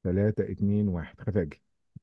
تلاتة اتنين واحد خفاجي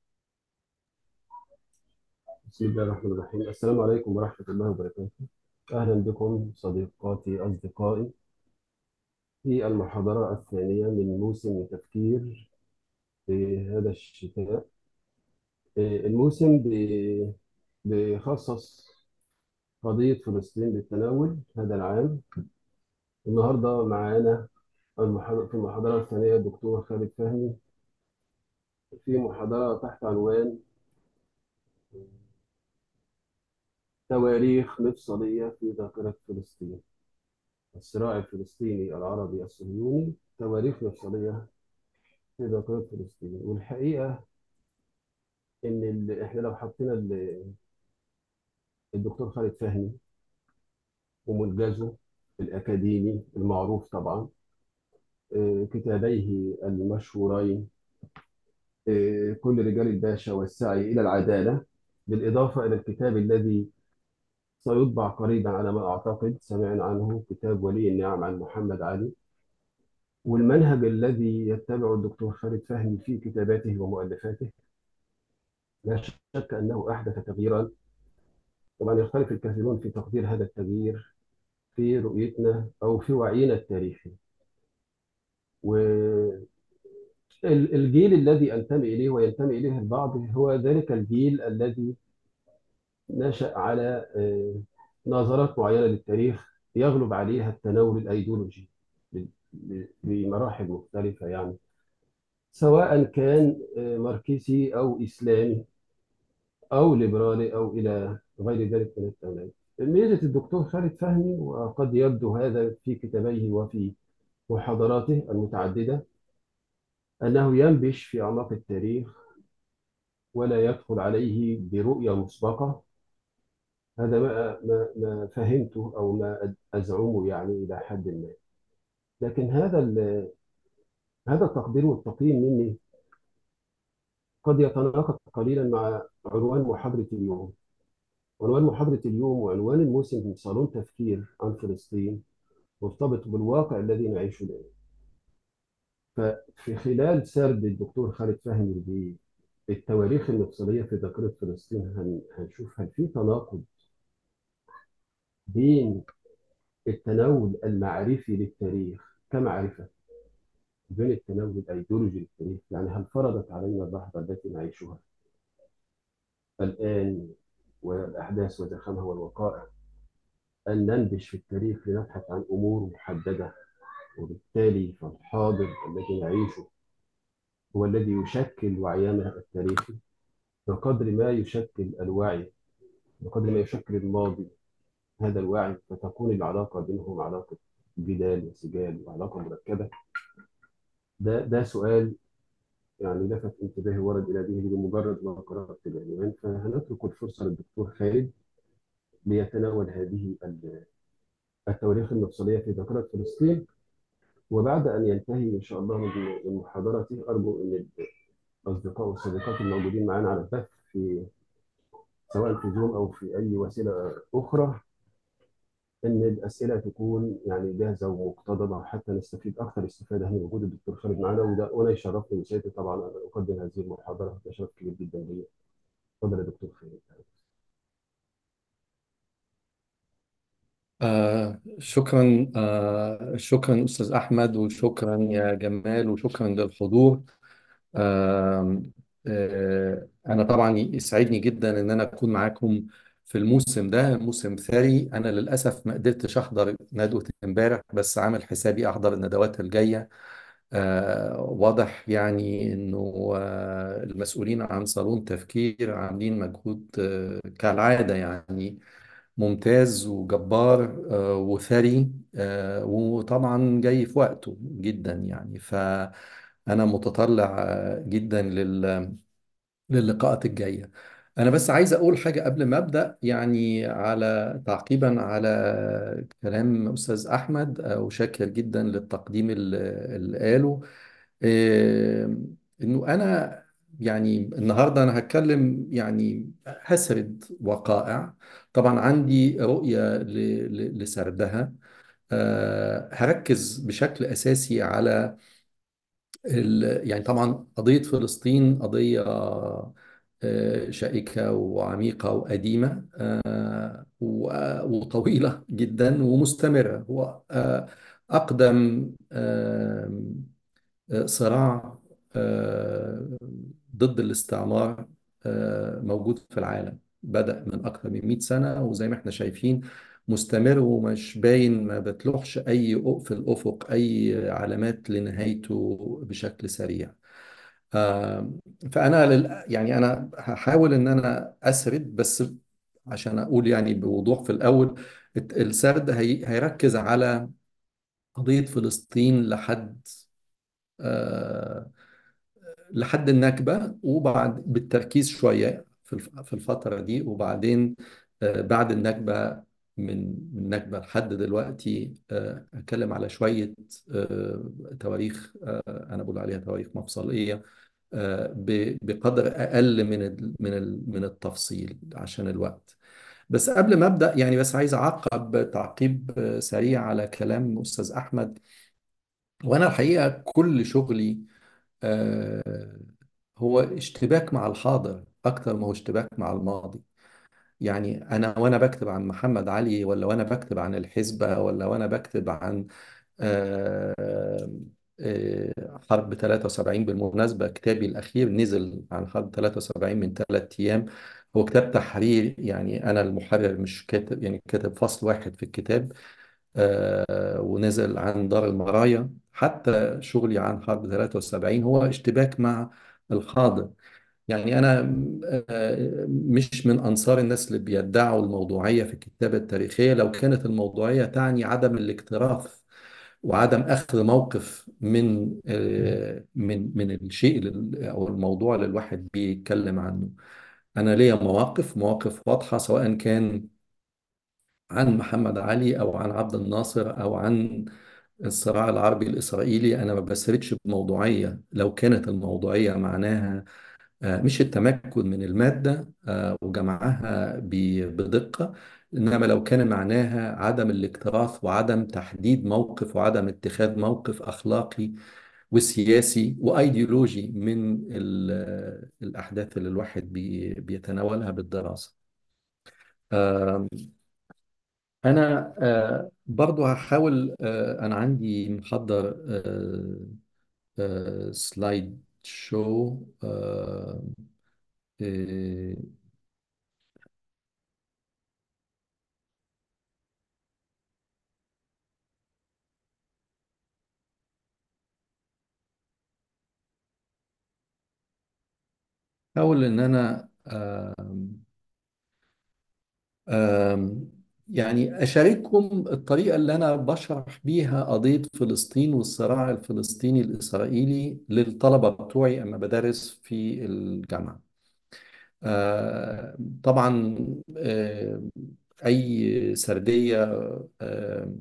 بسم الله الرحمن الرحيم السلام عليكم ورحمة الله وبركاته أهلا بكم صديقاتي أصدقائي في المحاضرة الثانية من موسم تفكير في هذا الشتاء آه، الموسم بي- بيخصص قضية فلسطين للتناول هذا العام النهاردة معانا المحاضرة في المحاضرة الثانية الدكتور خالد فهمي في محاضرة تحت عنوان تواريخ مفصلية في ذاكرة فلسطين الصراع الفلسطيني العربي الصهيوني تواريخ مفصلية في ذاكرة فلسطين والحقيقة إن ال... إحنا لو حطينا ال... الدكتور خالد فهمي ومنجزه الأكاديمي المعروف طبعا آه، كتابيه المشهورين آه، كل رجال الباشا والسعي إلى العدالة بالإضافة إلى الكتاب الذي سيطبع قريبا على ما أعتقد سمعنا عنه كتاب ولي النعم عن محمد علي والمنهج الذي يتبعه الدكتور خالد فهمي في كتاباته ومؤلفاته لا شك أنه أحدث تغييرا طبعا يختلف الكثيرون في تقدير هذا التغيير في رؤيتنا أو في وعينا التاريخي والجيل الذي أنتمي إليه وينتمي إليه البعض هو ذلك الجيل الذي نشأ على آه، نظرات معينة للتاريخ يغلب عليها التناول الأيديولوجي ب- ب- بمراحل مختلفة يعني سواء كان آه، ماركسي أو إسلامي أو ليبرالي أو إلى غير ذلك من التناول ميزة الدكتور خالد فهمي وقد يبدو هذا في كتابيه وفي محاضراته المتعددة أنه ينبش في أعماق التاريخ ولا يدخل عليه برؤية مسبقة هذا ما ما ما فهمته أو ما أزعمه يعني إلى حد ما لكن هذا ال- هذا التقدير والتقييم مني قد يتناقض قليلا مع عنوان محاضرة اليوم عنوان محاضرة اليوم وعنوان الموسم من صالون تفكير عن فلسطين مرتبط بالواقع الذي نعيشه الآن ففي خلال سرد الدكتور خالد فهمي بالتواريخ المفصلية في ذاكرة فلسطين هن- هنشوف هل في تناقض بين التناول المعرفي للتاريخ كمعرفة بين التناول الأيديولوجي للتاريخ يعني هل فرضت علينا اللحظة التي نعيشها الآن والأحداث وزخمها والوقائع أن ننبش في التاريخ لنبحث عن أمور محددة وبالتالي فالحاضر الذي نعيشه هو الذي يشكل وعينا التاريخي بقدر ما يشكل الوعي بقدر ما يشكل الماضي هذا الوعي فتكون العلاقة بينهم علاقة جدال وسجال وعلاقة مركبة ده ده سؤال يعني لفت انتباهي ورد إلى ذهني بمجرد ما قرأت العنوان فهنترك الفرصة للدكتور خالد ليتناول هذه ال- التواريخ المفصلية في ذاكرة فلسطين وبعد أن ينتهي إن شاء الله من من محاضرتي أرجو أن الأصدقاء والصديقات الموجودين معنا على البث في سواء في زوم أو في أي وسيلة أخرى ان الاسئله تكون يعني جاهزه ومقتضبه حتى نستفيد اكثر استفاده من وجود الدكتور خالد معنا وده وانا يشرفني وسعيد طبعا ان اقدم هذه المحاضره ده شرف كبير جدا ليا اتفضل يا دكتور خالد آه شكرا آه شكرا أستاذ أحمد وشكرا يا جمال وشكرا للحضور آه آه أنا طبعا يسعدني جدا إن أنا أكون معاكم في الموسم ده موسم ثري أنا للأسف ما قدرتش أحضر ندوة امبارح بس عامل حسابي أحضر الندوات الجاية آه واضح يعني إنه آه المسؤولين عن صالون تفكير عاملين مجهود آه كالعادة يعني ممتاز وجبار آه، وثري آه، وطبعا جاي في وقته جدا يعني فأنا متطلع آه، جدا لل- للقاءات الجاية أنا بس عايز أقول حاجة قبل ما أبدأ يعني على تعقيبا على كلام أستاذ أحمد آه، وشاكر جدا للتقديم اللي اللي قاله آه، إنه أنا يعني النهاردة أنا هتكلم يعني هسرد وقائع طبعا عندي رؤية ل- ل- لسردها آه، هركز بشكل أساسي على ال- يعني طبعا قضية فلسطين قضية آه، شائكة وعميقة وقديمة آه، و- وطويلة جدا ومستمرة هو آه، أقدم آه، صراع آه، ضد الاستعمار آه، موجود في العالم بدأ من أكثر من 100 سنة وزي ما احنا شايفين مستمر ومش باين ما بتلوحش أي أ- في الأفق أي علامات لنهايته بشكل سريع آه، فأنا لل... يعني أنا هحاول إن أنا أسرد بس عشان أقول يعني بوضوح في الأول الت- السرد هي... هيركز على قضية فلسطين لحد آه، لحد النكبة وبعد بالتركيز شوية في الف- في الفترة دي وبعدين آه، بعد النكبة من من النكبة لحد دلوقتي آه، أتكلم على شوية آه، تواريخ آه، أنا بقول عليها تواريخ مفصلية آه، ب- بقدر أقل من ال- من ال- من التفصيل عشان الوقت بس قبل ما أبدأ يعني بس عايز أعقب تعقيب آه، سريع على كلام أستاذ أحمد وأنا الحقيقة كل شغلي آه، هو اشتباك مع الحاضر أكتر ما هو اشتباك مع الماضي يعني أنا وأنا بكتب عن محمد علي ولا وأنا بكتب عن الحزبة ولا وأنا بكتب عن آه، آه، حرب 73 بالمناسبة كتابي الأخير نزل عن حرب 73 من ثلاث أيام هو كتاب تحرير يعني أنا المحرر مش كاتب يعني كاتب فصل واحد في الكتاب آه، ونزل عن دار المرايا حتى شغلي عن حرب 73 هو اشتباك مع الحاضر يعني أنا آه، مش من أنصار الناس اللي بيدعوا الموضوعية في الكتابة التاريخية لو كانت الموضوعية تعني عدم الاكتراث وعدم أخذ موقف من آه، من من الشيء اللي- أو الموضوع اللي الواحد بيتكلم عنه أنا ليا مواقف مواقف واضحة سواء كان عن محمد علي أو عن عبد الناصر أو عن الصراع العربي الإسرائيلي أنا ما بسردش بموضوعية لو كانت الموضوعية معناها آه، مش التمكن من المادة آه، وجمعها ب- بدقة إنما لو كان معناها عدم الاكتراث وعدم تحديد موقف وعدم اتخاذ موقف أخلاقي وسياسي وأيديولوجي من ال- الأحداث اللي الواحد بي- بيتناولها بالدراسة آم، أنا آه، برضو هحاول آه، أنا عندي محضر آه، آه، سلايد شو آه، آه، أحاول إن أنا آم، آم، يعني أشارككم الطريقة اللي أنا بشرح بيها قضية فلسطين والصراع الفلسطيني الإسرائيلي للطلبة بتوعي أما بدرس في الجامعة آه، طبعا آه، أي سردية آه،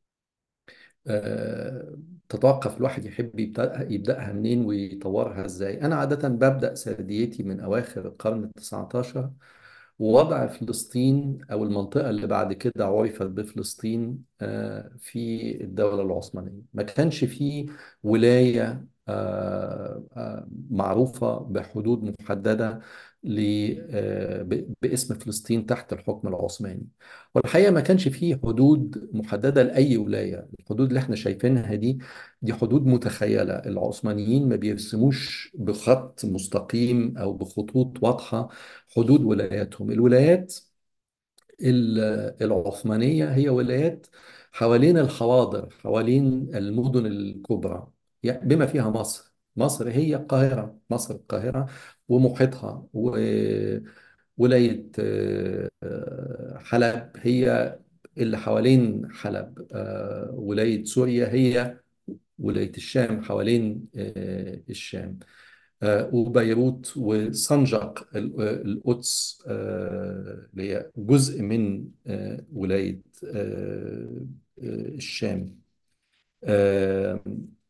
آه، تتوقف الواحد يحب يبدأ يبدأها منين ويطورها ازاي انا عادة ببدأ سرديتي من اواخر القرن التسعة عشر ووضع فلسطين او المنطقة اللي بعد كده عرفت بفلسطين آه، في الدولة العثمانية ما كانش في ولاية آه، آه، معروفة بحدود محددة ل- آه، ب- باسم فلسطين تحت الحكم العثماني والحقيقة ما كانش فيه حدود محددة لأي ولاية الحدود اللي احنا شايفينها دي دي حدود متخيلة العثمانيين ما بيرسموش بخط مستقيم أو بخطوط واضحة حدود ولاياتهم الولايات ال- العثمانية هي ولايات حوالين الحواضر حوالين المدن الكبرى يعني بما فيها مصر مصر هي القاهرة مصر القاهرة ومحيطها وولاية آه، آه، حلب هي اللي حوالين حلب آه، ولاية سوريا هي ولاية الشام حوالين آه، الشام آه، وبيروت وسنجق ال- آه، القدس آه، اللي هي جزء من آه، ولاية آه، آه، الشام آه،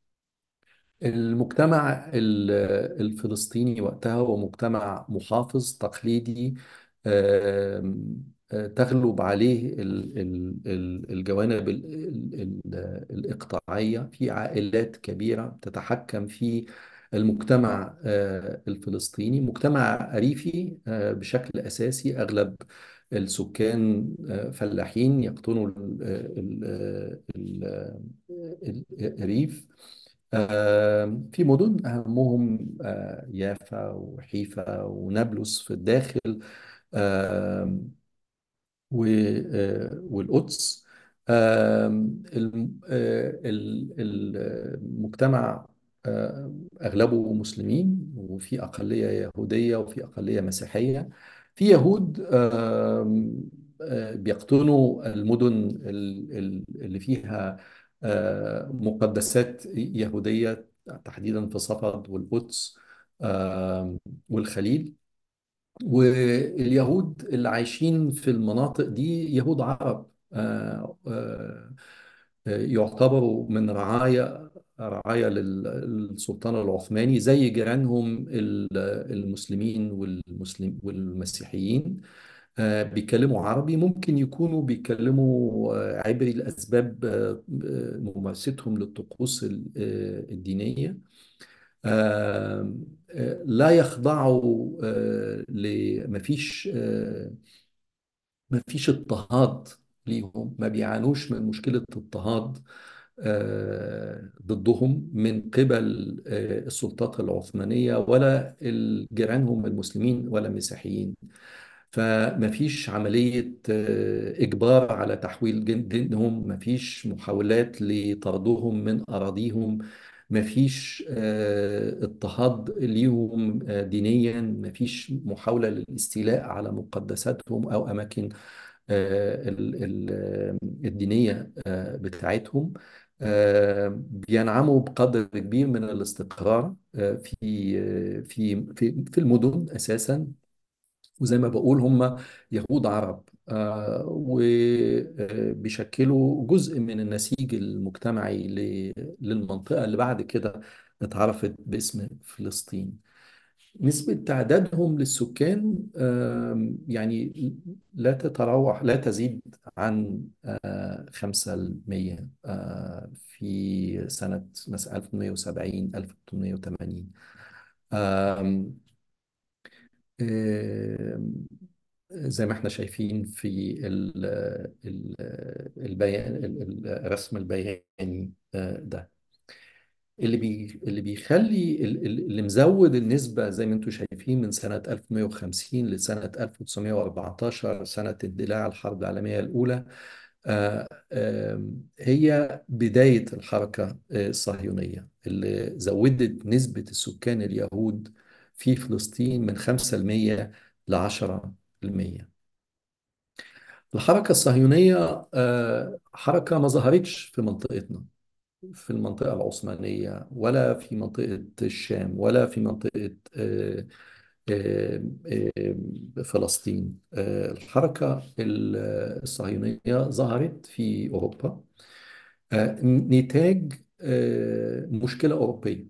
المجتمع ال- الفلسطيني وقتها هو مجتمع محافظ تقليدي آم، آه، تغلب عليه ال- ال- ال- الجوانب ال- ال- ال- الإقطاعية في عائلات كبيرة تتحكم في المجتمع آه، الفلسطيني مجتمع أريفي آه، بشكل أساسي أغلب السكان آه، فلاحين يقطنوا ال- ال- ال- ال- الريف آه، في مدن أهمهم آه، يافا وحيفا ونابلس في الداخل آه، و- آه، والقدس آم، الم- آه، ال- ال- المجتمع آه، أغلبه مسلمين وفي أقلية يهودية وفي أقلية مسيحية في يهود آم، آه، بيقطنوا المدن ال- ال- اللي فيها آه، مقدسات يهودية تحديدا في صفد والقدس آم، والخليل واليهود اللي عايشين في المناطق دي يهود عرب آه، آه، آه، يعتبروا من رعايا رعايا لل- للسلطان العثماني زي جيرانهم ال- المسلمين والمسلم والمسيحيين آه، بيتكلموا عربي ممكن يكونوا بيتكلموا آه، عبري لأسباب آه، آه، ممارستهم للطقوس ال- آه، الدينية آه، آه، لا يخضعوا آه، ل مفيش آه، مفيش اضطهاد ليهم ما بيعانوش من مشكلة اضطهاد آه، ضدهم من قبل آه، السلطات العثمانية ولا جيرانهم المسلمين ولا المسيحيين فمفيش عملية آه، إجبار على تحويل جن- دينهم مفيش محاولات لطردهم من أراضيهم مفيش آه، اضطهاد ليهم آه، دينيا مفيش محاولة للاستيلاء على مقدساتهم أو أماكن آه، ال- ال- الدينية آه، بتاعتهم آه، بينعموا بقدر كبير من الاستقرار آه، في آه، في في في المدن أساسا وزي ما بقول هم يهود عرب آه، وبيشكلوا جزء من النسيج المجتمعي ل- للمنطقة اللي بعد كده اتعرفت باسم فلسطين نسبة تعدادهم للسكان آم، يعني لا تتراوح لا تزيد عن آه، خمسة المية آه، في سنة مثلا 1870 1880 آم، آم، زي ما احنا شايفين في ال- ال- البيان ال- الرسم البياني آه، ده اللي بي اللي بيخلي ال- ال- اللي مزود النسبة زي ما انتم شايفين من سنة 1150 لسنة 1914 سنة اندلاع الحرب العالمية الأولى آه، آم، هي بداية الحركة آه، الصهيونية اللي زودت نسبة السكان اليهود في فلسطين من 5% ل 10% الحركة الصهيونية آه، حركة ما ظهرتش في منطقتنا في المنطقة العثمانية ولا في منطقة الشام ولا في منطقة آه، آه، آه، فلسطين آه، الحركة ال- الصهيونية ظهرت في أوروبا آه، نتاج آه، مشكلة أوروبية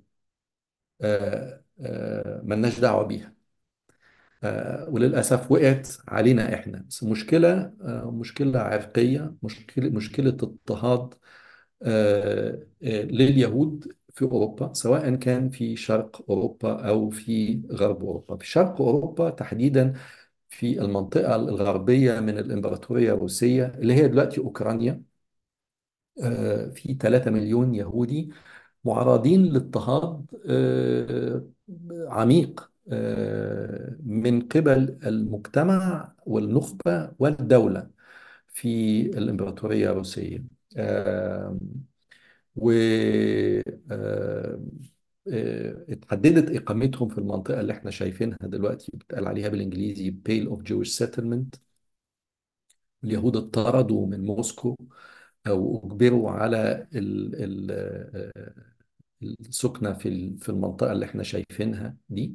آه، آه، ملناش دعوة بيها آه، وللأسف وقعت علينا إحنا بس مشكلة آه، مشكلة عرقية مشكلة مشكلة اضطهاد آه، آه، لليهود في أوروبا سواء كان في شرق أوروبا أو في غرب أوروبا في شرق أوروبا تحديدا في المنطقة الغربية من الإمبراطورية الروسية اللي هي دلوقتي أوكرانيا آه، في 3 مليون يهودي معرضين لاضطهاد آه، عميق آه، من قبل المجتمع والنخبة والدولة في الإمبراطورية الروسية آه، و آه، آه، اتحددت إقامتهم في المنطقة اللي احنا شايفينها دلوقتي بتقال عليها بالإنجليزي Pale of Jewish Settlement اليهود اطردوا من موسكو أو أجبروا على ال ال آه، السكنة في ال- في المنطقة اللي احنا شايفينها دي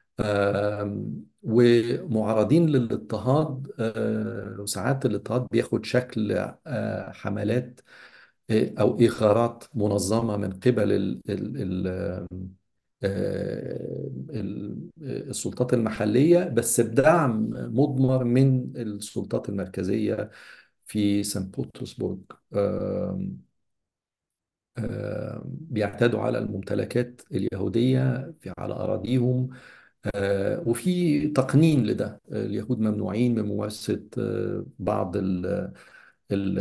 آم، ومعرضين للاضطهاد آه، وساعات الاضطهاد بياخد شكل آه، حملات آه، أو إغارات منظمة من قبل ال ال ال آه، ال- السلطات المحلية بس بدعم مضمر من السلطات المركزية في سان بطرسبرغ آم، آم، بيعتادوا على الممتلكات اليهودية في على أراضيهم آه، وفي تقنين لده اليهود ممنوعين من ممارسة آه، بعض ال- ال-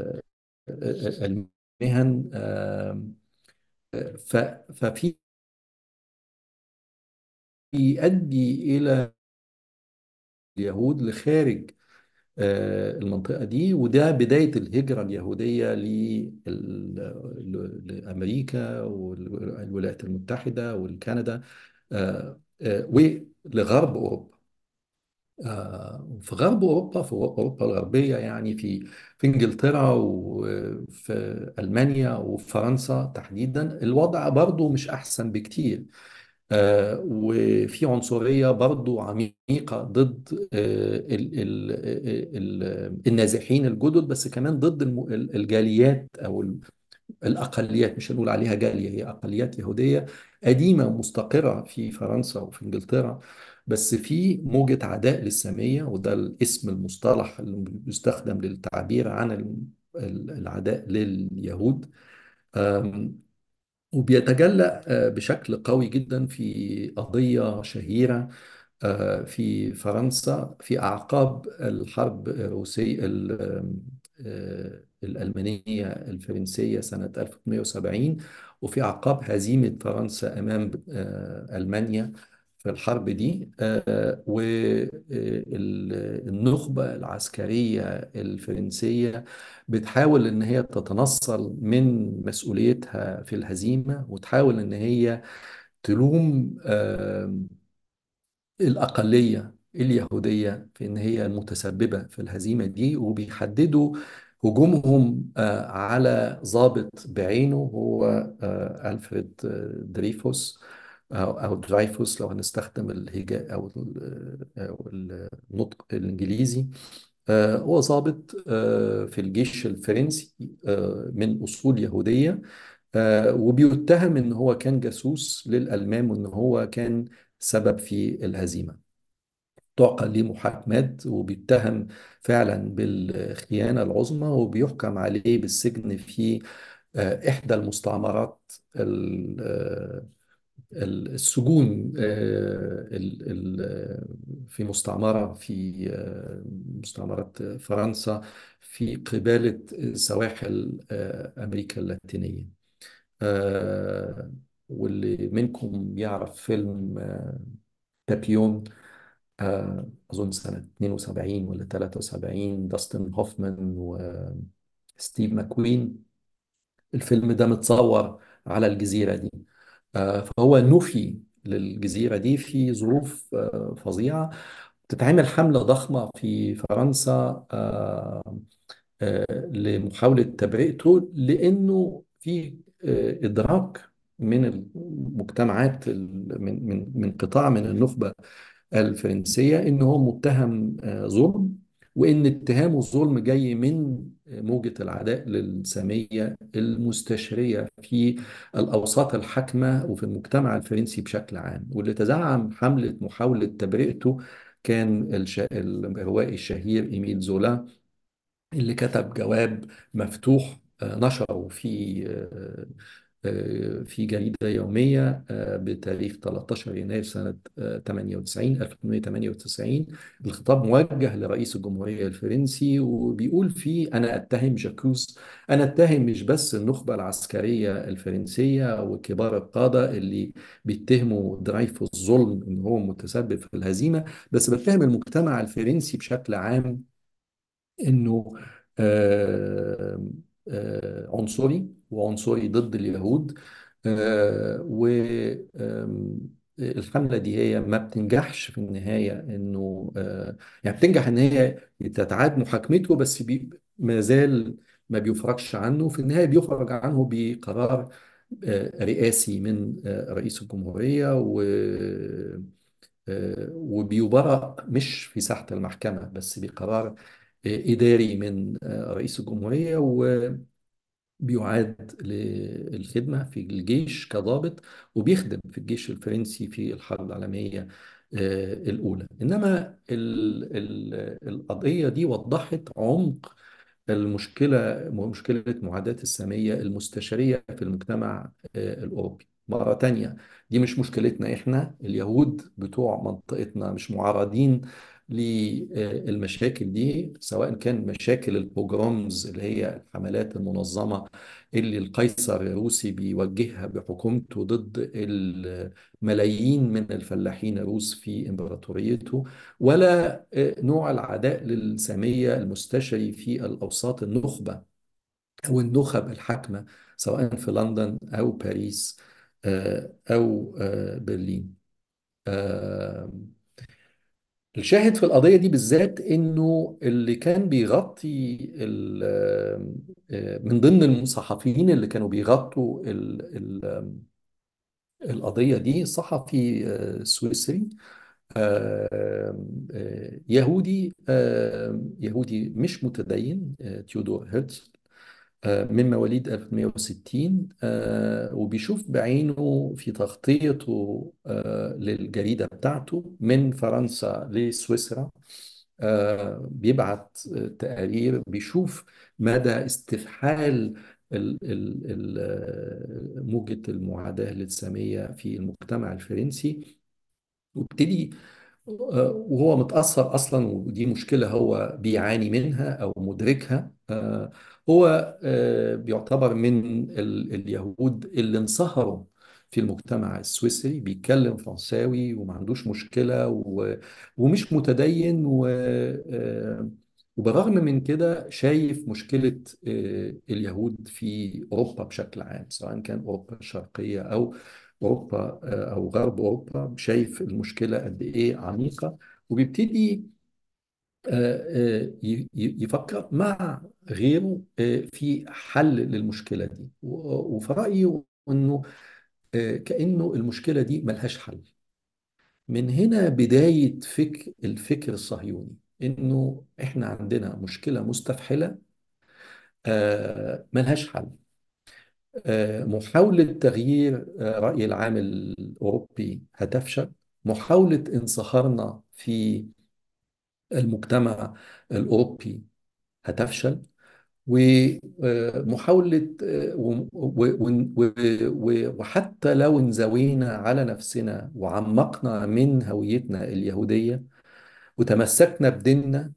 المهن آم، ف- ففي يؤدي إلى اليهود لخارج آه، المنطقة دي وده بداية الهجرة اليهودية لل- ل- لأمريكا والولايات المتحدة وكندا آه، آه، ولغرب أوروبا آه، في غرب أوروبا في أوروبا الغربية يعني في في إنجلترا وفي ألمانيا وفرنسا تحديدا الوضع برضو مش أحسن بكتير آه، وفي عنصرية برضو عميقة ضد آه، ال- ال- ال- النازحين الجدد بس كمان ضد الم- الجاليات أو الأقليات مش هنقول عليها جالية هي أقليات يهودية قديمة ومستقرة في فرنسا وفي إنجلترا بس في موجة عداء للسامية وده الاسم المصطلح اللي بيستخدم للتعبير عن ال- ال- العداء لليهود أم، وبيتجلى آه، بشكل قوي جدا في قضية شهيرة آه، في فرنسا في أعقاب الحرب الروسية ال- آه، الألمانية الفرنسية سنة 1870 وفي أعقاب هزيمة فرنسا أمام آه، ألمانيا في الحرب دي والنخبة العسكرية الفرنسية بتحاول إن هي تتنصل من مسؤوليتها في الهزيمة وتحاول إن هي تلوم آه، الأقلية اليهودية في إن هي المتسببة في الهزيمة دي وبيحددوا هجومهم آه، على ضابط بعينه هو آه، ألفريد آه، دريفوس أو أو درايفوس لو هنستخدم الهجاء أو ال- أو النطق الإنجليزي آه، هو ضابط آه، في الجيش الفرنسي آه، من أصول يهودية آه، وبيتهم ان هو كان جاسوس للالمان وان هو كان سبب في الهزيمه تعقل ليه محاكمات وبيتهم فعلا بالخيانه العظمى وبيحكم عليه بالسجن في آه، احدى المستعمرات ال- آه، ال- السجون آه، ال- ال- في مستعمره في آه، مستعمرات فرنسا في قباله سواحل آه، امريكا اللاتينيه آه واللي منكم يعرف فيلم آه بابيون آه أظن سنة 72 ولا 73 داستن هوفمان وستيف ماكوين الفيلم ده متصور على الجزيرة دي آه فهو نفي للجزيرة دي في ظروف آه فظيعة تتعمل حملة ضخمة في فرنسا آه آه، لمحاولة تبرئته لأنه في آه، إدراك من المجتمعات ال- من من من قطاع من النخبة الفرنسية إن هو متهم آه، ظلم وإن اتهامه الظلم جاي من موجة العداء للسامية المستشرية في الأوساط الحاكمة وفي المجتمع الفرنسي بشكل عام واللي تزعم حملة محاولة تبرئته كان الش- الروائي الشهير إيميل زولا اللي كتب جواب مفتوح آه، نشره في آه، آه، في جريدة يومية آه، بتاريخ 13 يناير سنة آه، 98 1898 الخطاب موجه لرئيس الجمهورية الفرنسي وبيقول فيه أنا أتهم جاكوس أنا أتهم مش بس النخبة العسكرية الفرنسية وكبار القادة اللي بيتهموا درايفوس ظلم إن هو متسبب في الهزيمة بس بتهم المجتمع الفرنسي بشكل عام انه آه، آه، عنصري وعنصري ضد اليهود والحملة دي هي ما بتنجحش في النهاية انه آه، يعني بتنجح ان هي تتعاد محاكمته بس بي ما زال ما بيفرجش عنه في النهاية بيفرج عنه بقرار آه، رئاسي من آه، رئيس الجمهورية و آه، وبيبرأ مش في ساحة المحكمة بس بقرار آه، إداري من آه، رئيس الجمهورية و- بيعاد للخدمة في الجيش كضابط وبيخدم في الجيش الفرنسي في الحرب العالمية آه، الأولى إنما ال ال القضية دي وضحت عمق المشكلة مشكلة معاداة السامية المستشرية في المجتمع آه، الأوروبي مرة تانية دي مش مشكلتنا إحنا اليهود بتوع منطقتنا مش معرضين للمشاكل دي سواء كان مشاكل البوجرومز اللي هي الحملات المنظمة اللي القيصر الروسي بيوجهها بحكومته ضد الملايين من الفلاحين الروس في إمبراطوريته ولا نوع العداء للسامية المستشري في الأوساط النخبة أو النخب الحاكمة سواء في لندن أو باريس آه، أو آه، برلين آه، الشاهد في القضية دي بالذات إنه اللي كان بيغطي ال- آه، من ضمن الصحفيين اللي كانوا بيغطوا ال- ال- القضية دي صحفي آه، سويسري آه، آه، يهودي آه، يهودي مش متدين آه، تيودور هيرتز آه، من مواليد 1160 آه، وبيشوف بعينه في تغطيته آه، للجريدة بتاعته من فرنسا لسويسرا آه، بيبعت آه، تقارير بيشوف مدى استفحال ال- ال- ال- آه، موجة المعاداة للسامية في المجتمع الفرنسي وابتدي آه، وهو متأثر أصلا ودي مشكلة هو بيعاني منها أو مدركها آه، هو آه، بيعتبر من ال- اليهود اللي انصهروا في المجتمع السويسري بيتكلم فرنساوي وما عندوش مشكلة و- ومش متدين و- آه، وبرغم من كده شايف مشكلة آه، اليهود في أوروبا بشكل عام سواء كان أوروبا الشرقية أو أوروبا آه، أو غرب أوروبا شايف المشكلة قد إيه عميقة وبيبتدي آه، آه، ي- ي- يفكر مع غيره آه، في حل للمشكلة دي و- وفي رأيي إنه آه، كأنه المشكلة دي ملهاش حل من هنا بداية فكر الفكر الصهيوني إنه إحنا عندنا مشكلة مستفحلة آه، ملهاش حل آه، محاولة تغيير آه، رأي العام الأوروبي هتفشل محاولة انصهارنا في المجتمع الأوروبي هتفشل ومحاولة آه، و- و- و- و- وحتى لو انزوينا على نفسنا وعمقنا من هويتنا اليهودية وتمسكنا بديننا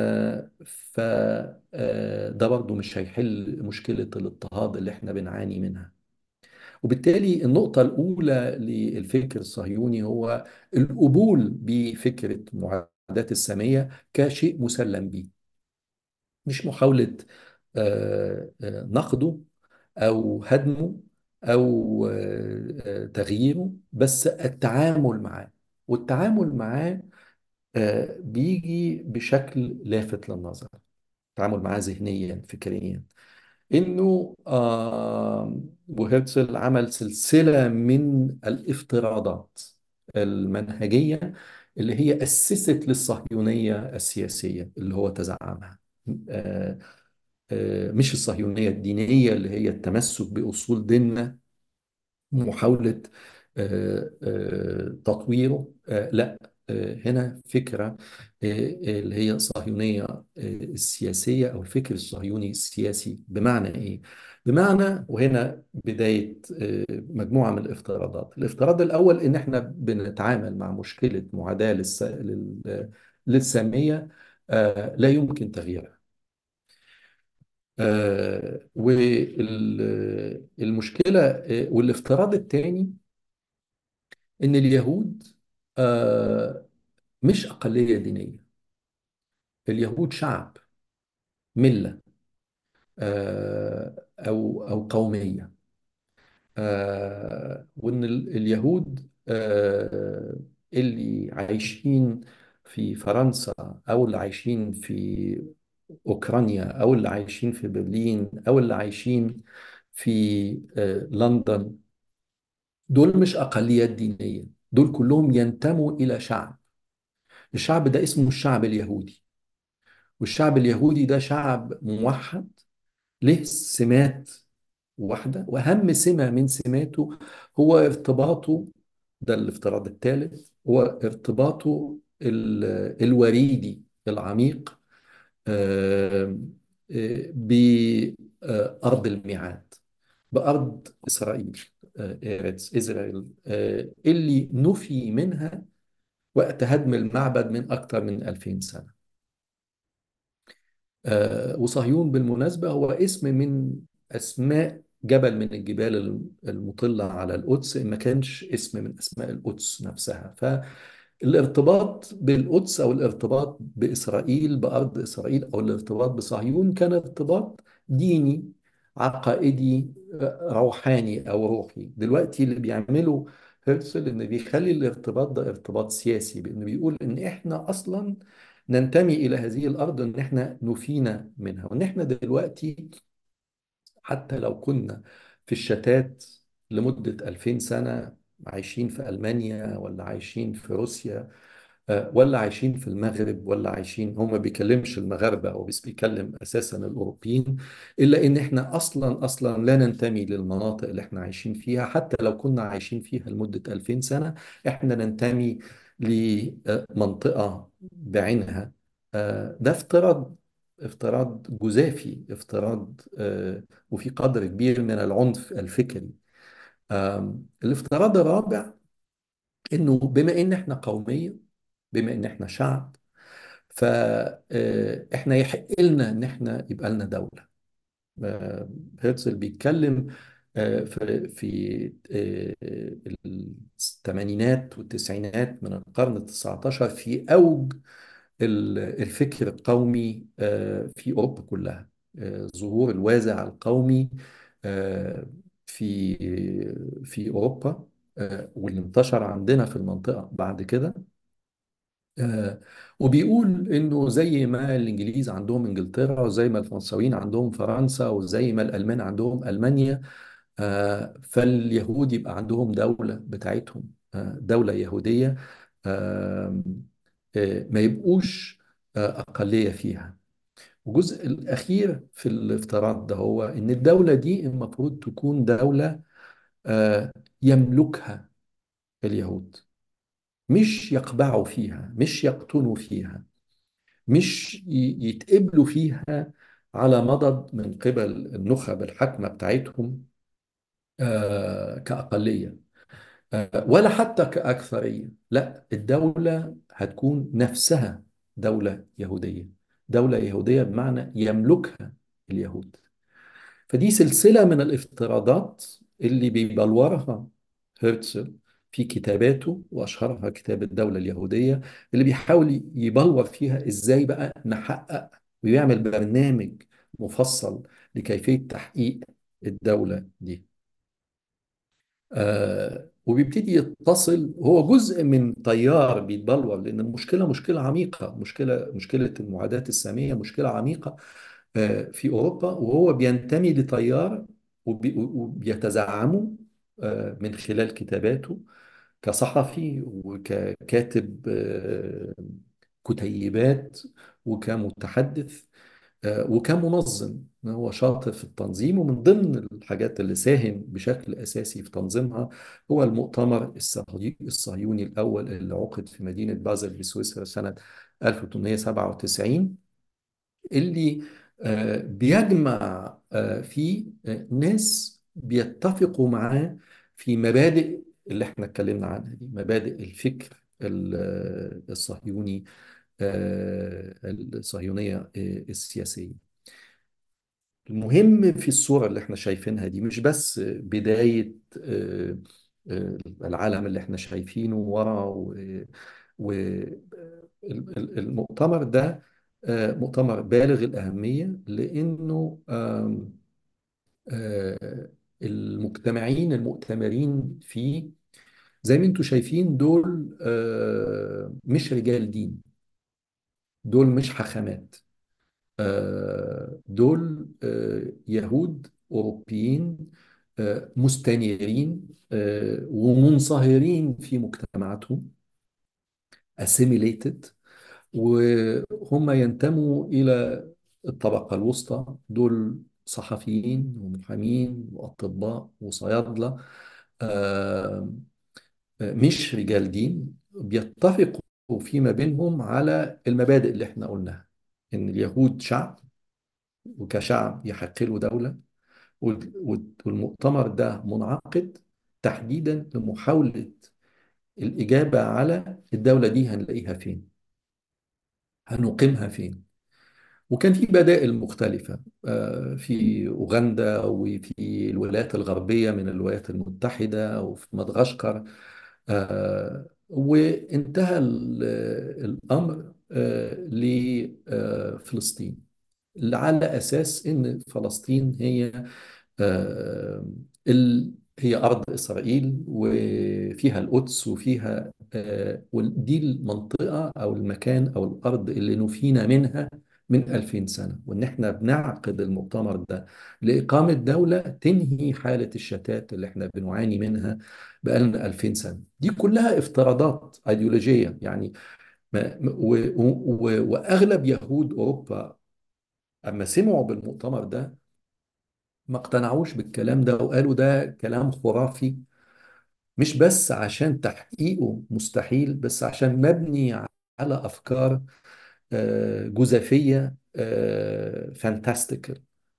فده برضو مش هيحل مشكلة الاضطهاد اللي احنا بنعاني منها وبالتالي النقطة الأولى للفكر الصهيوني هو القبول بفكرة معاداة السامية كشيء مسلم به مش محاولة آه، آه، نقده أو هدمه أو آه، آه، تغييره بس التعامل معاه والتعامل معاه آه، بيجي بشكل لافت للنظر التعامل معاه ذهنيا فكريا انه آه وهرتزل عمل سلسله من الافتراضات المنهجيه اللي هي اسست للصهيونيه السياسيه اللي هو تزعمها آه آه مش الصهيونيه الدينيه اللي هي التمسك باصول ديننا محاولة آه، آه، تطويره آه، لا آه، هنا فكرة آه، اللي هي الصهيونية آه، السياسية أو الفكر الصهيوني السياسي بمعنى إيه؟ بمعنى وهنا بداية آه، مجموعة من الافتراضات الافتراض الأول إن إحنا بنتعامل مع مشكلة معاداة للس... لل... للسامية آه، لا يمكن تغييرها آه، والمشكلة آه، والافتراض الثاني إن اليهود آه، مش أقلية دينية اليهود شعب ملة آه، أو أو قومية آه، وإن ال- اليهود آه، اللي عايشين في فرنسا أو اللي عايشين في أوكرانيا أو اللي عايشين في برلين أو اللي عايشين في آه، لندن دول مش أقليات دينية دول كلهم ينتموا إلى شعب الشعب ده اسمه الشعب اليهودي والشعب اليهودي ده شعب موحد له سمات واحدة وأهم سمة من سماته هو ارتباطه ده الافتراض الثالث هو ارتباطه ال- الوريدي العميق آه، آه، بأرض الميعاد بأرض إسرائيل آه، إيرتس إسرائيل آه، اللي نفي منها وقت هدم المعبد من أكثر من 2000 سنة آه، وصهيون بالمناسبة هو اسم من أسماء جبل من الجبال المطلة على القدس ما كانش اسم من أسماء القدس نفسها فالارتباط بالقدس أو الارتباط بإسرائيل بأرض إسرائيل أو الارتباط بصهيون كان ارتباط ديني عقائدي آه، روحاني أو روحي دلوقتي اللي بيعمله هرتزل إن بيخلي الارتباط ده ارتباط سياسي بإنه بيقول إن إحنا أصلاً ننتمي إلى هذه الأرض إن إحنا نفينا منها وإن إحنا دلوقتي حتى لو كنا في الشتات لمدة 2000 سنة عايشين في ألمانيا ولا عايشين في روسيا آه، ولا عايشين في المغرب ولا عايشين هم ما بيكلمش المغاربة أو بس بيكلم أساسا الأوروبيين إلا إن إحنا أصلا أصلا لا ننتمي للمناطق اللي إحنا عايشين فيها حتى لو كنا عايشين فيها لمدة 2000 سنة إحنا ننتمي لمنطقة بعينها آه، ده افتراض افتراض جزافي افتراض آه، وفي قدر كبير من العنف الفكري آم، الافتراض الرابع انه بما ان احنا قوميه بما ان احنا شعب فاحنا يحق لنا ان احنا يبقى لنا دوله آه، هرتزل بيتكلم آه، في في آه، الثمانينات والتسعينات من القرن التسعة عشر في أوج ال- الفكر القومي آه، في أوروبا كلها آه، ظهور الوازع القومي آه، في في أوروبا آه، واللي انتشر عندنا في المنطقة بعد كده آه، وبيقول انه زي ما الانجليز عندهم انجلترا وزي ما الفرنساويين عندهم فرنسا وزي ما الالمان عندهم المانيا آه، فاليهود يبقى عندهم دولة بتاعتهم آه، دولة يهودية آه، آه، ما يبقوش آه، أقلية فيها والجزء الأخير في الافتراض ده هو إن الدولة دي المفروض تكون دولة آه، يملكها اليهود مش يقبعوا فيها مش يقطنوا فيها مش ي- يتقبلوا فيها على مضض من قبل النخب الحاكمة بتاعتهم آه، كأقلية آه، ولا حتى كأكثرية لا الدولة هتكون نفسها دولة يهودية دولة يهودية بمعنى يملكها اليهود فدي سلسلة من الافتراضات اللي بيبلورها هرتزل في كتاباته وأشهرها كتاب الدولة اليهودية اللي بيحاول يبلور فيها إزاي بقى نحقق ويعمل برنامج مفصل لكيفية تحقيق الدولة دي آه وبيبتدي يتصل هو جزء من تيار بيتبلور لأن المشكلة مشكلة عميقة مشكلة مشكلة المعاداة السامية مشكلة عميقة آه في أوروبا وهو بينتمي لتيار وبي- وبيتزعمه آه من خلال كتاباته كصحفي وككاتب آه، كتيبات وكمتحدث آه، وكمنظم هو شاطر في التنظيم ومن ضمن الحاجات اللي ساهم بشكل أساسي في تنظيمها هو المؤتمر الصهيوني الصهيوني الأول اللي عقد في مدينة بازل في سويسرا سنة 1897 اللي آه، بيجمع آه، فيه آه، ناس بيتفقوا معاه في مبادئ اللي احنا اتكلمنا عنها دي مبادئ الفكر ال- الصهيوني آه، الصهيونية آه، السياسية المهم في الصورة اللي احنا شايفينها دي مش بس بداية آه، آه، العالم اللي احنا شايفينه ورا والمؤتمر ده آه، مؤتمر بالغ الأهمية لأنه آم، آه، المجتمعين المؤتمرين فيه زي ما انتم شايفين دول آه، مش رجال دين دول مش حاخامات آه، دول آه، يهود أوروبيين آه، مستنيرين آه، ومنصهرين في مجتمعاتهم assimilated وهم ينتموا إلى الطبقة الوسطى دول صحفيين ومحامين وأطباء وصيادلة آه، مش رجال دين بيتفقوا فيما بينهم على المبادئ اللي احنا قلناها إن اليهود شعب وكشعب يحق له دولة وال- وال- والمؤتمر ده منعقد تحديدا لمحاولة الإجابة على الدولة دي هنلاقيها فين هنقيمها فين وكان في بدائل مختلفة آه، في أوغندا وفي الولايات الغربية من الولايات المتحدة وفي مدغشقر آه، وانتهى ال- الأمر لفلسطين على أساس إن فلسطين هي آه، ال... هي أرض إسرائيل وفيها القدس وفيها آه، ودي المنطقة أو المكان أو الأرض اللي نفينا منها من 2000 سنة وإن إحنا بنعقد المؤتمر ده لإقامة دولة تنهي حالة الشتات اللي إحنا بنعاني منها بقالنا 2000 سنة دي كلها افتراضات أيديولوجية يعني ما و... و... وأغلب يهود أوروبا أما سمعوا بالمؤتمر ده ما اقتنعوش بالكلام ده وقالوا ده كلام خرافي مش بس عشان تحقيقه مستحيل بس عشان مبني على أفكار آه، جزافية فانتاستيكال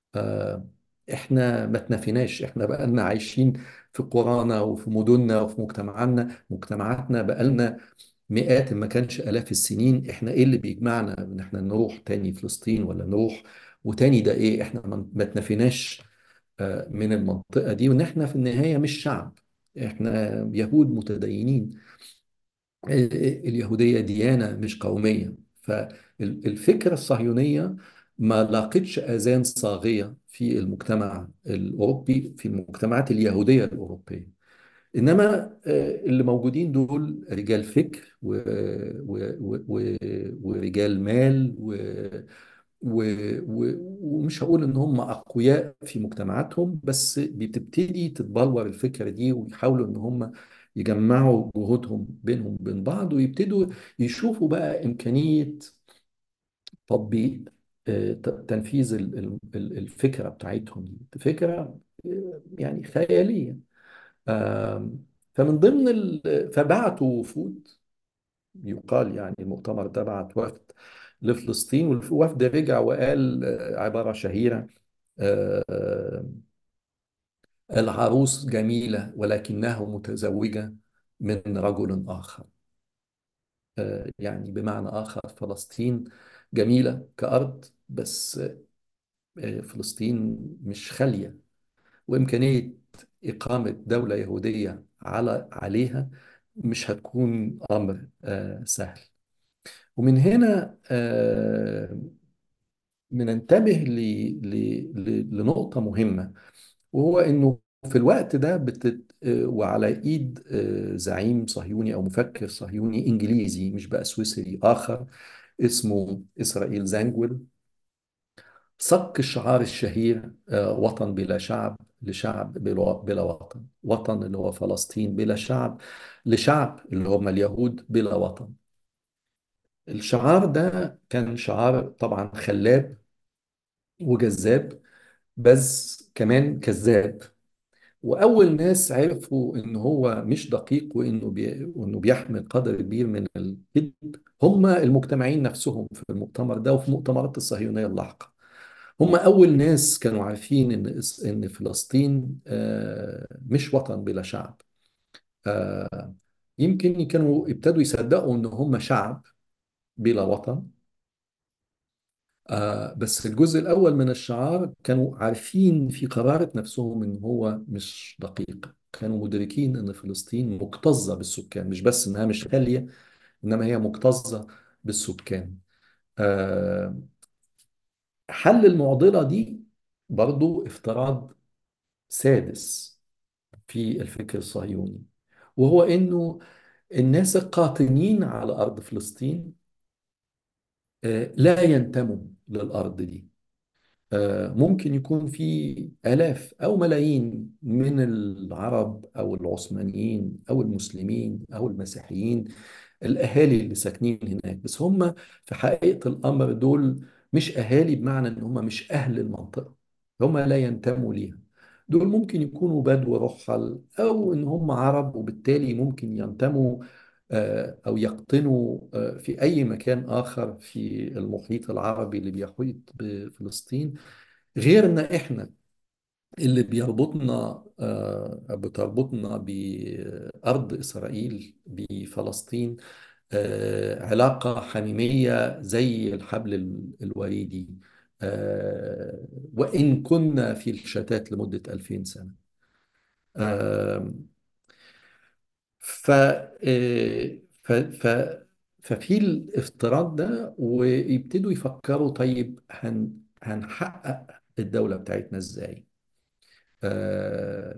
احنا ما تنافيناش احنا بقالنا عايشين في قرانا وفي مدننا وفي مجتمعاتنا مجتمعاتنا بقالنا مئات إن ما كانش آلاف السنين احنا ايه اللي بيجمعنا ان احنا نروح تاني فلسطين ولا نروح وتاني ده ايه احنا ما ما تنافيناش آه، من المنطقة دي وإن إحنا في النهاية مش شعب إحنا يهود متدينين ال- اليهودية ديانة مش قومية فالفكرة الصهيونية ما لاقتش آذان صاغية في المجتمع الأوروبي في المجتمعات اليهودية الأوروبية إنما آه، اللي موجودين دول رجال فكر و... و... و... و... ورجال مال و... و... و... ومش هقول ان هم اقوياء في مجتمعاتهم بس بتبتدي تتبلور الفكره دي ويحاولوا ان هم يجمعوا جهودهم بينهم وبين بعض ويبتدوا يشوفوا بقى امكانيه تطبيق آه، ت- تنفيذ ال- ال- ال- الفكره بتاعتهم دي فكره آه، يعني خياليه آم، فمن ضمن ال... فبعتوا وفود يقال يعني المؤتمر ده بعت وفد لفلسطين والوفد رجع وقال آه، عبارة شهيرة آه، العروس جميلة ولكنها متزوجة من رجل آخر آه، يعني بمعنى آخر فلسطين جميلة كأرض بس آه، فلسطين مش خالية وإمكانية إقامة دولة يهودية على عليها مش هتكون أمر آه، سهل ومن هنا آه، بننتبه ل- ل- ل- لنقطة مهمة وهو إنه في الوقت ده بتت... آه، وعلى إيد آه، زعيم صهيوني أو مفكر صهيوني إنجليزي مش بقى سويسري آخر اسمه إسرائيل زانجويل صك الشعار الشهير آه، وطن بلا شعب لشعب بلا بلا وطن وطن اللي هو فلسطين بلا شعب لشعب اللي هم اليهود بلا وطن الشعار ده كان شعار طبعا خلاب وجذاب بس كمان كذاب واول ناس عرفوا ان هو مش دقيق وانه بي... وانه بيحمل قدر كبير من الكذب هم المجتمعين نفسهم في المؤتمر ده وفي مؤتمرات الصهيونيه اللاحقه هم اول ناس كانوا عارفين ان إس- ان فلسطين آه، مش وطن بلا شعب آه، يمكن كانوا ابتدوا يصدقوا ان هم شعب بلا وطن آه بس الجزء الأول من الشعار كانوا عارفين في قرارة نفسهم إن هو مش دقيق كانوا مدركين إن فلسطين مكتظة بالسكان مش بس إنها مش خالية إنما هي مكتظة بالسكان آه حل المعضلة دي برضو افتراض سادس في الفكر الصهيوني وهو إنه الناس القاطنين على أرض فلسطين آه لا ينتموا للأرض دي آه، ممكن يكون في آلاف أو ملايين من العرب أو العثمانيين أو المسلمين أو المسيحيين الأهالي اللي ساكنين هناك بس هم في حقيقة الأمر دول مش أهالي بمعنى إن هم مش أهل المنطقة هم لا ينتموا ليها دول ممكن يكونوا بدو رحل أو إن هم عرب وبالتالي ممكن ينتموا آه، أو يقطنوا آه، في أي مكان آخر في المحيط العربي اللي بيحيط بفلسطين غير إن إحنا اللي بيربطنا آه، بتربطنا بأرض إسرائيل بفلسطين آه، علاقة حميمية زي الحبل ال- الوريدي آه، وإن كنا في الشتات لمدة 2000 سنة آه، ف آه، ف ف ففي الافتراض ده ويبتدوا يفكروا طيب هن هنحقق الدولة بتاعتنا ازاي آه،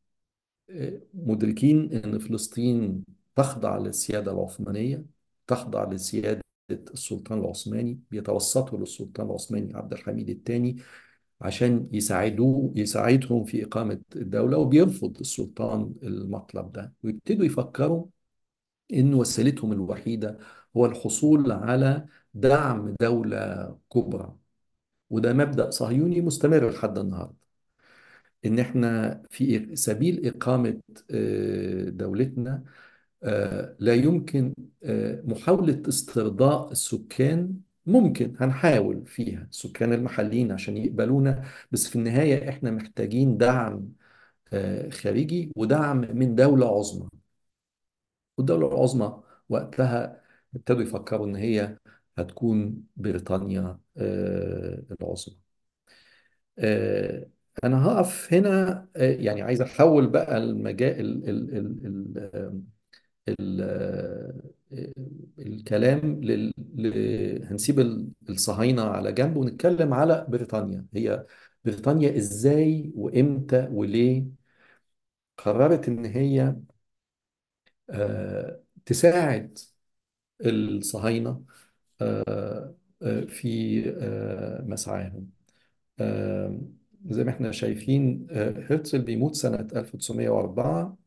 مدركين ان فلسطين تخضع للسيادة العثمانية تخضع لسيادة السلطان العثماني بيتوسطوا للسلطان العثماني عبد الحميد الثاني عشان يساعدوه يساعدهم في إقامة الدولة وبيرفض السلطان المطلب ده ويبتدوا يفكروا إن وسيلتهم الوحيدة هو الحصول على دعم دولة كبرى وده مبدأ صهيوني مستمر لحد النهارده ان احنا في سبيل اقامه آه، دولتنا آه، لا يمكن آه، محاوله استرضاء السكان ممكن هنحاول فيها السكان المحليين عشان يقبلونا بس في النهايه احنا محتاجين دعم آه، خارجي ودعم من دوله عظمى والدوله العظمى وقتها ابتدوا يفكروا ان هي هتكون بريطانيا آه، العظمى آه، انا هقف هنا آه، يعني عايز احول بقى المجال ال ال ال ال ال آه، الكلام لل... ل... هنسيب ال- الصهاينة على جنب ونتكلم على بريطانيا هي بريطانيا ازاي وامتى وليه قررت ان هي آه، تساعد الصهاينة آه، آه، في آه، مسعاهم آه، زي ما احنا شايفين آه، هرتزل بيموت سنة 1904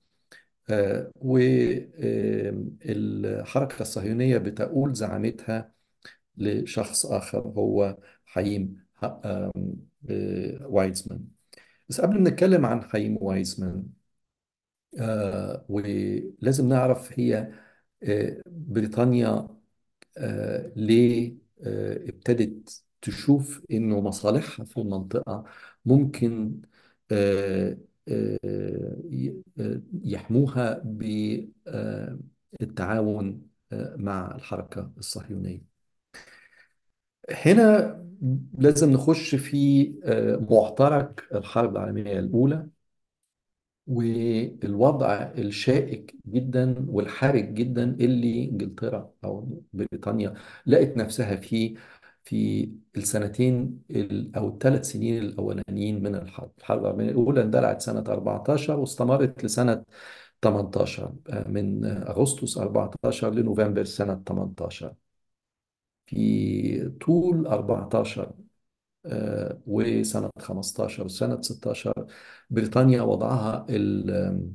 والحركة الصهيونية بتؤول زعامتها لشخص آخر هو حييم ه- آم، آه، وايزمان بس قبل ما نتكلم عن حييم وايزمان آه، ولازم نعرف هي آه، بريطانيا آه، ليه آه، ابتدت تشوف انه مصالحها في المنطقة ممكن آه، آه، ي- آه، يحموها بالتعاون مع الحركة الصهيونية هنا لازم نخش في آه، معترك الحرب العالمية الأولى والوضع الشائك جدا والحرج جدا اللي انجلترا او بريطانيا لقت نفسها فيه في السنتين ال- او الثلاث سنين الاولانيين من الحرب، الحرب العالميه الاولى اندلعت سنه 14 واستمرت لسنه 18 آه، من اغسطس 14 لنوفمبر سنه 18 في طول 14 آه، وسنة 15 وسنة 16 بريطانيا وضعها ال-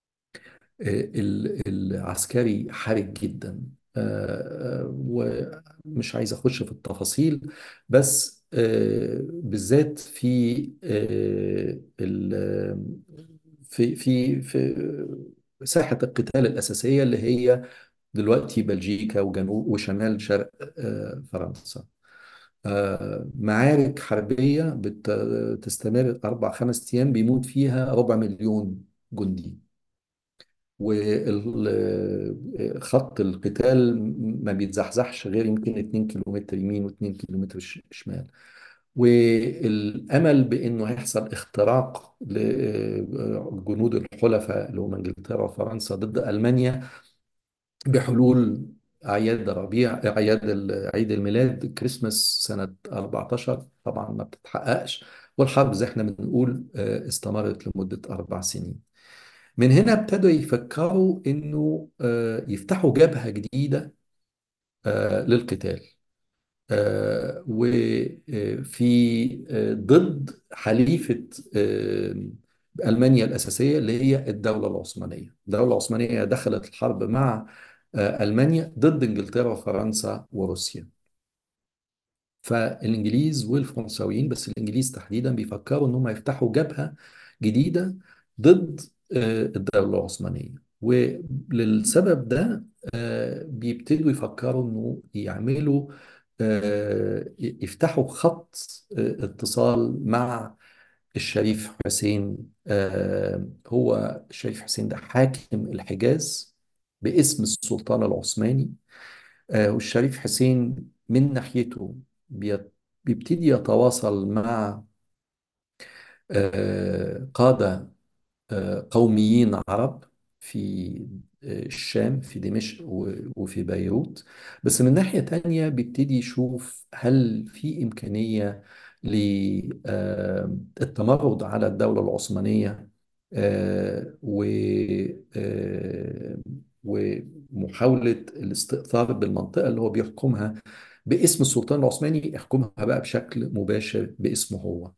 ال- العسكري حرج جدا آه، آه، ومش عايز أخش في التفاصيل بس آه، بالذات في آه، ال- في في في ساحة القتال الأساسية اللي هي دلوقتي بلجيكا وجنوب وشمال شرق آه، فرنسا آه، معارك حربية بتستمر أربع خمس أيام بيموت فيها ربع مليون جندي وخط القتال ما بيتزحزحش غير يمكن 2 كيلومتر يمين و2 كيلومتر ش- شمال والامل بانه هيحصل اختراق لجنود الحلفاء اللي هم انجلترا وفرنسا ضد المانيا بحلول اعياد الربيع اعياد ال- عيد الميلاد كريسماس سنه 14 طبعا ما بتتحققش والحرب زي احنا بنقول آه، استمرت لمده اربع سنين من هنا ابتدوا يفكروا انه آه، يفتحوا جبهة جديدة آه، للقتال آه، وفي آه، ضد حليفة آه، ألمانيا الأساسية اللي هي الدولة العثمانية الدولة العثمانية دخلت الحرب مع آه، ألمانيا ضد إنجلترا وفرنسا وروسيا فالإنجليز والفرنساويين بس الإنجليز تحديدا بيفكروا إن هم يفتحوا جبهة جديدة ضد آه، الدولة العثمانية وللسبب ده آه، بيبتدوا يفكروا إنه يعملوا آه، يفتحوا خط آه، اتصال مع الشريف حسين آه، هو الشريف حسين ده حاكم الحجاز باسم السلطان العثماني آه، والشريف حسين من ناحيته بيت- بيبتدي يتواصل مع آه، قادة آه، قوميين عرب في آه، الشام في دمشق و- وفي بيروت بس من ناحية تانية بيبتدي يشوف هل في إمكانية للتمرد على الدولة العثمانية آه، و آه، ومحاولة الاستئثار بالمنطقة اللي هو بيحكمها باسم السلطان العثماني يحكمها بقى بشكل مباشر باسمه هو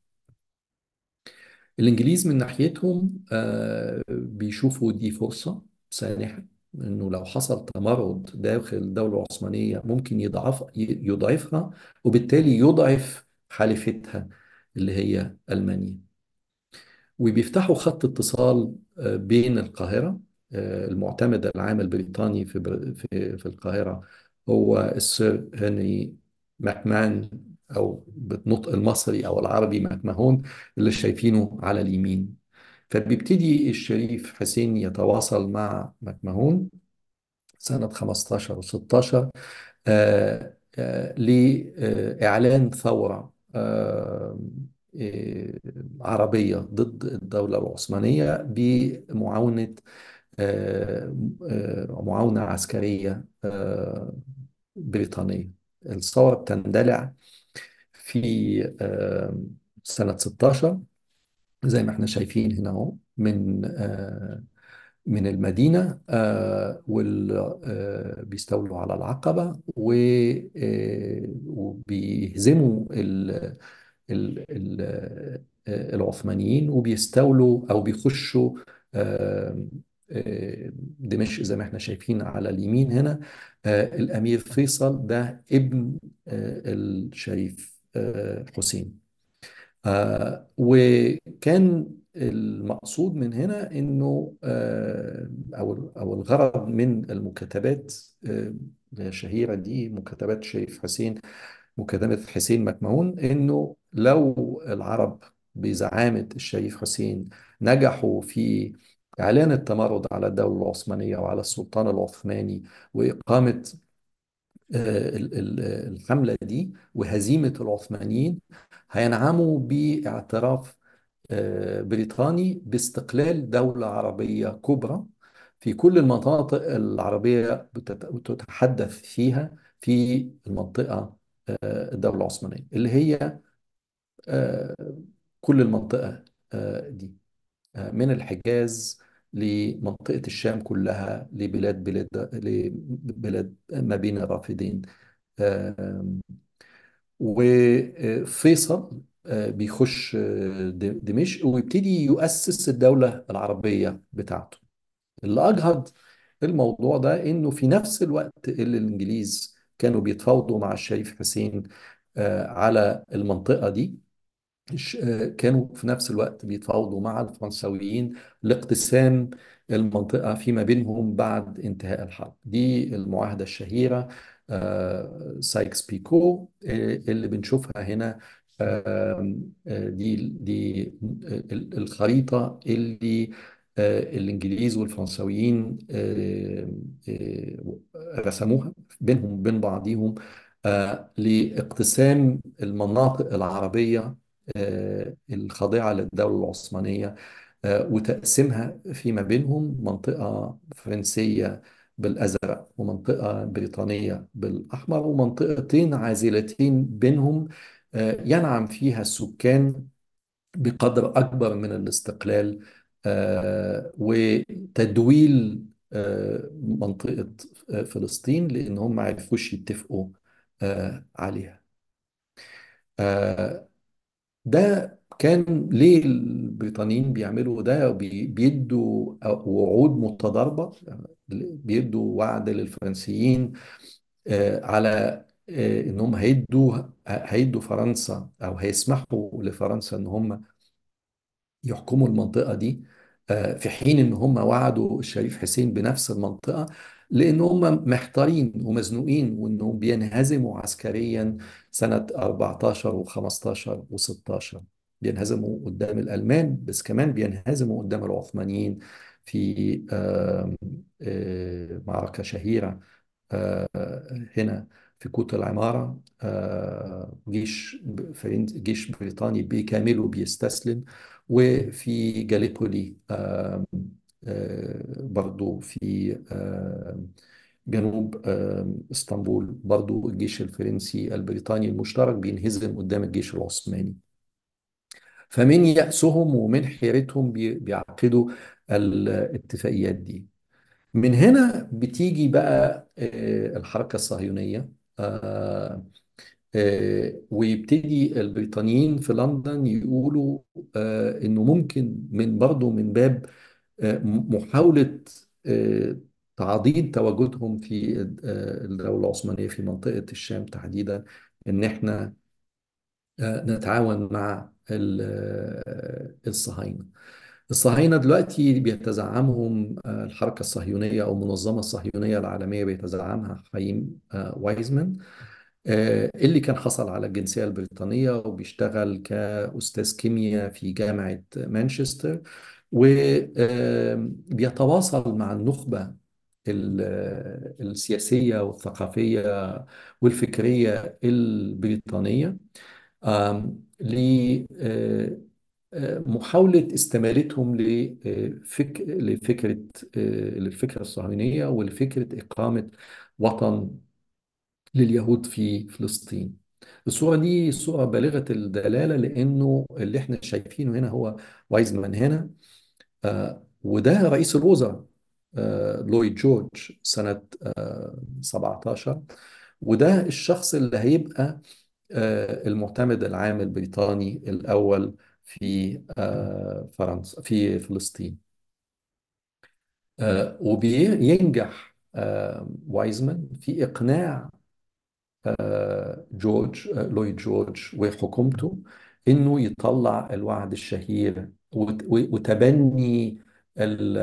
الإنجليز من ناحيتهم آه، بيشوفوا دي فرصة سانحة إنه لو حصل تمرد داخل الدولة العثمانية ممكن يضعف يضعفها وبالتالي يضعف حليفتها اللي هي ألمانيا وبيفتحوا خط اتصال آه، بين القاهرة آه، المعتمد العام البريطاني في بر- في في القاهرة هو السير هنري ماكمان أو بالنطق المصري أو العربي ماكمهون اللي شايفينه على اليمين فبيبتدي الشريف حسين يتواصل مع ماكمهون سنة 15 و16 آه، آه، لإعلان ثورة آه، آه، عربية ضد الدولة العثمانية بمعاونة آه، آه، معاونة عسكرية آه، بريطانية الثورة بتندلع في آه، سنة 16 زي ما احنا شايفين هنا اهو من آه، من المدينة آه، وال آه، بيستولوا على العقبة و- آه، وبيهزموا ال ال ال آه، العثمانيين وبيستولوا أو بيخشوا آه، آه، دمشق زي ما احنا شايفين على اليمين هنا آه، الأمير فيصل ده ابن آه، الشريف آه، حسين آه وكان المقصود من هنا انه آه او او الغرض من المكاتبات آه الشهيره دي مكاتبات شريف حسين مكاتبه حسين مكمهون انه لو العرب بزعامه الشريف حسين نجحوا في اعلان التمرد على الدوله العثمانيه وعلى السلطان العثماني واقامه آه، ال- ال- الحملة دي وهزيمة العثمانيين هينعموا باعتراف آه، بريطاني باستقلال دولة عربية كبرى في كل المناطق العربية بتت- بتتحدث فيها في المنطقة آه، الدولة العثمانية اللي هي آه، كل المنطقة آه، دي آه، من الحجاز لمنطقة الشام كلها لبلاد بلاد لبلاد ما بين الرافدين آم، وفيصل آه، بيخش آه، د- دمشق ويبتدي يؤسس الدولة العربية بتاعته اللي أجهض الموضوع ده إنه في نفس الوقت اللي الإنجليز كانوا بيتفاوضوا مع الشريف حسين آه، على المنطقة دي ش- آه، كانوا في نفس الوقت بيتفاوضوا مع الفرنساويين لاقتسام المنطقة فيما بينهم بعد انتهاء الحرب دي المعاهدة الشهيرة آه، سايكس بيكو آه، اللي بنشوفها هنا آه، آه، دي دي ال- الخريطة اللي آه، الإنجليز والفرنساويين آه، آه، رسموها بينهم وبين بعضهم آه، لاقتسام المناطق العربية آه، الخاضعة للدولة العثمانية آه، وتقسيمها فيما بينهم منطقة فرنسية بالأزرق ومنطقة بريطانية بالأحمر ومنطقتين عازلتين بينهم آه، ينعم فيها السكان بقدر أكبر من الاستقلال آه، وتدويل آه، منطقة آه، فلسطين لأن هم ما عرفوش يتفقوا آه، عليها آه، ده كان ليه البريطانيين بيعملوا ده بي- بيدوا وعود متضاربة بيدوا وعد للفرنسيين آه، على آه، ان هم هيدوا هيدوا فرنسا او هيسمحوا لفرنسا ان هم يحكموا المنطقة دي آه، في حين ان هم وعدوا الشريف حسين بنفس المنطقة لان هم محتارين ومزنوقين وانهم بينهزموا عسكريا سنة 14 و15 و16 بينهزموا قدام الألمان بس كمان بينهزموا قدام العثمانيين في آه، آه، معركة شهيرة آه، هنا في كوت العمارة آه، جيش فرنسي جيش بريطاني بكامله بيستسلم وفي جاليبولي آه، آه، برضو في آه، جنوب آه، اسطنبول برضو الجيش الفرنسي البريطاني المشترك بينهزم قدام الجيش العثماني فمن يأسهم ومن حيرتهم بي- بيعقدوا الاتفاقيات دي من هنا بتيجي بقى آه، الحركة الصهيونية آه، آه، ويبتدي البريطانيين في لندن يقولوا آه، انه ممكن من برضه من باب آه، محاولة آه، تعضيد تواجدهم في آه، الدولة العثمانية في منطقة الشام تحديدا ان احنا آه، نتعاون مع ال- آه، الصهاينة الصهاينة دلوقتي بيتزعمهم آه، الحركة الصهيونية أو المنظمة الصهيونية العالمية بيتزعمها حايم آه، وايزمان آه، اللي كان حصل على الجنسية البريطانية وبيشتغل كأستاذ كيمياء في جامعة مانشستر وبيتواصل مع النخبة ال- السياسية والثقافية والفكرية البريطانية آم، لمحاولة استمالتهم لفك... لفكرة آه، للفكرة الصهيونية ولفكرة إقامة وطن لليهود في فلسطين الصورة دي صورة بالغة الدلالة لأنه اللي احنا شايفينه هنا هو وايزمان هنا آه، وده رئيس الوزراء آه، لويد جورج سنة آه، 17 وده الشخص اللي هيبقى آه، المعتمد العام البريطاني الأول في آه، فرنسا في فلسطين آه، وبينجح آه، وايزمان في إقناع آه، جورج آه، لويد جورج وحكومته انه يطلع الوعد الشهير وت- وتبني ال-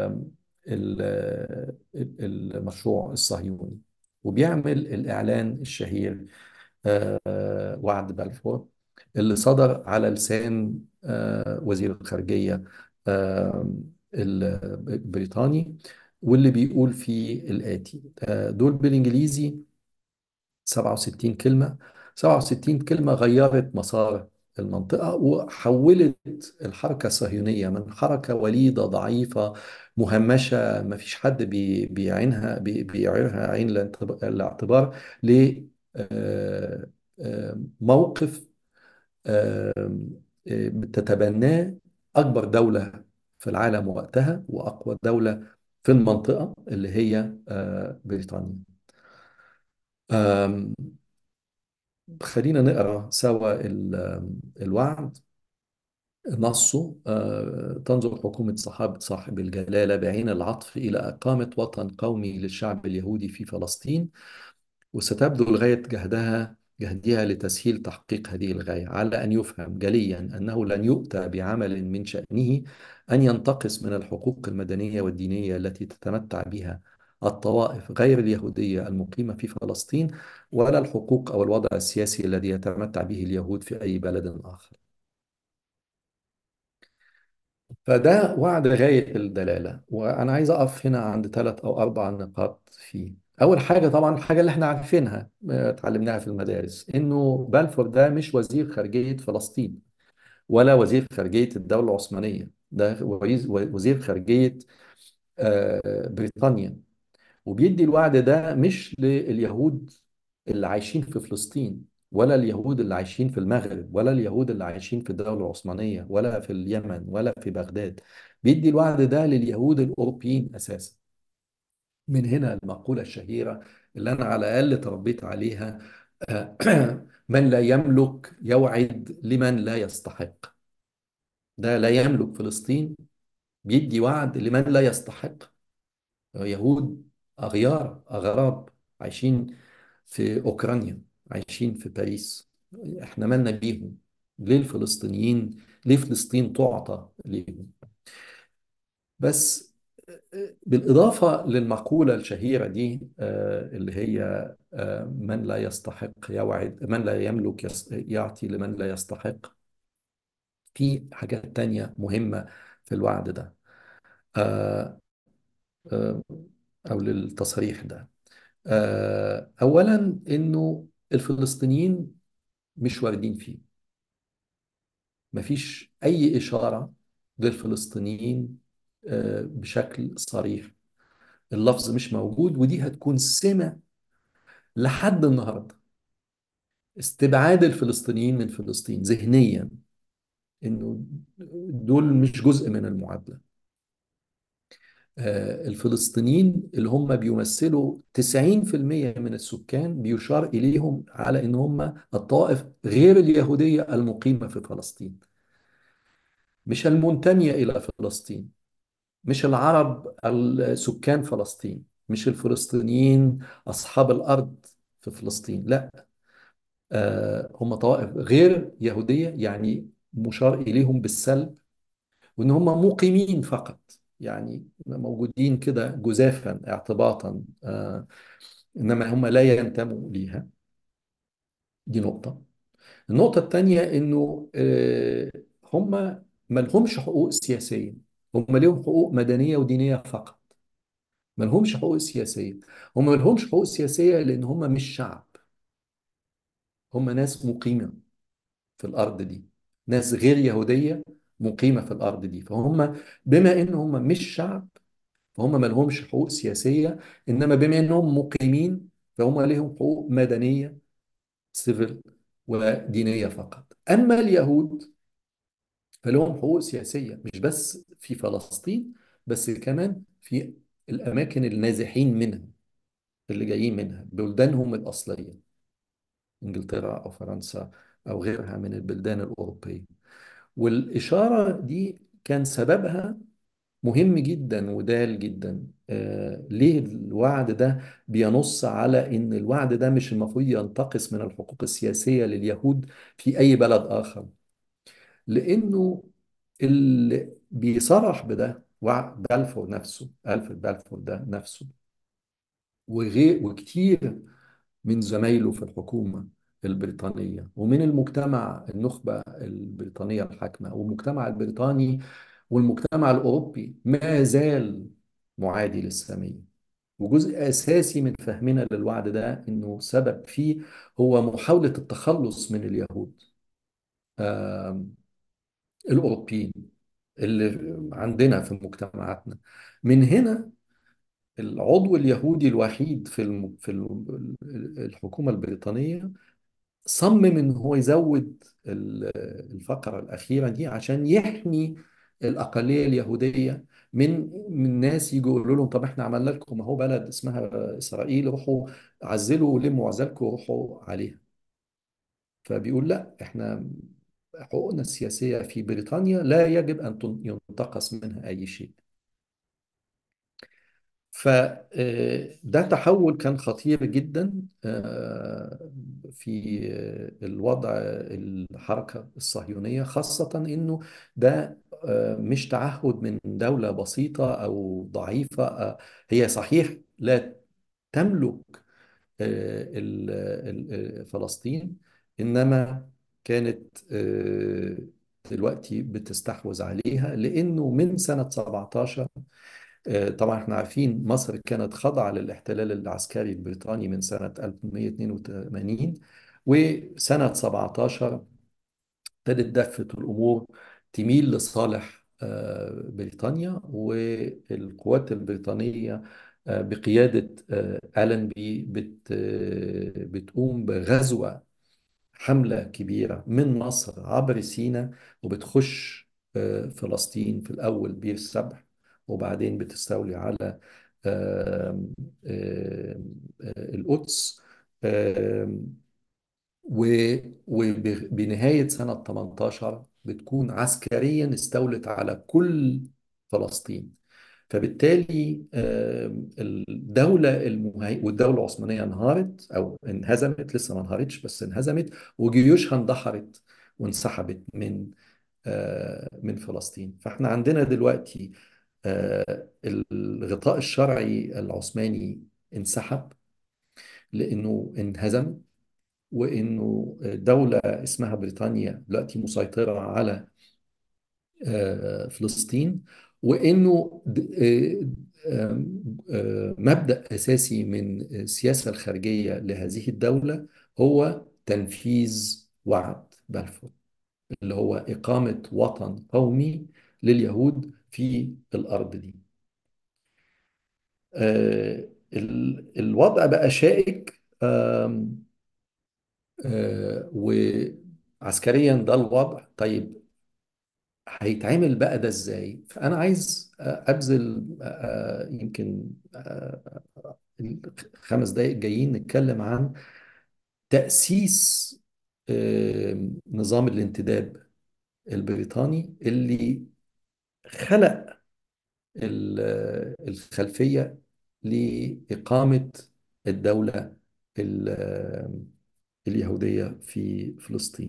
ال- المشروع الصهيوني وبيعمل الإعلان الشهير آه، وعد بلفور اللي صدر على لسان آه، وزير الخارجية آه، البريطاني واللي بيقول فيه الآتي آه، دول بالإنجليزي 67 كلمة 67 كلمة غيرت مسار المنطقة وحولت الحركة الصهيونية من حركة وليدة ضعيفة مهمشة ما فيش حد بي- بيعينها بي- بيعيرها عين الاعتب- الاعتبار ل آه، آه، موقف آه، آه، تتبناه أكبر دولة في العالم وقتها وأقوى دولة في المنطقة اللي هي آه، بريطانيا آم، خلينا نقرا سوا ال- الوعد نصه آه، تنظر حكومة صحابة صاحب الجلالة بعين العطف إلى إقامة وطن قومي للشعب اليهودي في فلسطين وستبذل غاية جهدها جهدها لتسهيل تحقيق هذه الغاية على أن يفهم جليا أنه لن يؤتى بعمل من شأنه أن ينتقص من الحقوق المدنية والدينية التي تتمتع بها الطوائف غير اليهودية المقيمة في فلسطين ولا الحقوق أو الوضع السياسي الذي يتمتع به اليهود في أي بلد آخر فده وعد غاية الدلالة وأنا عايز أقف هنا عند ثلاث أو أربع نقاط فيه أول حاجة طبعا الحاجة اللي احنا عارفينها آه، اتعلمناها في المدارس إنه بلفور ده مش وزير خارجية فلسطين ولا وزير خارجية الدولة العثمانية ده وزير وزير خارجية آه، بريطانيا وبيدي الوعد ده مش لليهود اللي عايشين في فلسطين ولا اليهود اللي عايشين في المغرب ولا اليهود اللي عايشين في الدولة العثمانية ولا في اليمن ولا في بغداد بيدي الوعد ده لليهود الأوروبيين أساسا من هنا المقولة الشهيرة اللي أنا على الأقل تربيت عليها آه، من لا يملك يوعد لمن لا يستحق ده لا يملك فلسطين بيدي وعد لمن لا يستحق يهود أغيار أغراب عايشين في أوكرانيا عايشين في باريس احنا مالنا بيهم ليه الفلسطينيين ليه فلسطين تعطى ليهم بس بالإضافة للمقولة الشهيرة دي آه، اللي هي آه، من لا يستحق يوعد من لا يملك يس- يعطي لمن لا يستحق في حاجات تانية مهمة في الوعد ده آه، آه، أو للتصريح ده آه، أولا إنه الفلسطينيين مش واردين فيه مفيش أي إشارة للفلسطينيين آه، بشكل صريح اللفظ مش موجود ودي هتكون سمة لحد النهاردة استبعاد الفلسطينيين من فلسطين ذهنيا إنه دول مش جزء من المعادلة آه، الفلسطينيين اللي هم بيمثلوا 90% من السكان بيشار إليهم على إن هم الطوائف غير اليهودية المقيمة في فلسطين مش المنتمية إلى فلسطين مش العرب سكان فلسطين مش الفلسطينيين أصحاب الأرض في فلسطين لا آه، هم طوائف غير يهودية يعني مشار إليهم بالسلب وإن هم مقيمين فقط يعني موجودين كده جزافا اعتباطا آه، إنما هم لا ينتموا ليها دي نقطة النقطة الثانية إنه آه، هم ما لهمش حقوق سياسية هم لهم حقوق مدنية ودينية فقط ما لهمش حقوق سياسية هم ما لهمش حقوق سياسية لأن هم مش شعب هم ناس مقيمة في الأرض دي ناس غير يهودية مقيمة في الأرض دي فهم بما إن هم مش شعب فهم ما لهمش حقوق سياسية إنما بما إنهم مقيمين فهم لهم حقوق مدنية سيفل ودينية فقط أما اليهود فلهم حقوق سياسية مش بس في فلسطين بس كمان في الأماكن النازحين منها اللي جايين منها بلدانهم الأصلية إنجلترا أو فرنسا أو غيرها من البلدان الأوروبية والإشارة دي كان سببها مهم جدا ودال جدا آه ليه الوعد ده بينص على ان الوعد ده مش المفروض ينتقص من الحقوق السياسية لليهود في اي بلد اخر لانه اللي بيصرح بده وع- بلفور نفسه ألفريد بلفور ده نفسه وغير وكتير من زمايله في الحكومة البريطانية ومن المجتمع النخبة البريطانية الحاكمة والمجتمع البريطاني والمجتمع الأوروبي ما زال معادي للسامية وجزء أساسي من فهمنا للوعد ده إنه سبب فيه هو محاولة التخلص من اليهود آم، الأوروبيين اللي عندنا في مجتمعاتنا من هنا العضو اليهودي الوحيد في الم... في الم- الحكومة البريطانية صمم ان هو يزود ال- الفقرة الأخيرة دي عشان يحمي الأقلية اليهودية من من ناس يجوا يقولوا لهم طب احنا عملنا لكم اهو بلد اسمها إسرائيل روحوا عزلوا ولموا عزلكم وروحوا عليها فبيقول لا احنا حقوقنا السياسية في بريطانيا لا يجب أن تن- ينتقص منها أي شيء فده تحول كان خطير جدا آه، في آه، الوضع الحركة الصهيونية خاصة انه ده آه، مش تعهد من دولة بسيطة او ضعيفة آه، هي صحيح لا تملك آه، ال- ال- فلسطين انما كانت آه، دلوقتي بتستحوذ عليها لانه من سنة 17 آه، طبعا احنا عارفين مصر كانت خاضعة للاحتلال العسكري البريطاني من سنة 1882 وسنة 17 ابتدت دفة الأمور تميل لصالح آه، بريطانيا والقوات البريطانية آه، بقيادة آه، ألنبي بت آه، بتقوم بغزوة حملة كبيرة من مصر عبر سيناء وبتخش آه، فلسطين في الأول بير السبع وبعدين بتستولي على آم، آم، آه، القدس آم، و- وبنهاية سنة 18 بتكون عسكريا استولت على كل فلسطين فبالتالي آم، الدولة المهي... والدولة العثمانية انهارت أو انهزمت لسه ما انهارتش بس انهزمت وجيوشها اندحرت وانسحبت من آه، من فلسطين فاحنا عندنا دلوقتي آه، الغطاء الشرعي العثماني انسحب لأنه انهزم وإنه دولة اسمها بريطانيا دلوقتي مسيطرة على آه، فلسطين وانه د- آه، آم، آه، مبدأ اساسي من السياسة الخارجية لهذه الدولة هو تنفيذ وعد بلفور اللي هو إقامة وطن قومي لليهود في الأرض دي آه، ال- الوضع بقى شائك آم، آه، وعسكريا ده الوضع طيب هيتعمل بقى ده ازاي فانا عايز ابذل آه، يمكن آه، الخمس دقائق جايين نتكلم عن تأسيس آه، نظام الانتداب البريطاني اللي خلق ال- الخلفية لإقامة الدولة ال- اليهودية في فلسطين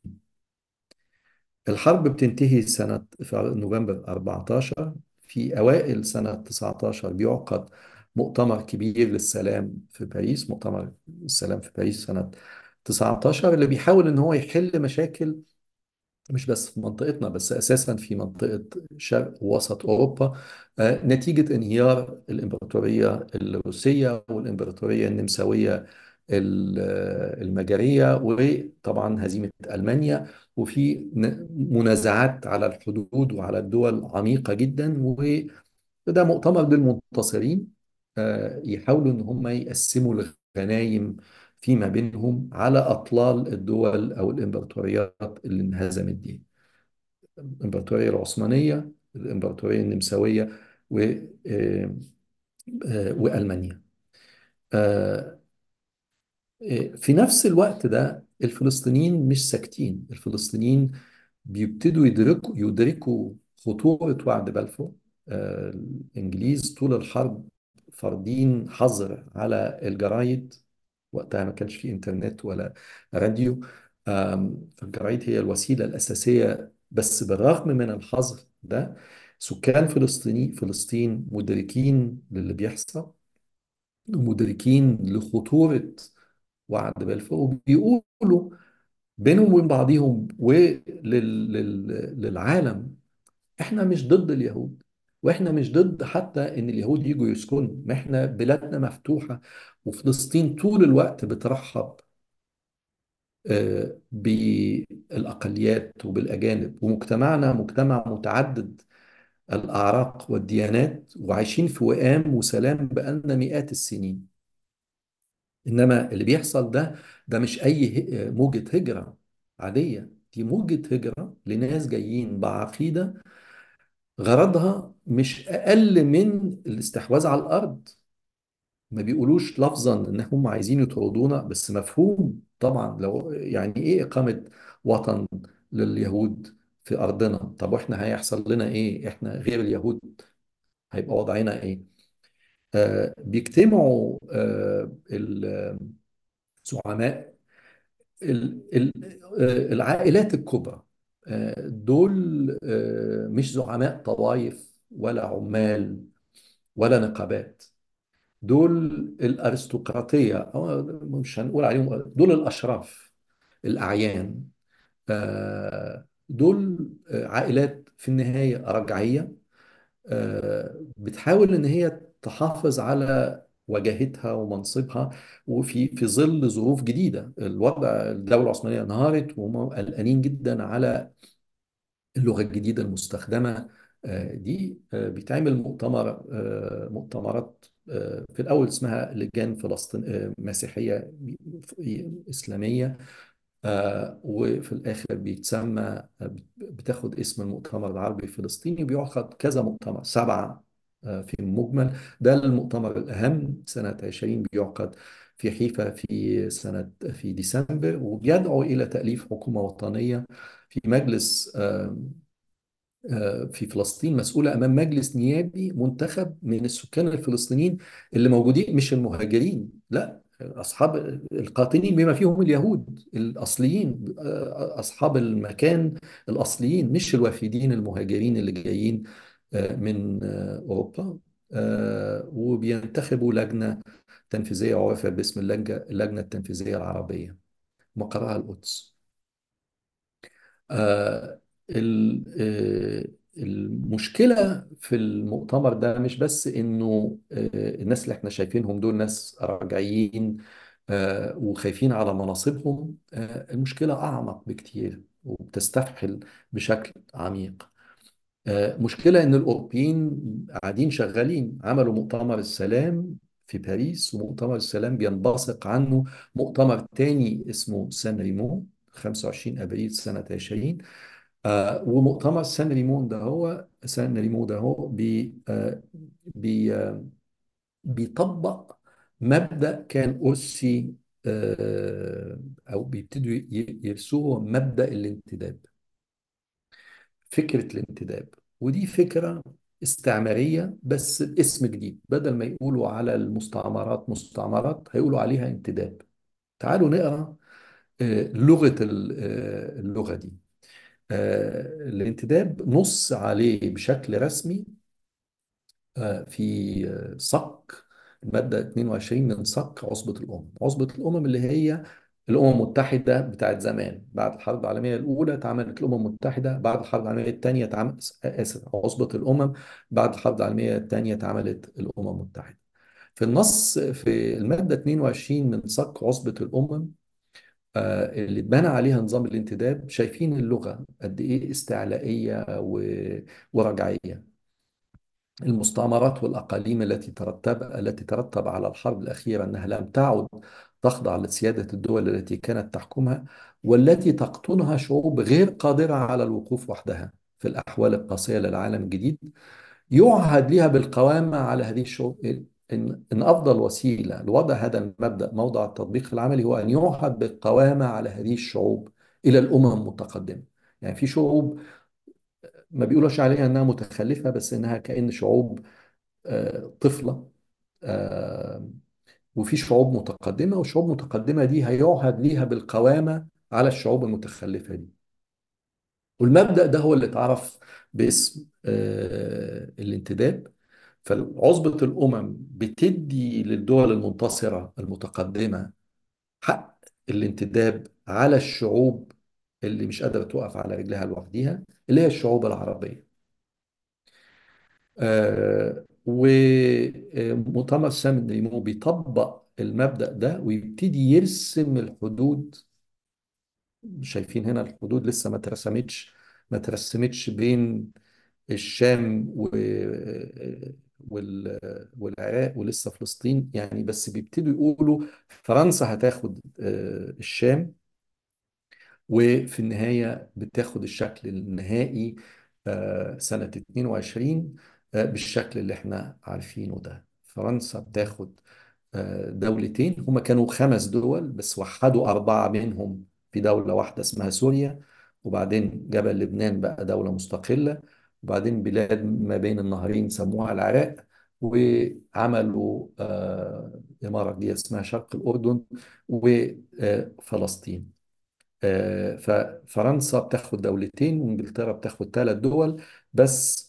الحرب بتنتهي سنة في نوفمبر 14 في أوائل سنة 19 بيعقد مؤتمر كبير للسلام في باريس مؤتمر السلام في باريس سنة 19 اللي بيحاول إن هو يحل مشاكل مش بس في منطقتنا بس أساسا في منطقة شرق ووسط أوروبا آه، نتيجة انهيار الإمبراطورية الروسية والإمبراطورية النمساوية ال- آه، المجرية وطبعا هزيمة ألمانيا وفي ن- منازعات على الحدود وعلى الدول عميقة جدا وده مؤتمر للمنتصرين آه، يحاولوا إن هم يقسموا الغنايم فيما بينهم على أطلال الدول أو الإمبراطوريات اللي انهزمت دي الإمبراطورية العثمانية الإمبراطورية النمساوية و آه، آه، وألمانيا آه، آه، في نفس الوقت ده الفلسطينيين مش ساكتين الفلسطينيين بيبتدوا يدركوا يدركوا خطورة وعد بلفور آه، الإنجليز طول الحرب فرضين حظر على الجرايد وقتها ما كانش في إنترنت ولا راديو آم، فالجرايد هي الوسيلة الأساسية بس بالرغم من الحظر ده سكان فلسطيني فلسطين مدركين للي بيحصل ومدركين لخطورة وعد بلفور وبيقولوا بينهم وبين بعضهم وللعالم احنا مش ضد اليهود واحنا مش ضد حتى ان اليهود يجوا يسكنوا ما احنا بلادنا مفتوحة وفلسطين طول الوقت بترحب آه، بالأقليات وبالأجانب ومجتمعنا مجتمع متعدد الأعراق والديانات وعايشين في وئام وسلام بقالنا مئات السنين إنما اللي بيحصل ده ده مش أي ه- موجة هجرة عادية دي موجة هجرة لناس جايين بعقيدة غرضها مش أقل من الاستحواذ على الأرض ما بيقولوش لفظا ان هم عايزين يطردونا بس مفهوم طبعا لو يعني ايه اقامة وطن لليهود في ارضنا طب واحنا هيحصل لنا ايه احنا غير اليهود هيبقى وضعنا ايه آه بيجتمعوا آه الزعماء ال- ال- آه، العائلات الكبرى آه دول آه مش زعماء طوائف ولا عمال ولا نقابات دول الأرستقراطية أو مش هنقول عليهم دول الأشراف الأعيان آه، دول آه، عائلات في النهاية رجعية آه، بتحاول إن هي تحافظ على وجاهتها ومنصبها وفي في ظل ظروف جديدة الوضع الدولة العثمانية انهارت وهم قلقانين جدا على اللغة الجديدة المستخدمة آه، دي آه، بيتعمل مؤتمر آه، مؤتمرات آه، في الأول اسمها لجان فلسطين آه، مسيحية إسلامية آه، وفي الآخر بيتسمى آه، بتاخد اسم المؤتمر العربي الفلسطيني بيعقد كذا مؤتمر سبعة آه، في المجمل ده المؤتمر الأهم سنة 20 بيعقد في حيفا في سنة في ديسمبر وبيدعو إلى تأليف حكومة وطنية في مجلس آه، آه، في فلسطين مسؤولة أمام مجلس نيابي منتخب من السكان الفلسطينيين اللي موجودين مش المهاجرين لا أصحاب القاطنين بما فيهم اليهود الأصليين آه، أصحاب المكان الأصليين مش الوافدين المهاجرين اللي جايين آه، من آه، أوروبا آه، وبينتخبوا لجنة تنفيذية عرفت باسم اللجنة اللجنة التنفيذية العربية مقرها القدس آه، ال- آه، المشكلة في المؤتمر ده مش بس إنه آه، الناس اللي إحنا شايفينهم دول ناس رجعيين آه، وخايفين على مناصبهم آه، المشكلة أعمق بكتير وبتستفحل بشكل عميق آه، مشكلة إن الأوروبيين قاعدين شغالين عملوا مؤتمر السلام في باريس ومؤتمر السلام بينبثق عنه مؤتمر تاني اسمه سان ريمو 25 أبريل سنة 20 آه ومؤتمر سان ريمون ده هو سان ريمو ده هو بي آه بي آه بيطبق مبدأ كان أسي آه أو بيبتدوا ي- يرسوه مبدأ الانتداب فكرة الانتداب ودي فكرة استعمارية بس باسم جديد بدل ما يقولوا على المستعمرات مستعمرات هيقولوا عليها انتداب تعالوا نقرأ آه، لغة ال- آه، اللغة دي آه، الانتداب نص عليه بشكل رسمي آه، في آه، صك المادة 22 من صك عصبة الأمم عصبة الأمم اللي هي الأمم المتحدة بتاعت زمان بعد الحرب العالمية الأولى اتعملت الأمم المتحدة بعد الحرب العالمية الثانية اتعملت آسف عصبة الأمم بعد الحرب العالمية الثانية اتعملت الأمم المتحدة في النص في المادة 22 من صك عصبة الأمم آه، اللي اتبنى عليها نظام الانتداب شايفين اللغة قد إيه استعلائية و- ورجعية المستعمرات والأقاليم التي ترتب التي ترتب على الحرب الأخيرة أنها لم تعد تخضع لسيادة الدول التي كانت تحكمها والتي تقطنها شعوب غير قادرة على الوقوف وحدها في الأحوال القاسية للعالم الجديد يعهد لها بالقوامة على هذه الشعوب إن, إن أفضل وسيلة لوضع هذا المبدأ موضع التطبيق العملي هو أن يعهد بالقوامة على هذه الشعوب إلى الأمم المتقدمة يعني في شعوب ما بيقولوش عليها انها متخلفه بس انها كأن شعوب آه، طفله آه، وفي شعوب متقدمه والشعوب المتقدمه دي هيعهد ليها بالقوامه على الشعوب المتخلفه دي والمبدأ ده هو اللي اتعرف باسم آه، الانتداب فعصبة الأمم بتدي للدول المنتصرة المتقدمة حق الانتداب على الشعوب اللي مش قادرة تقف على رجلها لوحديها اللي هي الشعوب العربية آه، ومؤتمر سام ديمو بيطبق المبدأ ده ويبتدي يرسم الحدود شايفين هنا الحدود لسه ما اترسمتش ما اترسمتش بين الشام و... وال... والعراق ولسه فلسطين يعني بس بيبتدوا يقولوا فرنسا هتاخد آه، الشام وفي النهاية بتاخد الشكل النهائي آه، سنة 22 آه، بالشكل اللي احنا عارفينه ده فرنسا بتاخد آه، دولتين هما كانوا خمس دول بس وحدوا أربعة منهم في دولة واحدة اسمها سوريا وبعدين جبل لبنان بقى دولة مستقلة وبعدين بلاد ما بين النهرين سموها العراق وعملوا آه، إمارة جديدة اسمها شرق الأردن وفلسطين آه، ففرنسا بتاخد دولتين وانجلترا بتاخد ثلاث دول بس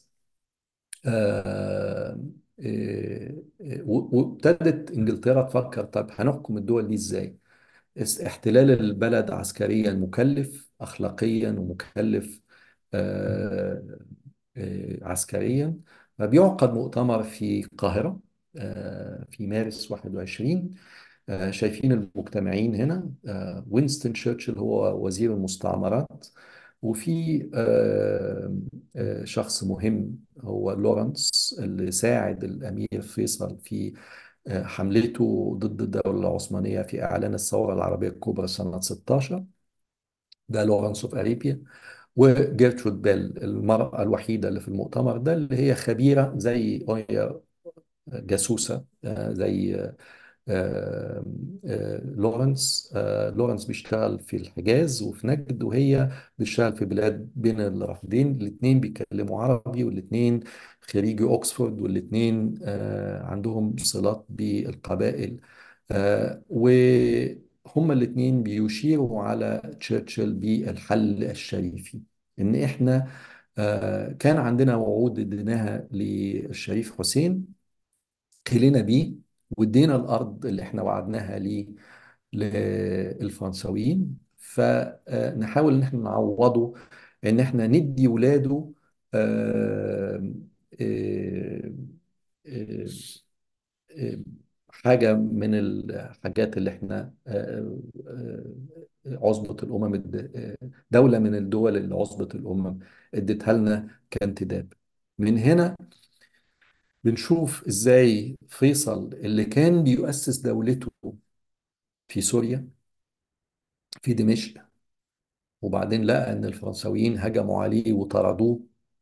آه، آه، آه، و- وابتدت انجلترا تفكر طب هنحكم الدول دي ازاي؟ اس- احتلال البلد عسكريا مكلف اخلاقيا ومكلف آه، آه، عسكريا فبيعقد مؤتمر في القاهرة آه، في مارس 21 آه، شايفين المجتمعين هنا آه، وينستون تشرشل هو وزير المستعمرات وفي آه، آه، شخص مهم هو لورنس اللي ساعد الأمير فيصل في آه، حملته ضد الدولة العثمانية في إعلان الثورة العربية الكبرى سنة 16 ده لورنس اوف أريبيا وجيرترود بيل المرأة الوحيدة اللي في المؤتمر ده اللي هي خبيرة زي هي جاسوسة آه، زي آه، آه، لورنس آه، لورنس بيشتغل في الحجاز وفي نجد وهي بتشتغل في بلاد بين الرافدين الاثنين بيتكلموا عربي والاثنين خريجي اوكسفورد والاثنين عندهم صلات بالقبائل آه، وهما الاثنين بيشيروا على تشرشل بالحل الشريفي ان احنا آه، كان عندنا وعود اديناها للشريف حسين خلينا بيه وادينا الارض اللي احنا وعدناها ليه للفرنساويين فنحاول ان احنا نعوضه ان احنا ندي ولاده آه، آه، آه، آه، حاجة من الحاجات اللي احنا آه، آه، عصبة الأمم الد- آه، دولة من الدول اللي عصبة الأمم اديتها لنا كانتداب من هنا بنشوف ازاي فيصل اللي كان بيؤسس دولته في سوريا في دمشق وبعدين لقى ان الفرنساويين هجموا عليه وطردوه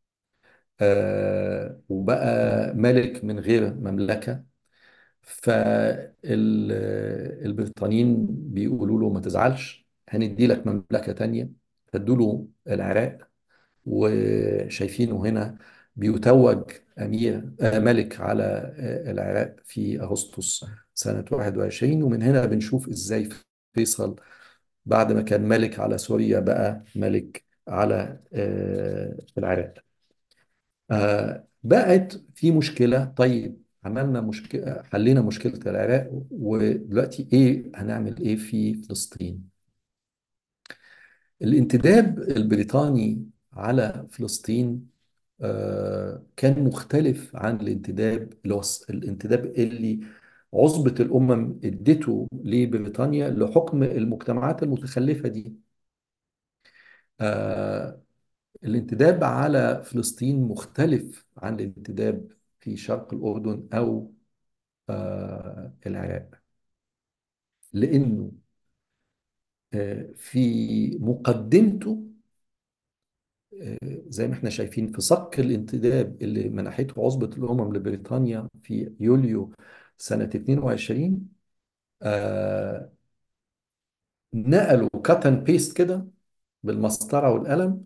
آه، وبقى ملك من غير مملكة فالبريطانيين بيقولوا له ما تزعلش هندي لك مملكة تانية فادوا له العراق وشايفينه هنا بيتوج أمير آه، ملك على آه، العراق في أغسطس سنة 21 ومن هنا بنشوف إزاي فيصل بعد ما كان ملك على سوريا بقى ملك على آه، العراق آه بقت في مشكلة طيب عملنا مشكلة حلينا مشكلة العراق ودلوقتي ايه هنعمل ايه في فلسطين الانتداب البريطاني على فلسطين آه كان مختلف عن الانتداب اللي هو الص- الانتداب اللي عصبة الأمم ادته لبريطانيا لحكم المجتمعات المتخلفة دي آه الانتداب على فلسطين مختلف عن الانتداب في شرق الأردن أو آه، العراق لأنه آه، في مقدمته آه، زي ما احنا شايفين في صك الانتداب اللي منحته عصبة الأمم لبريطانيا في يوليو سنة 22 آه، نقلوا كات اند بيست كده بالمسطرة والقلم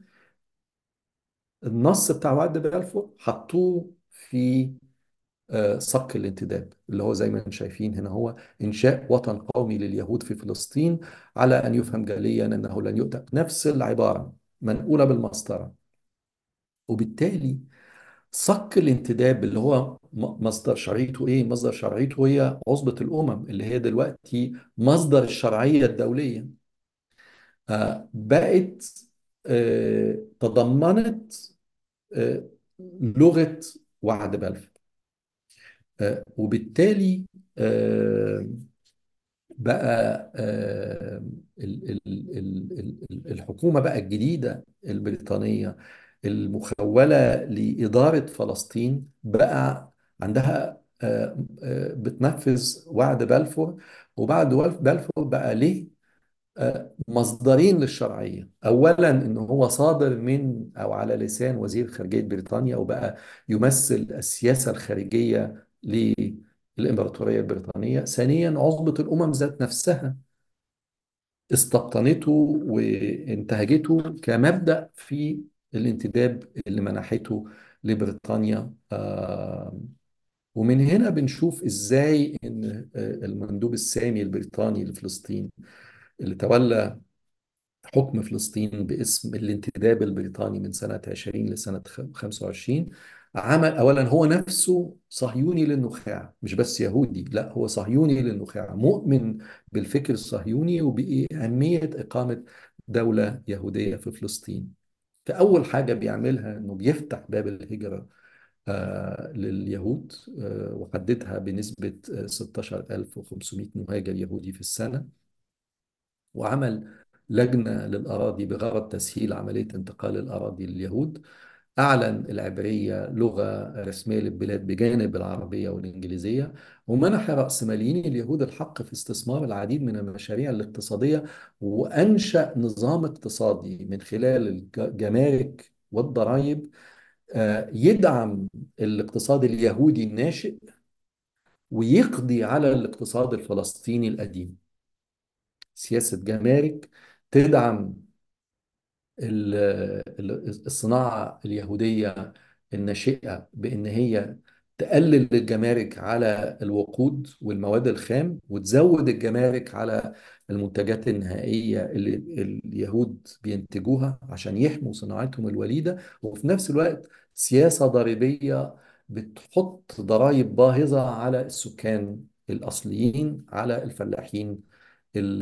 النص بتاع وعد بلفور حطوه في آه، صك الانتداب اللي هو زي ما انتم شايفين هنا هو إنشاء وطن قومي لليهود في فلسطين على أن يفهم جليا أنه لن يؤتى نفس العبارة منقولة بالمسطرة وبالتالي صك الانتداب اللي هو م- مصدر شرعيته إيه؟ مصدر شرعيته هي عصبة الأمم اللي هي دلوقتي مصدر الشرعية الدولية آه، بقت آه، تضمنت آه، لغة وعد بلفور آه، وبالتالي آه، بقى آه، ال- ال- ال- ال- الحكومة بقى الجديدة البريطانية المخولة لإدارة فلسطين بقى عندها آه، آه، بتنفذ وعد بلفور وبعد وعد بلفور بقى ليه آه، مصدرين للشرعية أولا إن هو صادر من أو على لسان وزير خارجية بريطانيا وبقى يمثل السياسة الخارجية للإمبراطورية البريطانية ثانيا عصبة الأمم ذات نفسها استبطنته وانتهجته كمبدأ في الانتداب اللي منحته لبريطانيا آه، ومن هنا بنشوف ازاي ان آه، المندوب السامي البريطاني لفلسطين اللي تولى حكم فلسطين باسم الانتداب البريطاني من سنة 20 لسنة 25 عمل أولا هو نفسه صهيوني للنخاع مش بس يهودي لا هو صهيوني للنخاع مؤمن بالفكر الصهيوني وبأهمية إقامة دولة يهودية في فلسطين فأول حاجة بيعملها إنه بيفتح باب الهجرة آه، لليهود آه، وحددها بنسبة آه، 16500 مهاجر يهودي في السنة وعمل لجنة للأراضي بغرض تسهيل عملية انتقال الأراضي لليهود أعلن العبرية لغة رسمية للبلاد بجانب العربية والإنجليزية ومنح رأسماليين اليهود الحق في استثمار العديد من المشاريع الاقتصادية وأنشأ نظام اقتصادي من خلال الجمارك والضرائب آه، يدعم الاقتصاد اليهودي الناشئ ويقضي على الاقتصاد الفلسطيني القديم سياسة جمارك تدعم ال- ال- الصناعة اليهودية الناشئة بإن هي تقلل الجمارك على الوقود والمواد الخام وتزود الجمارك على المنتجات النهائية اللي اليهود بينتجوها عشان يحموا صناعتهم الوليدة وفي نفس الوقت سياسة ضريبية بتحط ضرائب باهظة على السكان الأصليين على الفلاحين ال-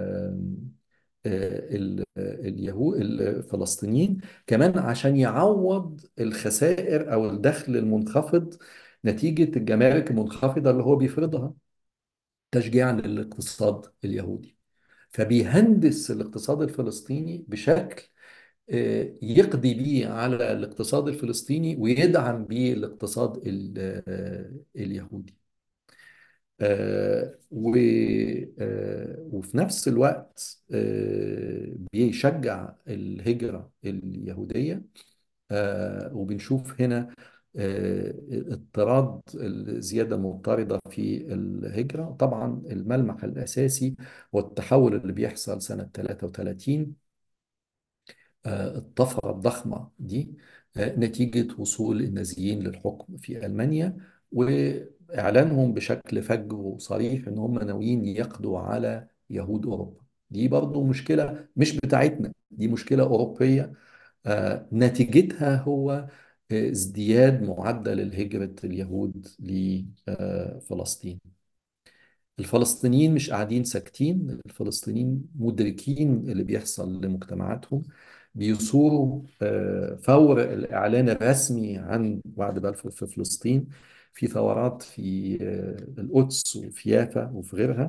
ال- اليهود الفلسطينيين كمان عشان يعوض الخسائر او الدخل المنخفض نتيجة الجمارك المنخفضة اللي هو بيفرضها تشجيعا للاقتصاد اليهودي فبيهندس الاقتصاد الفلسطيني بشكل آه، يقضي بيه على الاقتصاد الفلسطيني ويدعم بيه الاقتصاد ال- آه، اليهودي آه، و آه، وفي نفس الوقت آه، بيشجع الهجرة اليهودية آه، وبنشوف هنا آه، اضطراد الزيادة المضطردة في الهجرة طبعا الملمح الأساسي هو التحول اللي بيحصل سنة 33 آه، الطفرة الضخمة دي آه، نتيجة وصول النازيين للحكم في ألمانيا وإعلانهم بشكل فج وصريح إن هم ناويين يقضوا على يهود أوروبا دي برضو مشكلة مش بتاعتنا دي مشكلة أوروبية آه، نتيجتها هو آه، ازدياد معدل الهجرة اليهود لفلسطين الفلسطينيين مش قاعدين ساكتين الفلسطينيين مدركين اللي بيحصل لمجتمعاتهم بيثوروا آه، فور الإعلان الرسمي عن وعد بلفور في فلسطين في ثورات في آه، القدس وفي يافا وفي غيرها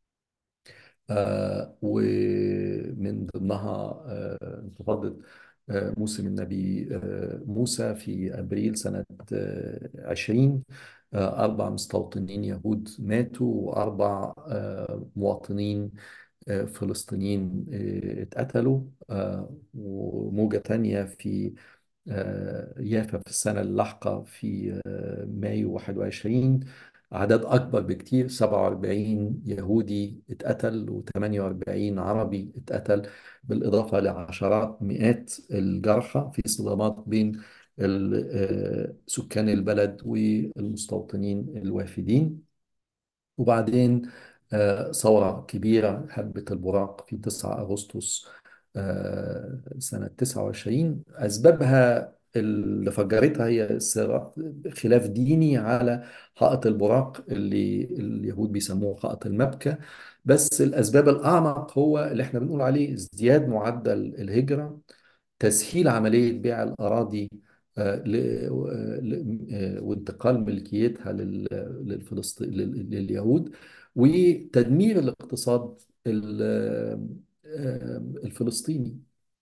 آه، ومن ضمنها آه، انتفاضة آه، موسم النبي آه، موسى في أبريل سنة آه، 20 آه، أربع مستوطنين يهود ماتوا وأربع آه، مواطنين آه، فلسطينيين آه، اتقتلوا آه، وموجة تانية في آه، يافا في السنة اللاحقة في آه، مايو 21 أعداد أكبر بكتير 47 يهودي اتقتل و48 عربي اتقتل بالإضافة لعشرات مئات الجرحى في صدامات بين ال- آه، سكان البلد والمستوطنين الوافدين وبعدين آه، ثورة كبيرة هبت البراق في 9 أغسطس آه، سنة 29 أسبابها اللي فجرتها هي صراع- خلاف ديني على حائط البراق اللي اليهود بيسموه حائط المبكى بس الأسباب الأعمق هو اللي احنا بنقول عليه ازدياد معدل الهجرة تسهيل عملية بيع الأراضي آه، ل- آه، ل- آه، وانتقال ملكيتها لل- للفلسطين لل- لليهود وتدمير الاقتصاد ال- آه، الفلسطيني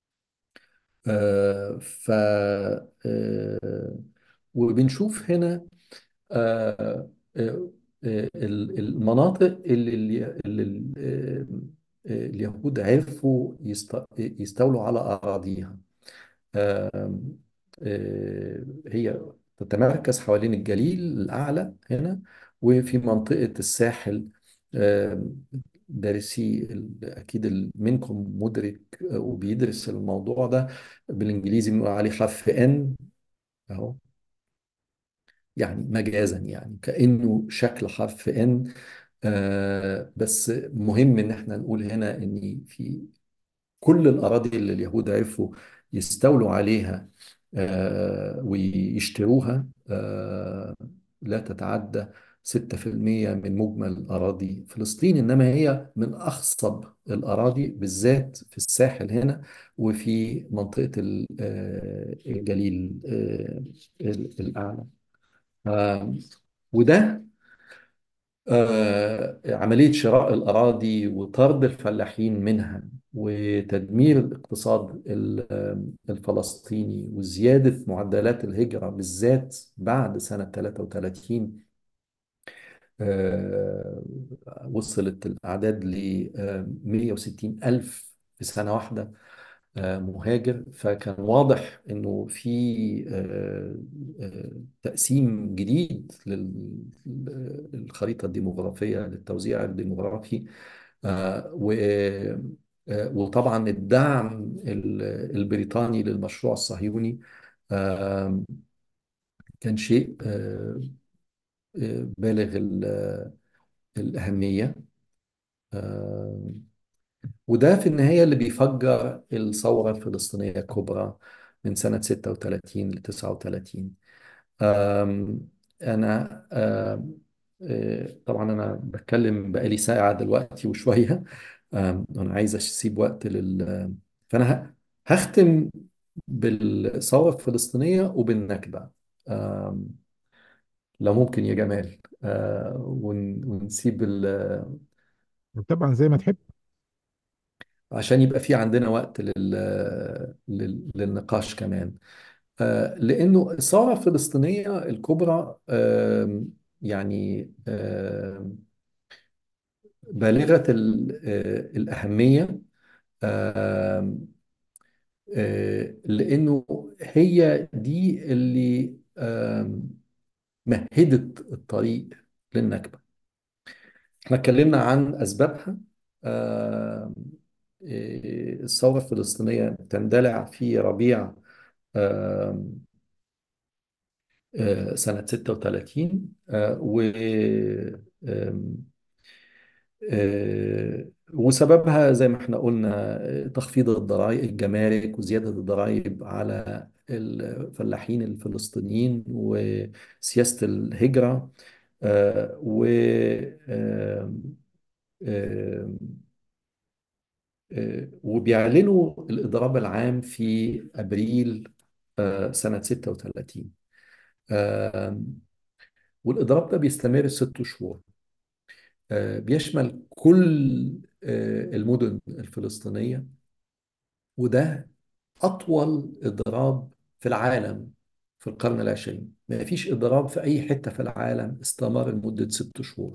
آه، ف آه، وبنشوف هنا آه، آه، آه، ال- المناطق اللي اللي- اللي آه، آه، اليهود عرفوا يست- يستولوا على أراضيها آم، آه، هي تتمركز حوالين الجليل الأعلى هنا وفي منطقة الساحل آم، دارسي ال- أكيد ال- منكم مدرك آه، وبيدرس الموضوع ده بالإنجليزي بنقول عليه حرف إن أهو يعني مجازا يعني كأنه شكل حرف إن آه بس مهم إن احنا نقول هنا إن في كل الأراضي اللي اليهود عرفوا يستولوا عليها آه، ويشتروها آه، لا تتعدى 6% من مجمل أراضي فلسطين إنما هي من أخصب الأراضي بالذات في الساحل هنا وفي منطقة ال- آه، الجليل آه، الأعلى آه، وده آه، عملية شراء الأراضي وطرد الفلاحين منها وتدمير الاقتصاد ال- آه، الفلسطيني وزيادة معدلات الهجرة بالذات بعد سنة 33 آه، وصلت الأعداد ل 160 ألف في سنة واحدة آه، مهاجر فكان واضح انه في آه، آه، تقسيم جديد للخريطة الديموغرافية للتوزيع الديموغرافي آه، و آه، وطبعا الدعم ال- البريطاني للمشروع الصهيوني آه، كان شيء آه، آه، بالغ ال- الأهمية آه، وده في النهاية اللي بيفجر الثورة الفلسطينية الكبرى من سنة 36 ل 39 آم، أنا آم، آه، طبعا أنا بتكلم بقالي ساعة دلوقتي وشوية آم، أنا عايز أسيب وقت لل فأنا ه- هختم بالثورة الفلسطينية وبالنكبة آم، لو ممكن يا جمال آه، ون- ونسيب ال- طبعا زي ما تحب عشان يبقى في عندنا وقت لل... لل... للنقاش كمان آه، لأنه الثورة الفلسطينية الكبرى آم، يعني آم، بالغة ال- آه، الأهمية آم، آه، لأنه هي دي اللي آم، مهدت الطريق للنكبة احنا اتكلمنا عن أسبابها آم، آه، الثورة الفلسطينية تندلع في ربيع آم، آه، سنة 36 آه، و آم، آه، وسببها زي ما احنا قلنا آه، تخفيض الضرائب الجمارك وزيادة الضرائب على الفلاحين الفلسطينيين وسياسة الهجرة آه، و آم، آم، آه، وبيعلنوا الإضراب العام في أبريل آه، سنة 36 آم، والإضراب ده بيستمر ست شهور آه، بيشمل كل آه، المدن الفلسطينية وده أطول إضراب في العالم في القرن العشرين ما فيش إضراب في أي حتة في العالم استمر لمدة ست شهور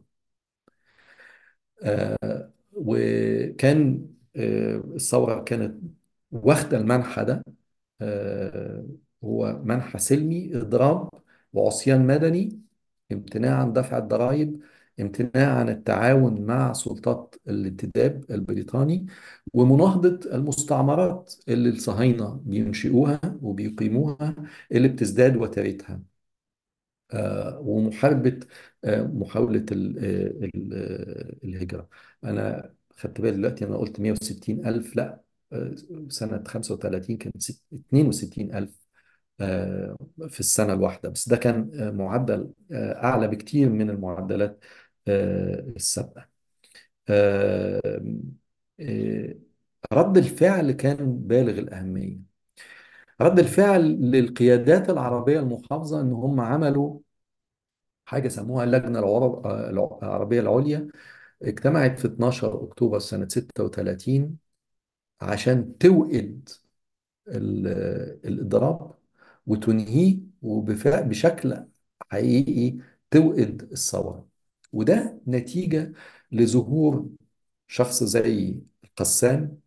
آه، وكان آه، الثورة كانت واخدة المنحى ده آه، هو منحى سلمي إضراب وعصيان مدني امتناع عن دفع الضرائب امتناع عن التعاون مع سلطات الانتداب البريطاني ومناهضة المستعمرات اللي الصهاينة بينشئوها وبيقيموها اللي بتزداد وترتها آه، ومحاربة آه، محاولة ال- آه، ال- آه، الهجرة أنا خدت بالي دلوقتي أنا قلت 160 ألف لا آه، سنة 35 كانت ست- 62 ألف آه، في السنة الواحدة بس ده كان آه، معدل آه، أعلى بكتير من المعدلات آه، السابقة آه، آه، رد الفعل كان بالغ الأهمية رد الفعل للقيادات العربية المحافظة إن هم عملوا حاجة سموها اللجنة العرب- آه، العربية العليا اجتمعت في 12 أكتوبر سنة 36 عشان توئد ال- الإضراب وتنهيه وبشكل حقيقي توئد الثورة وده نتيجة لظهور شخص زي القسام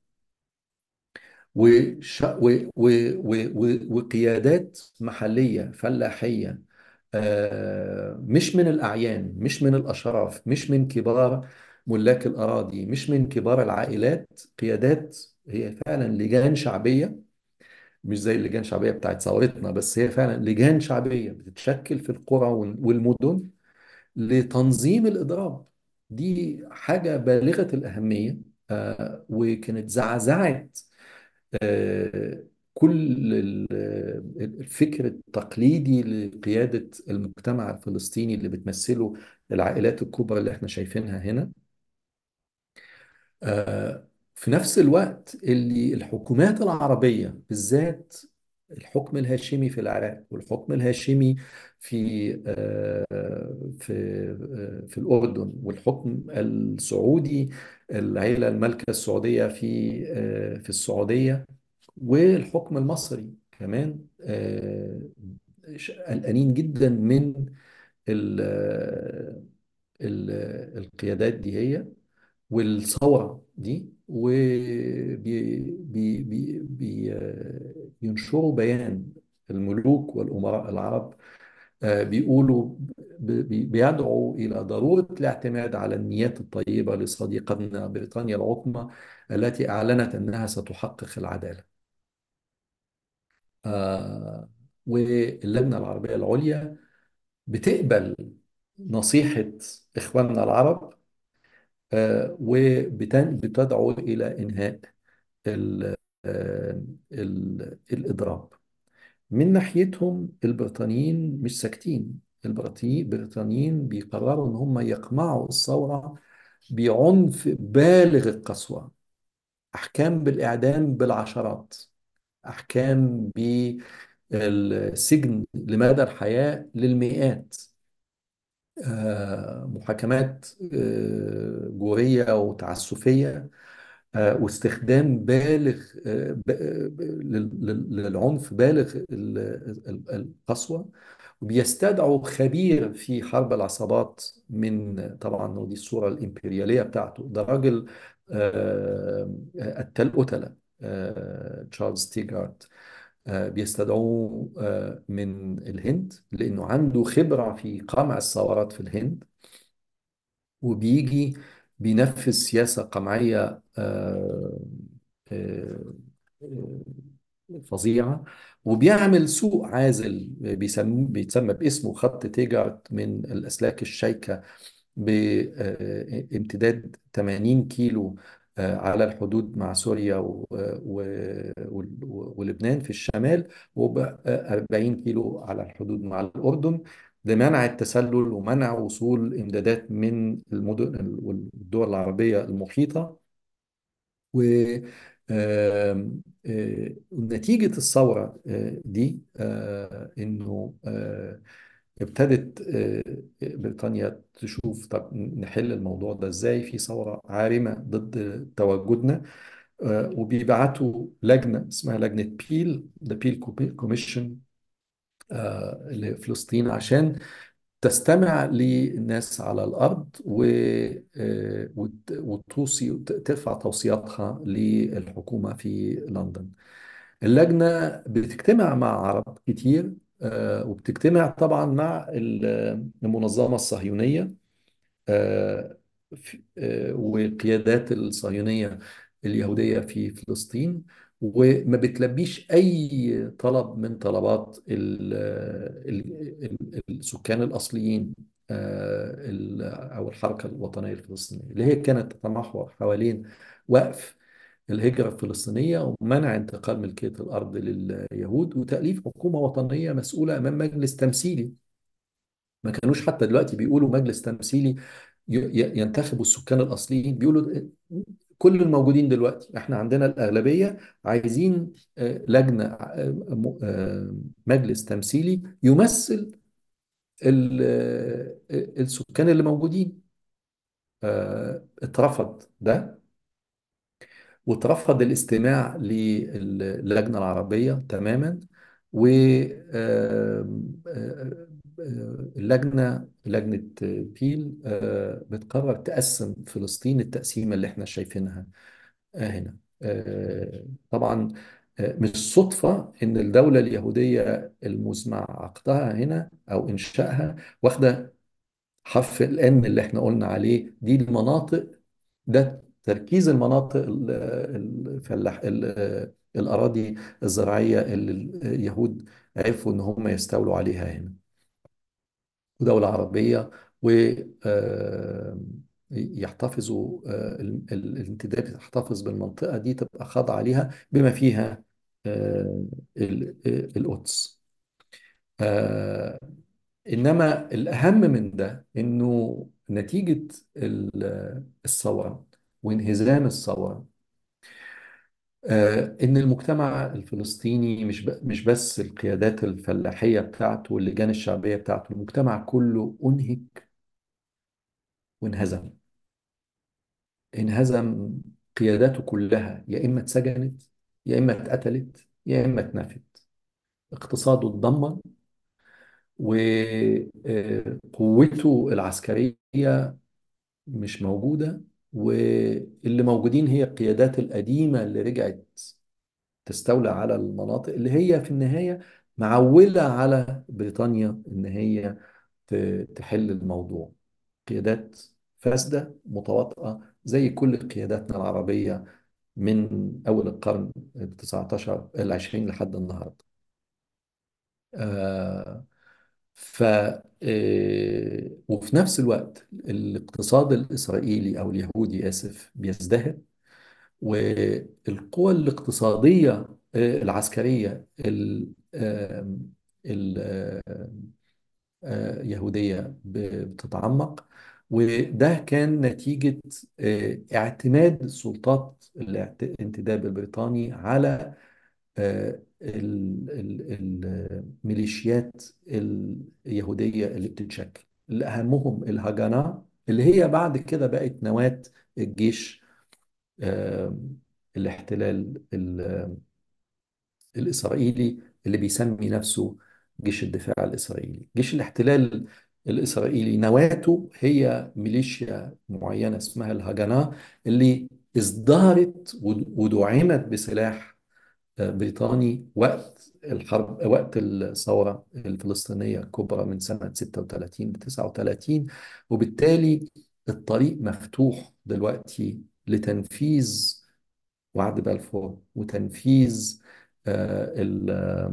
وش و و و و وقيادات محلية فلاحية آه، مش من الأعيان مش من الأشراف مش من كبار ملاك الأراضي مش من كبار العائلات قيادات هي فعلا لجان شعبية مش زي اللجان الشعبية بتاعت ثورتنا بس هي فعلا لجان شعبية بتتشكل في القرى وال- والمدن لتنظيم الإضراب دي حاجة بالغة الأهمية آه، وكانت زعزعت آه، كل ال- الفكر التقليدي لقيادة المجتمع الفلسطيني اللي بتمثله العائلات الكبرى اللي احنا شايفينها هنا آه، في نفس الوقت اللي الحكومات العربية بالذات الحكم الهاشمي في العراق والحكم الهاشمي في آه، في آه، في الأردن والحكم السعودي العيلة المالكة السعودية في آه، في السعودية والحكم المصري كمان آه، قلقانين جدا من ال- ال- القيادات دي هي والثورة دي وبينشروا بيان الملوك والأمراء العرب آه، بيقولوا بي- بيدعوا إلى ضرورة الاعتماد على النيات الطيبة لصديقتنا بريطانيا العظمى التي أعلنت أنها ستحقق العدالة آه، واللجنة العربية العليا بتقبل نصيحة إخواننا العرب وبتدعو إلى إنهاء ال- آه، ال- الإضراب من ناحيتهم البريطانيين مش ساكتين البريطاني- البريطانيين بيقرروا إن هم يقمعوا الثورة بعنف بالغ القسوة أحكام بالإعدام بالعشرات أحكام بالسجن لمدى الحياة للمئات آه، محاكمات آه، جورية وتعسفية آه، واستخدام بالغ آه، ب- ب- لل- لل- للعنف بالغ ال- ال- القسوة وبيستدعوا خبير في حرب العصابات من طبعا ودي الصورة الإمبريالية بتاعته ده راجل آه، قتال قتلة آه، تشارلز تيجارت آه، بيستدعوه آه، من الهند لأنه عنده خبرة في قمع الثورات في الهند وبيجي بينفذ سياسة قمعية آه، آه، آه، فظيعة وبيعمل سوق عازل بيسمى بيتسمى باسمه خط تيجارت من الأسلاك الشيكة بامتداد 80 كيلو آه، على الحدود مع سوريا و- و- وال- ولبنان في الشمال وب 40 كيلو على الحدود مع الأردن لمنع التسلل ومنع وصول إمدادات من المدن والدول العربية المحيطة و آم، آه، نتيجة الثورة آه، دي آه، إنه آه، ابتدت آه، بريطانيا تشوف طب نحل الموضوع ده إزاي في ثورة عارمة ضد تواجدنا آه، وبيبعتوا لجنة اسمها لجنة بيل ده بيل كوميشن لفلسطين عشان تستمع للناس على الأرض و... آه، وت- وتوصي ترفع توصياتها للحكومة في لندن اللجنة بتجتمع مع عرب كتير آه، وبتجتمع طبعا مع ال- المنظمة الصهيونية آه، في- آه، والقيادات الصهيونية اليهودية في فلسطين وما بتلبيش أي طلب من طلبات ال- ال- ال- السكان الأصليين آه، ال- أو الحركة الوطنية الفلسطينية اللي هي كانت تتمحور حوالين وقف الهجرة الفلسطينية ومنع انتقال ملكية الأرض لليهود وتأليف حكومة وطنية مسؤولة أمام مجلس تمثيلي ما كانوش حتى دلوقتي بيقولوا مجلس تمثيلي ي- ي- ينتخبوا السكان الأصليين بيقولوا كل الموجودين دلوقتي احنا عندنا الأغلبية عايزين آه، لجنة آه، م- آه، مجلس تمثيلي يمثل ال- آه، السكان اللي موجودين آه، اترفض ده وترفض الاستماع للجنة العربية تماما واللجنة لجنة بيل آه، بتقرر تقسم فلسطين التقسيمة اللي احنا شايفينها آه، هنا آه، طبعا آه، مش صدفة إن الدولة اليهودية المزمع عقدها هنا أو إنشائها واخدة حرف الان اللي احنا قلنا عليه دي المناطق ده تركيز المناطق ال- الفلاح ال- الأراضي الزراعية اللي اليهود عرفوا إن هم يستولوا عليها هنا ودولة عربية و آه، يحتفظوا آه، ال- ال- الانتداب تحتفظ بالمنطقة دي تبقى خاضعة ليها بما فيها آه، ال- القدس آه، إنما الأهم من ده إنه نتيجة ال- الثورة وانهزام الثورة آه، إن المجتمع الفلسطيني مش ب- مش بس القيادات الفلاحية بتاعته واللجان الشعبية بتاعته المجتمع كله أنهك وانهزم انهزم قياداته كلها يا إما اتسجنت يا إما اتقتلت يا إما اتنفت اقتصاده اتدمر وقوته العسكرية مش موجودة واللي موجودين هي القيادات القديمة اللي رجعت تستولى على المناطق اللي هي في النهاية معولة على بريطانيا إن هي ت- تحل الموضوع قيادات فاسدة متواطئة زي كل قياداتنا العربية من أول القرن التسعة عشر العشرين لحد النهاردة آه ف آه، وفي نفس الوقت الاقتصاد الإسرائيلي أو اليهودي آسف بيزدهر والقوى الاقتصادية آه، العسكرية ال- آم، ال- آم، آه، يهودية ب- بتتعمق وده كان نتيجة آه، اعتماد السلطات الاعت- الانتداب البريطاني على آه، ال- ال- الميليشيات اليهودية اللي بتتشكل اللي أهمهم الهجنة اللي هي بعد كده بقت نواة الجيش آه، الاحتلال ال- الإسرائيلي اللي بيسمي نفسه جيش الدفاع الإسرائيلي جيش الاحتلال الإسرائيلي نواته هي ميليشيا معينة اسمها الهجنة اللي ازدهرت ود- ودعمت بسلاح آه، بريطاني وقت الحرب وقت الثورة الفلسطينية الكبرى من سنة 36 ل 39 وبالتالي الطريق مفتوح دلوقتي لتنفيذ وعد بلفور وتنفيذ آه، ال-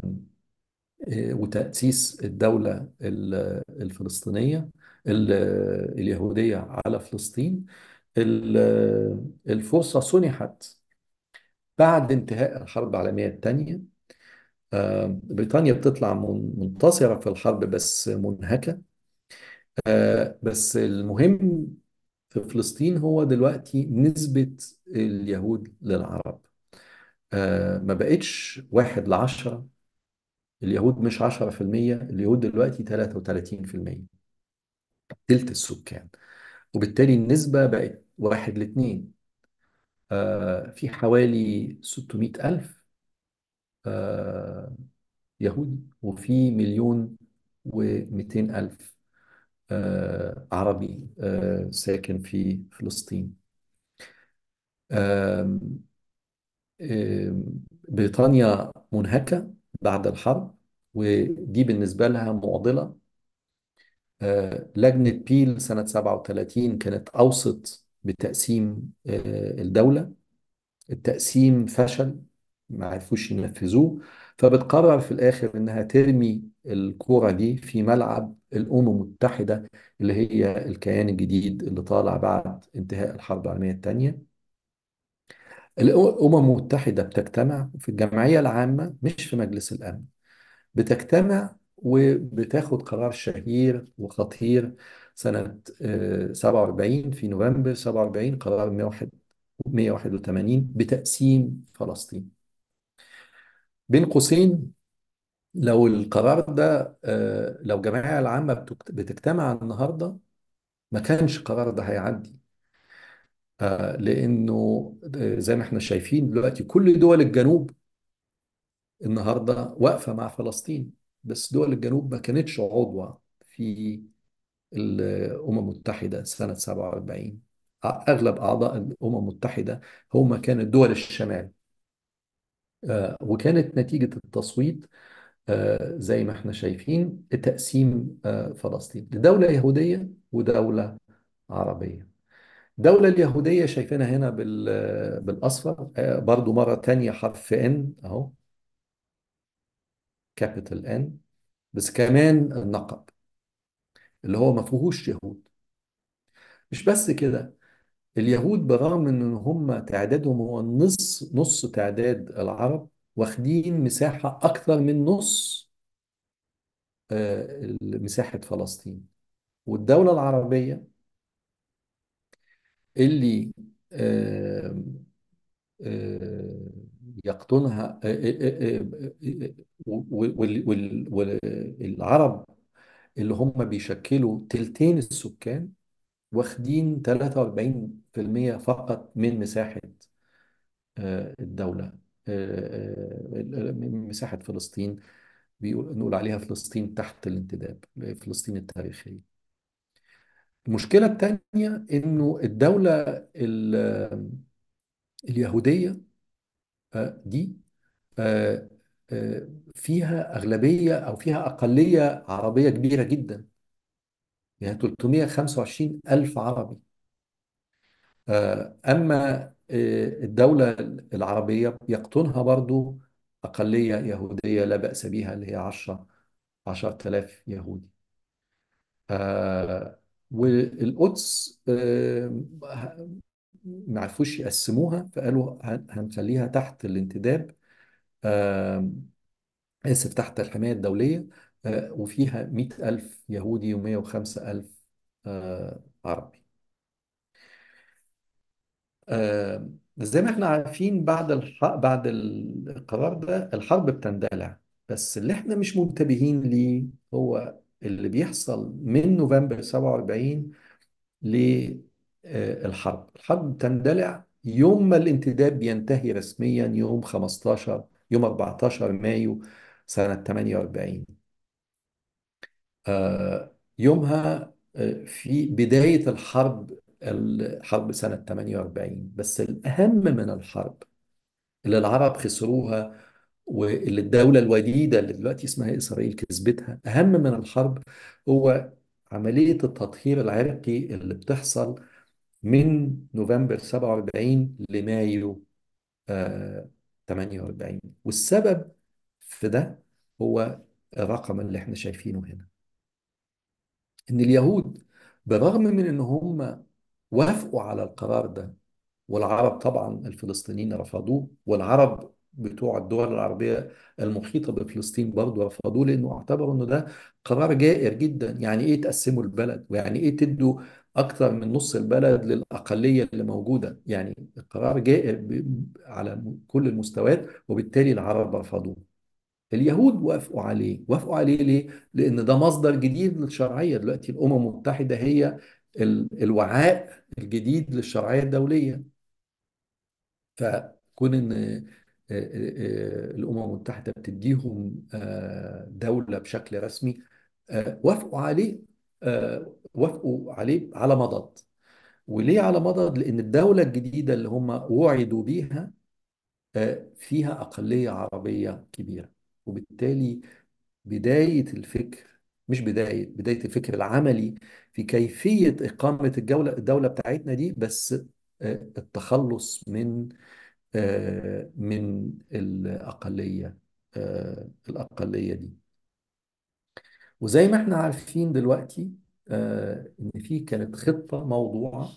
آه، وتأسيس الدولة ال- الفلسطينية ال- اليهودية على فلسطين ال- الفرصة سنحت بعد انتهاء الحرب العالمية الثانية آه، بريطانيا بتطلع من- منتصرة في الحرب بس منهكة آه، بس المهم في فلسطين هو دلوقتي نسبة اليهود للعرب آه، ما بقتش واحد لعشرة اليهود مش عشرة في المية اليهود دلوقتي تلاتة وتلاتين في المية تلت السكان وبالتالي النسبة بقت واحد لاتنين آه، في حوالي ستمائة ألف آه، يهودي وفي مليون ومئتين ألف آه، عربي آه، ساكن في فلسطين آم، آم، بريطانيا منهكة بعد الحرب ودي بالنسبة لها معضلة آه، لجنة بيل سنة 37 كانت أوسط بتقسيم آه، الدولة التقسيم فشل ما عرفوش ينفذوه فبتقرر في الآخر إنها ترمي الكرة دي في ملعب الأمم المتحدة اللي هي الكيان الجديد اللي طالع بعد انتهاء الحرب العالمية الثانية الأمم المتحدة بتجتمع في الجمعية العامة مش في مجلس الأمن بتجتمع وبتاخد قرار شهير وخطير سنة آه، 47 في نوفمبر 47 قرار 101 181 بتقسيم فلسطين بين قوسين لو القرار ده آه، لو الجمعية العامة بتجت- بتجتمع النهاردة ما كانش القرار ده هيعدي آه، لأنه آه، زي ما احنا شايفين دلوقتي كل دول الجنوب النهارده واقفة مع فلسطين بس دول الجنوب ما كانتش عضوة في الأمم المتحدة سنة 47 أغلب أعضاء الأمم المتحدة هم كانت دول الشمال آه، وكانت نتيجة التصويت آه، زي ما احنا شايفين تقسيم آه، فلسطين لدولة يهودية ودولة عربية الدولة اليهودية شايفينها هنا بال- بالأصفر آه، برضو مرة تانية حرف N أهو كابيتال N بس كمان النقب اللي هو ما فيهوش يهود مش بس كده اليهود برغم ان هم تعدادهم هو نص نص تعداد العرب واخدين مساحة اكثر من نص آه، مساحة فلسطين والدولة العربية اللي آه، آه، يقطنها والعرب اللي هم بيشكلوا تلتين السكان واخدين 43% فقط من مساحة آه، الدولة آه، آه، من مساحة فلسطين بيقول نقول عليها فلسطين تحت الانتداب فلسطين التاريخية المشكلة التانية إنه الدولة ال- اليهودية آه، دي آه، آه، فيها أغلبية أو فيها أقلية عربية كبيرة جدا يعني 325 ألف عربي آه، أما آه، الدولة العربية يقطنها برضو أقلية يهودية لا بأس بها اللي هي 10 10000 يهودي آه، والقدس آه، ما عرفوش يقسموها فقالوا هن- هنخليها تحت الانتداب آه، آسف تحت الحماية الدولية آه، وفيها مئة ألف يهودي ومية وخمسة ألف آه، عربي آه، زي ما احنا عارفين بعد الح... بعد القرار ده الحرب بتندلع بس اللي احنا مش منتبهين ليه هو اللي بيحصل من نوفمبر 47 للحرب الحرب بتندلع يوم ما الانتداب بينتهي رسميا يوم 15 يوم 14 مايو سنة 48 آه، يومها آه، في بداية الحرب الحرب سنة 48 بس الأهم من الحرب اللي العرب خسروها واللي الدولة الوديدة اللي دلوقتي اسمها إسرائيل كسبتها أهم من الحرب هو عملية التطهير العرقي اللي بتحصل من نوفمبر 47 لمايو آه 48 والسبب في ده هو الرقم اللي احنا شايفينه هنا ان اليهود بالرغم من ان هم وافقوا على القرار ده والعرب طبعا الفلسطينيين رفضوه والعرب بتوع الدول العربية المحيطة بفلسطين برضه رفضوه لأنه اعتبروا إنه ده قرار جائر جدا يعني إيه تقسموا البلد ويعني إيه تدوا أكثر من نص البلد للأقلية اللي موجودة يعني القرار جائر ب- على كل المستويات وبالتالي العرب رفضوه اليهود وافقوا عليه وافقوا عليه ليه؟ لأن ده مصدر جديد للشرعية دلوقتي الأمم المتحدة هي ال- الوعاء الجديد للشرعية الدولية فكون ان آه، آه، آه، الامم المتحده بتديهم آه، دوله بشكل رسمي آه، وافقوا عليه آه، وافقوا عليه على مضض وليه على مضض لان الدوله الجديده اللي هم وعدوا بيها آه، فيها اقليه عربيه كبيره وبالتالي بدايه الفكر مش بدايه بدايه الفكر العملي في كيفيه اقامه الجوله الدوله بتاعتنا دي بس آه، التخلص من آه، من الأقلية آه، الأقلية دي وزي ما احنا عارفين دلوقتي آه، إن في كانت خطة موضوعة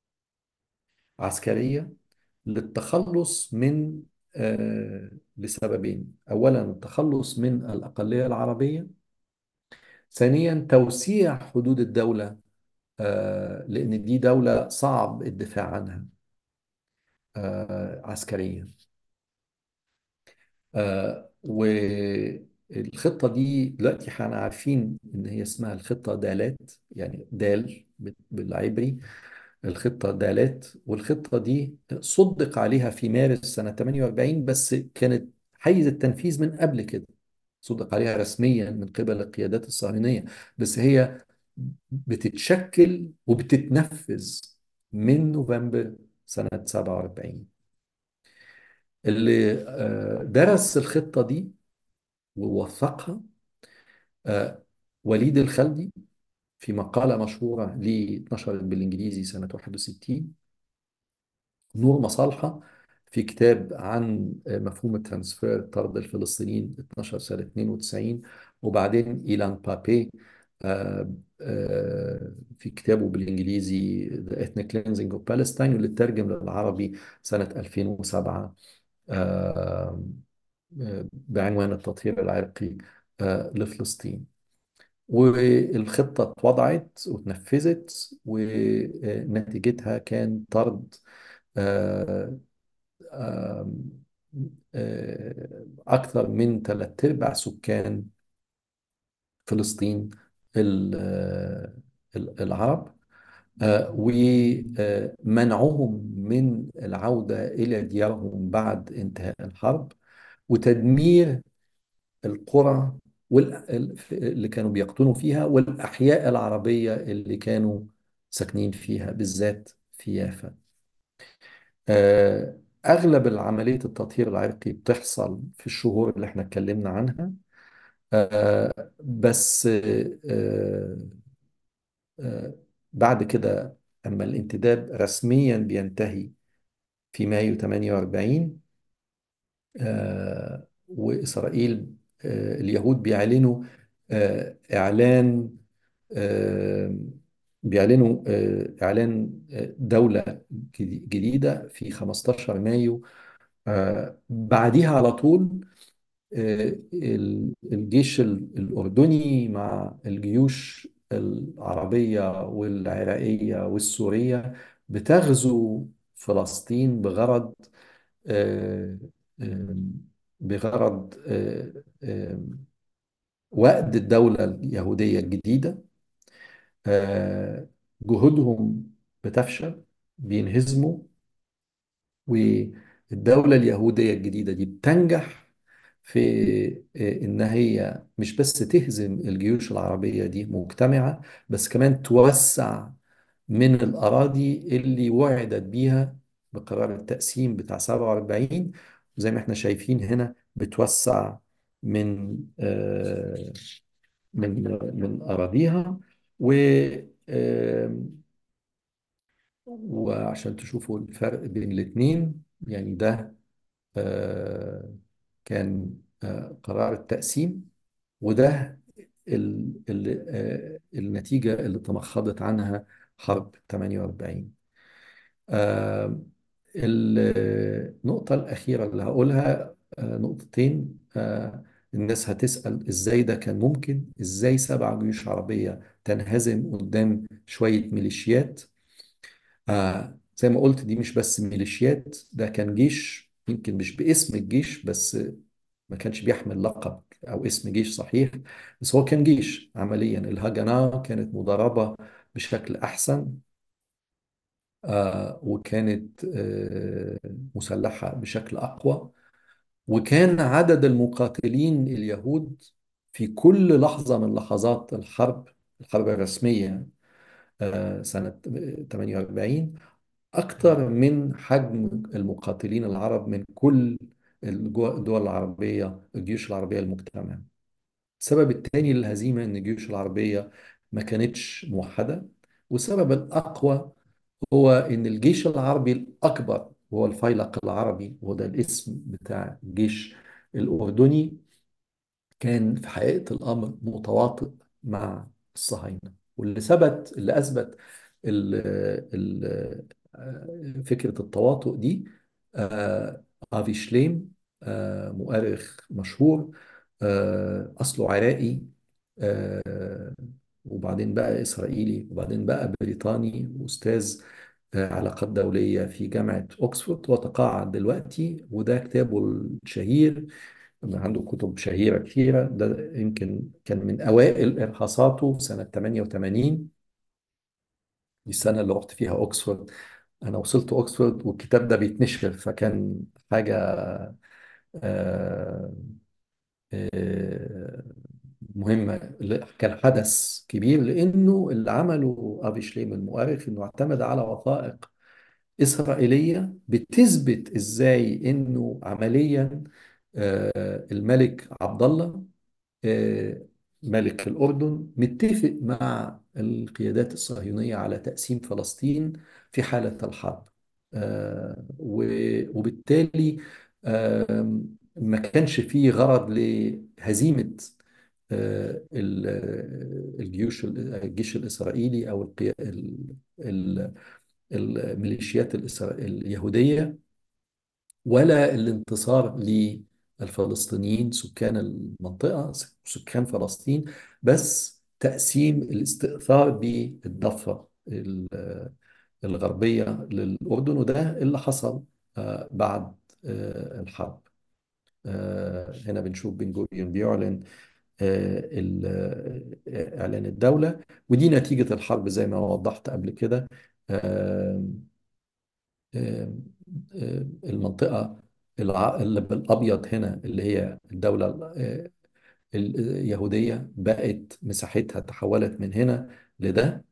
عسكرية للتخلص من آه، لسببين أولا التخلص من الأقلية العربية ثانيا توسيع حدود الدولة آه، لأن دي دولة صعب الدفاع عنها آه، عسكريا آه والخطة دي دلوقتي احنا عارفين ان هي اسمها الخطة دالات يعني دال بالعبري الخطة دالات والخطة دي صدق عليها في مارس سنة 48 بس كانت حيز التنفيذ من قبل كده صدق عليها رسميا من قبل القيادات الصهيونية بس هي بتتشكل وبتتنفذ من نوفمبر سنة 47 اللي آه، درس الخطة دي ووثقها آه، وليد الخلدي في مقالة مشهورة ليه اتنشرت بالإنجليزي سنة 61 نور مصالحة في كتاب عن آه، مفهوم الترانسفير طرد الفلسطينيين 12 سنة 92 وبعدين إيلان بابي آه، آه، في كتابه بالإنجليزي The Ethnic Cleansing of Palestine واللي ترجم للعربي سنة 2007 آه، آه، بعنوان التطهير العرقي آه، لفلسطين والخطة اتوضعت واتنفذت ونتيجتها كان طرد آه، آه، آه، أكثر من ثلاث أرباع سكان فلسطين ال- آه، ال- العرب آه، ومنعهم من العودة إلى ديارهم بعد انتهاء الحرب وتدمير القرى وال- ال- اللي كانوا بيقطنوا فيها والأحياء العربية اللي كانوا ساكنين فيها بالذات في يافا آه، أغلب العملية التطهير العرقي بتحصل في الشهور اللي احنا اتكلمنا عنها آه، بس آه، آه، بعد كده أما الانتداب رسميا بينتهي في مايو 48 آه، وإسرائيل آه، اليهود بيعلنوا آه، إعلان آه، بيعلنوا آه، إعلان آه، دولة جدي- جديدة في 15 مايو آه، بعديها على طول آه، ال- الجيش ال- الأردني مع الجيوش العربية والعراقية والسورية بتغزو فلسطين بغرض آه، آم، بغرض آه، آم، وأد الدولة اليهودية الجديدة آه، جهودهم بتفشل بينهزموا والدولة اليهودية الجديدة دي بتنجح في آه، إن هي مش بس تهزم الجيوش العربية دي مجتمعة بس كمان توسع من الأراضي اللي وعدت بيها بقرار التقسيم بتاع 47 زي ما احنا شايفين هنا بتوسع من آه، من من أراضيها و آم، وعشان تشوفوا الفرق بين الاتنين يعني ده آه، كان آه، قرار التقسيم وده ال ال آه، النتيجة اللي تمخضت عنها حرب 48 آه، النقطة الأخيرة اللي هقولها آه، نقطتين آه، الناس هتسأل إزاي ده كان ممكن إزاي سبع جيوش عربية تنهزم قدام شوية ميليشيات آه زي ما قلت دي مش بس ميليشيات ده كان جيش يمكن مش باسم الجيش بس ما كانش بيحمل لقب أو اسم جيش صحيح بس هو كان جيش عمليا الهجنة كانت مدربة بشكل أحسن آه وكانت آه مسلحة بشكل أقوى وكان عدد المقاتلين اليهود في كل لحظة من لحظات الحرب الحرب الرسمية آه سنة 48 أكثر من حجم المقاتلين العرب من كل الجو- الدول العربية الجيوش العربية المجتمعة السبب الثاني للهزيمة إن الجيوش العربية ما كانتش موحدة والسبب الأقوى هو إن الجيش العربي الأكبر هو الفيلق العربي وده الاسم بتاع الجيش الأردني كان في حقيقة الأمر متواطئ مع الصهاينة واللي ثبت اللي أثبت ال ال فكرة التواطؤ دي آه، أفي شليم آه، مؤرخ مشهور آه، أصله عراقي آه، وبعدين بقى إسرائيلي وبعدين بقى بريطاني وأستاذ آه، علاقات دولية في جامعة أكسفورد وتقاعد دلوقتي وده كتابه الشهير عنده كتب شهيرة كثيرة ده يمكن كان من أوائل إرهاصاته سنة 88 دي السنة اللي رحت فيها أكسفورد أنا وصلت أكسفورد والكتاب ده بيتنشر فكان حاجة آه، آه، مهمة ل- كان حدث كبير لأنه اللي عمله أبي شليم المؤرخ إنه اعتمد على وثائق إسرائيلية بتثبت إزاي إنه عمليا آه، الملك عبد الله آه، ملك الأردن متفق مع القيادات الصهيونية على تقسيم فلسطين في حالة الحرب آه، و- وبالتالي آه، ما كانش فيه غرض لهزيمة آه، ال- الجيوش الجيش الإسرائيلي أو القيا- ال- ال- الميليشيات الإسرا- اليهودية ولا الانتصار للفلسطينيين سكان المنطقة سكان فلسطين بس تقسيم الاستئثار بالضفة ال- الغربية للأردن وده اللي حصل آه، بعد آه، الحرب آه، هنا بنشوف بن جوريون بيعلن آه، ال- آه، إعلان الدولة ودي نتيجة الحرب زي ما وضحت قبل كده آه، آم، آم، المنطقة الع- اللي بالأبيض هنا اللي هي الدولة ال- اليهودية بقت مساحتها تحولت من هنا لده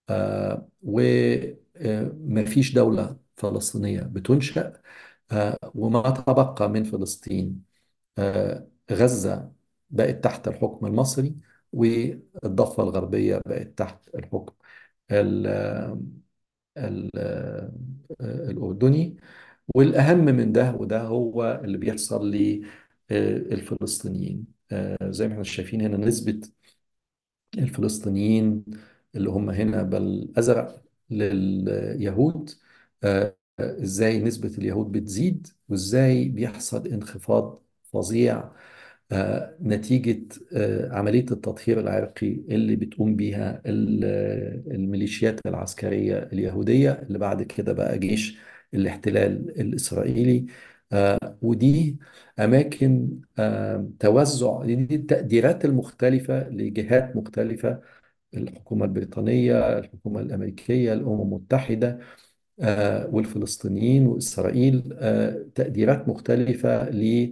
ومفيش دولة فلسطينية بتنشأ آه، وما تبقى من فلسطين آه، غزة بقت تحت الحكم المصري والضفة الغربية بقت تحت الحكم ال- ال- الأردني والأهم من ده وده هو اللي بيحصل للفلسطينيين زي ما احنا شايفين هنا نسبة الفلسطينيين اللي هم هنا بالأزرق لليهود آه، ازاي نسبة اليهود بتزيد وازاي بيحصل انخفاض فظيع آه، نتيجة آه، عملية التطهير العرقي اللي بتقوم بيها ال- الميليشيات العسكرية اليهودية اللي بعد كده بقى جيش الاحتلال الإسرائيلي آه، ودي أماكن آه، توزع دي التقديرات المختلفة لجهات مختلفة الحكومة البريطانية الحكومة الأمريكية الأمم المتحدة آه، والفلسطينيين وإسرائيل آه، تقديرات مختلفة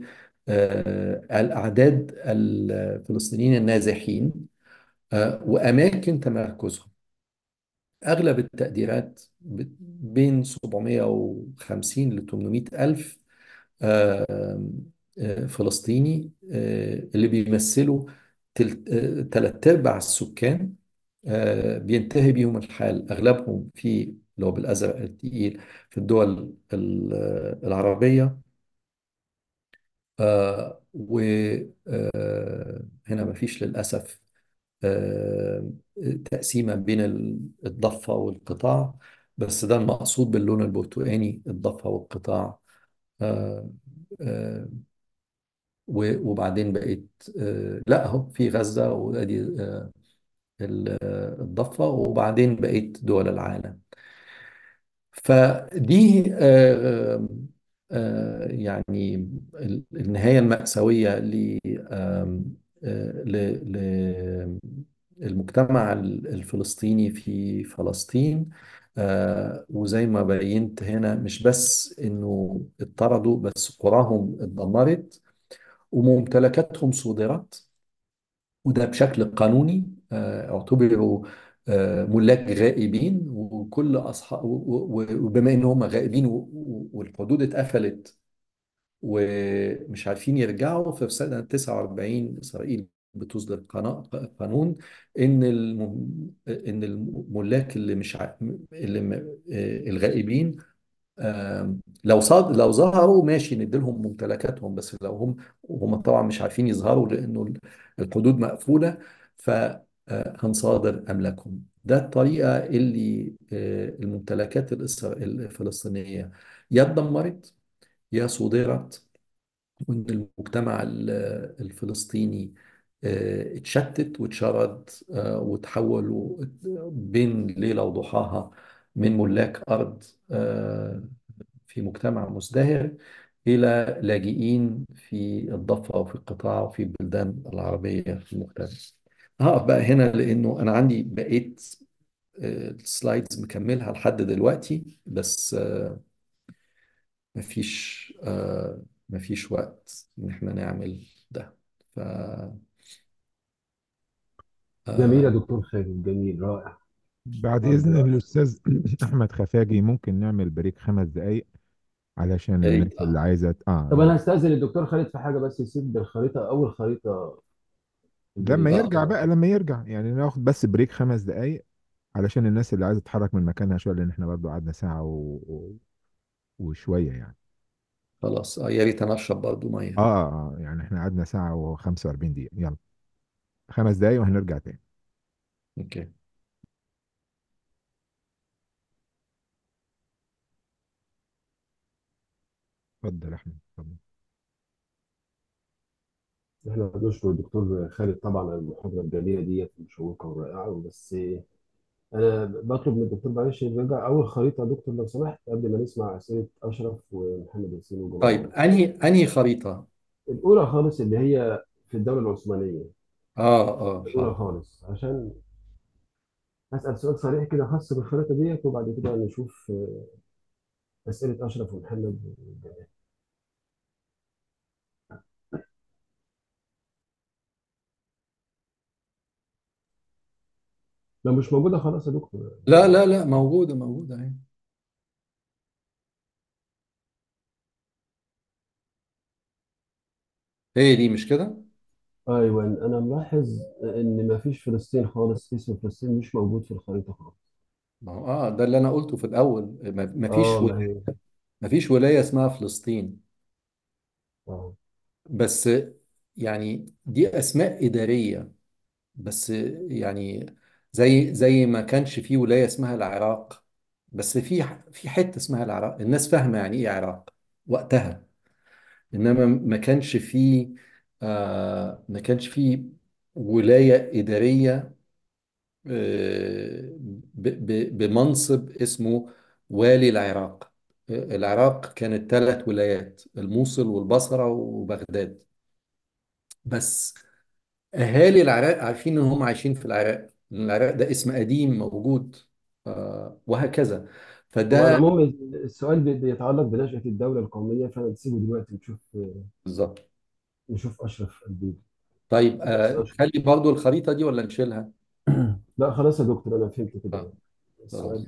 للأعداد الفلسطينيين النازحين آه، وأماكن تمركزهم أغلب التقديرات بت- بين 750 ل 800 ألف آه، آه، فلسطيني آه، اللي بيمثلوا ثلاث أرباع السكان آه، بينتهي بيهم الحال أغلبهم في لو بالأزرق التقيل في الدول ال- العربية وهنا ما فيش للأسف آه، تقسيمة بين ال- الضفة والقطاع بس ده المقصود باللون البرتقاني الضفة والقطاع آه، آه، و- وبعدين بقيت آه، لا اهو في غزة وادي آه، ال- آه، الضفة وبعدين بقيت دول العالم فدي آه، آه، يعني ال- النهاية المأساوية ل آم، آه، ل- ل- المجتمع الفلسطيني في فلسطين آه، وزي ما بينت هنا مش بس انه اضطردوا بس قراهم اتدمرت وممتلكاتهم صودرت وده بشكل قانوني آه، اعتبروا آه، ملاك غائبين وكل اصحاب وبما ان هم غائبين و- و- والحدود اتقفلت ومش عارفين يرجعوا ففي سنة 49 إسرائيل بتصدر قنا- قانون إن الم- إن الملاك اللي مش ع... اللي م- آه، الغائبين آم، لو صاد لو ظهروا ماشي نديلهم ممتلكاتهم بس لو هم وهم طبعا مش عارفين يظهروا لانه الحدود مقفوله فهنصادر املاكهم ده الطريقه اللي آه، الممتلكات الإسرا- الفلسطينيه يا اتدمرت يا صودرت وان المجتمع ال- الفلسطيني آه، اتشتت واتشرد آه، وتحولوا بين ليله وضحاها من ملاك ارض آه، في مجتمع مزدهر إلى لاجئين في الضفة وفي القطاع وفي البلدان العربية المختلفة هقف بقى هنا لأنه أنا عندي بقيت آه، السلايدز مكملها لحد دلوقتي بس آه، مفيش آه، مفيش وقت إن إحنا نعمل ده ف جميل يا آه، دكتور خالد جميل رائع بعد طب إذن الأستاذ أحمد خفاجي ممكن نعمل بريك خمس دقايق علشان يا الناس ريت اللي آه عايزة آه طب لو انا هستأذن الدكتور خالد في حاجه بس يسيب الخريطه اول خريطه في لما البريك آه يرجع طبعا بقى لما يرجع يعني ناخد بس بريك خمس دقايق علشان الناس اللي عايزة تتحرك من مكانها شوية لأن احنا برضو قعدنا ساعة و... و... وشوية يعني خلاص آه يا ريت أنا أشرب برضه آه مية آه آه، يعني احنا قعدنا ساعة و45 دقيقة يلا خمس دقايق وهنرجع تاني أوكي اتفضل يا أحمد اتفضل احنا بنشكر الدكتور خالد طبعا على المحاضره الجميله ديت المشوقه والرائعه بس انا بطلب من الدكتور معلش نرجع اول خريطه يا دكتور لو سمحت قبل ما نسمع اسئله اشرف ومحمد ياسين وجمال طيب عمر أنهي أنهي خريطة؟ الاولى خالص اللي هي في الدوله العثمانيه آه آه الاولى حاضر خالص عشان اسال سؤال صريح كده خاص بالخريطه ديت وبعد كده نشوف آه، اسئله اشرف ومحمد وجمال لو مش موجودة خلاص يا دكتور لا لا لا موجودة موجودة اهي هي دي مش كده؟ ايوه انا ملاحظ ان مفيش فلسطين خالص اسم فلسطين مش موجود في الخريطة خالص ما هو اه ده اللي انا قلته في الاول ما ما اه فيش ما هي ما فيش ولاية اسمها فلسطين اه بس يعني دي اسماء إدارية بس يعني زي زي ما كانش في ولاية اسمها العراق بس في في حتة اسمها العراق الناس فاهمة يعني ايه عراق وقتها انما ما كانش في آه ما كانش في ولاية إدارية آه ب ب بمنصب اسمه والي العراق آه، العراق كانت ثلاث ولايات الموصل والبصرة وبغداد بس أهالي العراق عارفين إن هم عايشين في العراق إن العراق ده اسم قديم موجود آه، وهكذا هو على فده العموم السؤال بي- بيتعلق بنشأة الدولة القومية فنسيبه دلوقتي نشوف بالظبط نشوف أشرف قلبي طيب بس آه، أشرف نخلي برضو الخريطة دي ولا نشيلها؟ لا خلاص يا دكتور أنا فهمت كده آه السؤال خلاص